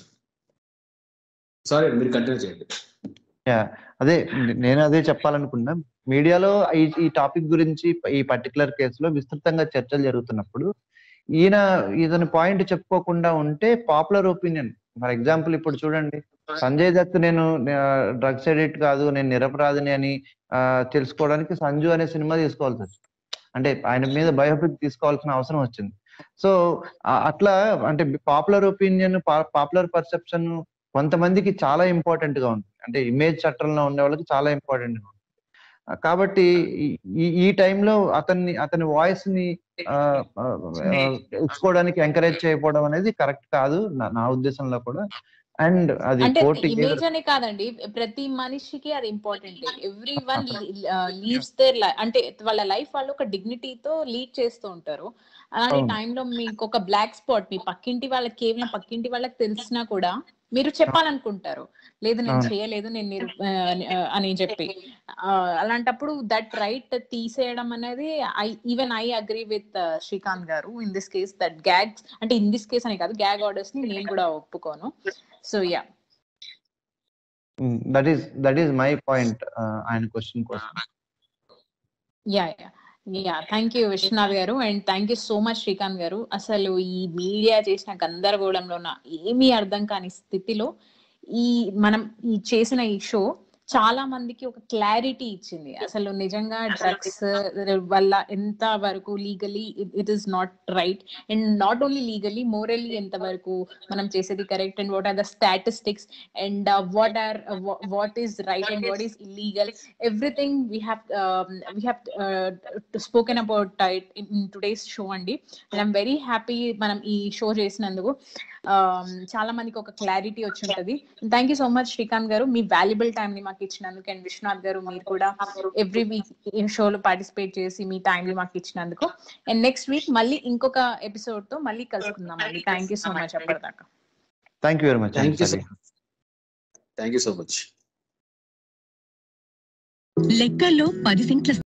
[SPEAKER 5] సారీ మీరు కంటిన్యూ చేయండి
[SPEAKER 3] అదే నేను అదే చెప్పాలనుకున్నా మీడియాలో ఈ ఈ టాపిక్ గురించి ఈ పర్టికులర్ కేసులో విస్తృతంగా చర్చలు జరుగుతున్నప్పుడు ఈయన ఇతని పాయింట్ చెప్పుకోకుండా ఉంటే పాపులర్ ఒపీనియన్ ఫర్ ఎగ్జాంపుల్ ఇప్పుడు చూడండి సంజయ్ దత్ నేను డ్రగ్స్ ఎడిక్ట్ కాదు నేను నిరపరాధిని అని ఆ, తెలుసుకోవడానికి సంజు అనే సినిమా తీసుకోవాల్సి వచ్చింది అంటే ఆయన మీద బయోపిక్ తీసుకోవాల్సిన అవసరం వచ్చింది సో అట్లా అంటే పాపులర్ ఒపీనియన్ పాపులర్ పర్సెప్షన్ కొంతమందికి చాలా ఇంపార్టెంట్ గా ఉంటుంది అంటే ఇమేజ్ చట్టంలో ఉండే వాళ్ళకి చాలా ఇంపార్టెంట్ గా ఉంటుంది ఆ, కాబట్టి ఈ- ఈ ఈ టైంలో అతన్ని అతని వాయిస్ ని ఆ, ఆ, ఆ, ఇచ్చుకోవడానికి ఎంకరేజ్ చేయకపోవడం అనేది కరెక్ట్ కాదు నా- నా ఉద్దేశంలో కూడా అండ్ అది
[SPEAKER 2] అంటే
[SPEAKER 3] కోర్టు
[SPEAKER 2] ఇమేజ్ అనే కాదండి ప్రతి మనిషికి అది important every one leads there అంటే వాళ్ళ లైఫ్ వాళ్ళు ఒక డిగ్నిటీతో లీడ్ చేస్తూ ఉంటారు అలాంటి
[SPEAKER 3] అవును.
[SPEAKER 2] టైంలో మీకు ఒక బ్లాక్ స్పాట్ మీ పక్కింటి వాళ్ళకి కేవలం పక్కింటి వాళ్ళకి తెలిసినా కూడా మీరు చెప్పాలనుకుంటారు లేదు నేను
[SPEAKER 3] అవును.
[SPEAKER 2] చేయలేదు నేను నిరు- ఆ, ఆ, అని చెప్పి ఆ, అలాంటప్పుడు దట్ రైట్ తీసేయడం అనేది I even I agree with Srikanth garu in this case that gags అంటే ఇన్ దిస్ కేస్ అని కాదు గ్యాగ్ ఆర్డర్స్ ని నేను కూడా ఒప్పుకోను so yeah
[SPEAKER 3] that is that is my point ఆయన క్వశ్చన్ కోసం
[SPEAKER 2] yeah yeah yeah thank you Vishwanath garu and thank you so much Srikanth garu అసలు ఈ మీడియా చేసిన గందరగోళంలో ఉన్న ఏమీ అర్థం కాని స్థితిలో ఈ మనం ఈ చేసిన ఈ షో చాలా మందికి ఒక క్లారిటీ ఇచ్చింది అసలు నిజంగా డ్రగ్స్ వల్ల ఎంత వరకు legally it is not right and not only legally morally ఎంత వరకు మనం చేసేది correct and what are the statistics and what are what is right and what is illegal everything we have um, we have uh, spoken about it in, in today's show అండి and I'm very happy మనం ఈ show చేసినందుకు Um, చాలా మందికి ఒక clarity వచ్చి ఉంటది thank you so much Srikanth garu మీ వాల్యుబుల్ టైం ని మాకు ఇచ్చినందుకు అండ్ విశ్వనాథ్ గారు మీరు కూడా ఎవ్రీ వీక్ ఈ షోలో పార్టిసిపేట్ చేసి మీ టైం ని మాకు ఇచ్చినందుకు అండ్ నెక్స్ట్ వీక్ మళ్ళీ ఇంకొక ఎపిసోడ్ తో మళ్ళీ కలుసుకుందాం అండి థ్యాంక్ యూ సో మచ్ అప్పటిదాకా
[SPEAKER 3] thank you very much
[SPEAKER 5] thank you so thank you so much
[SPEAKER 8] లెక్కల్లో పది సెంట్ల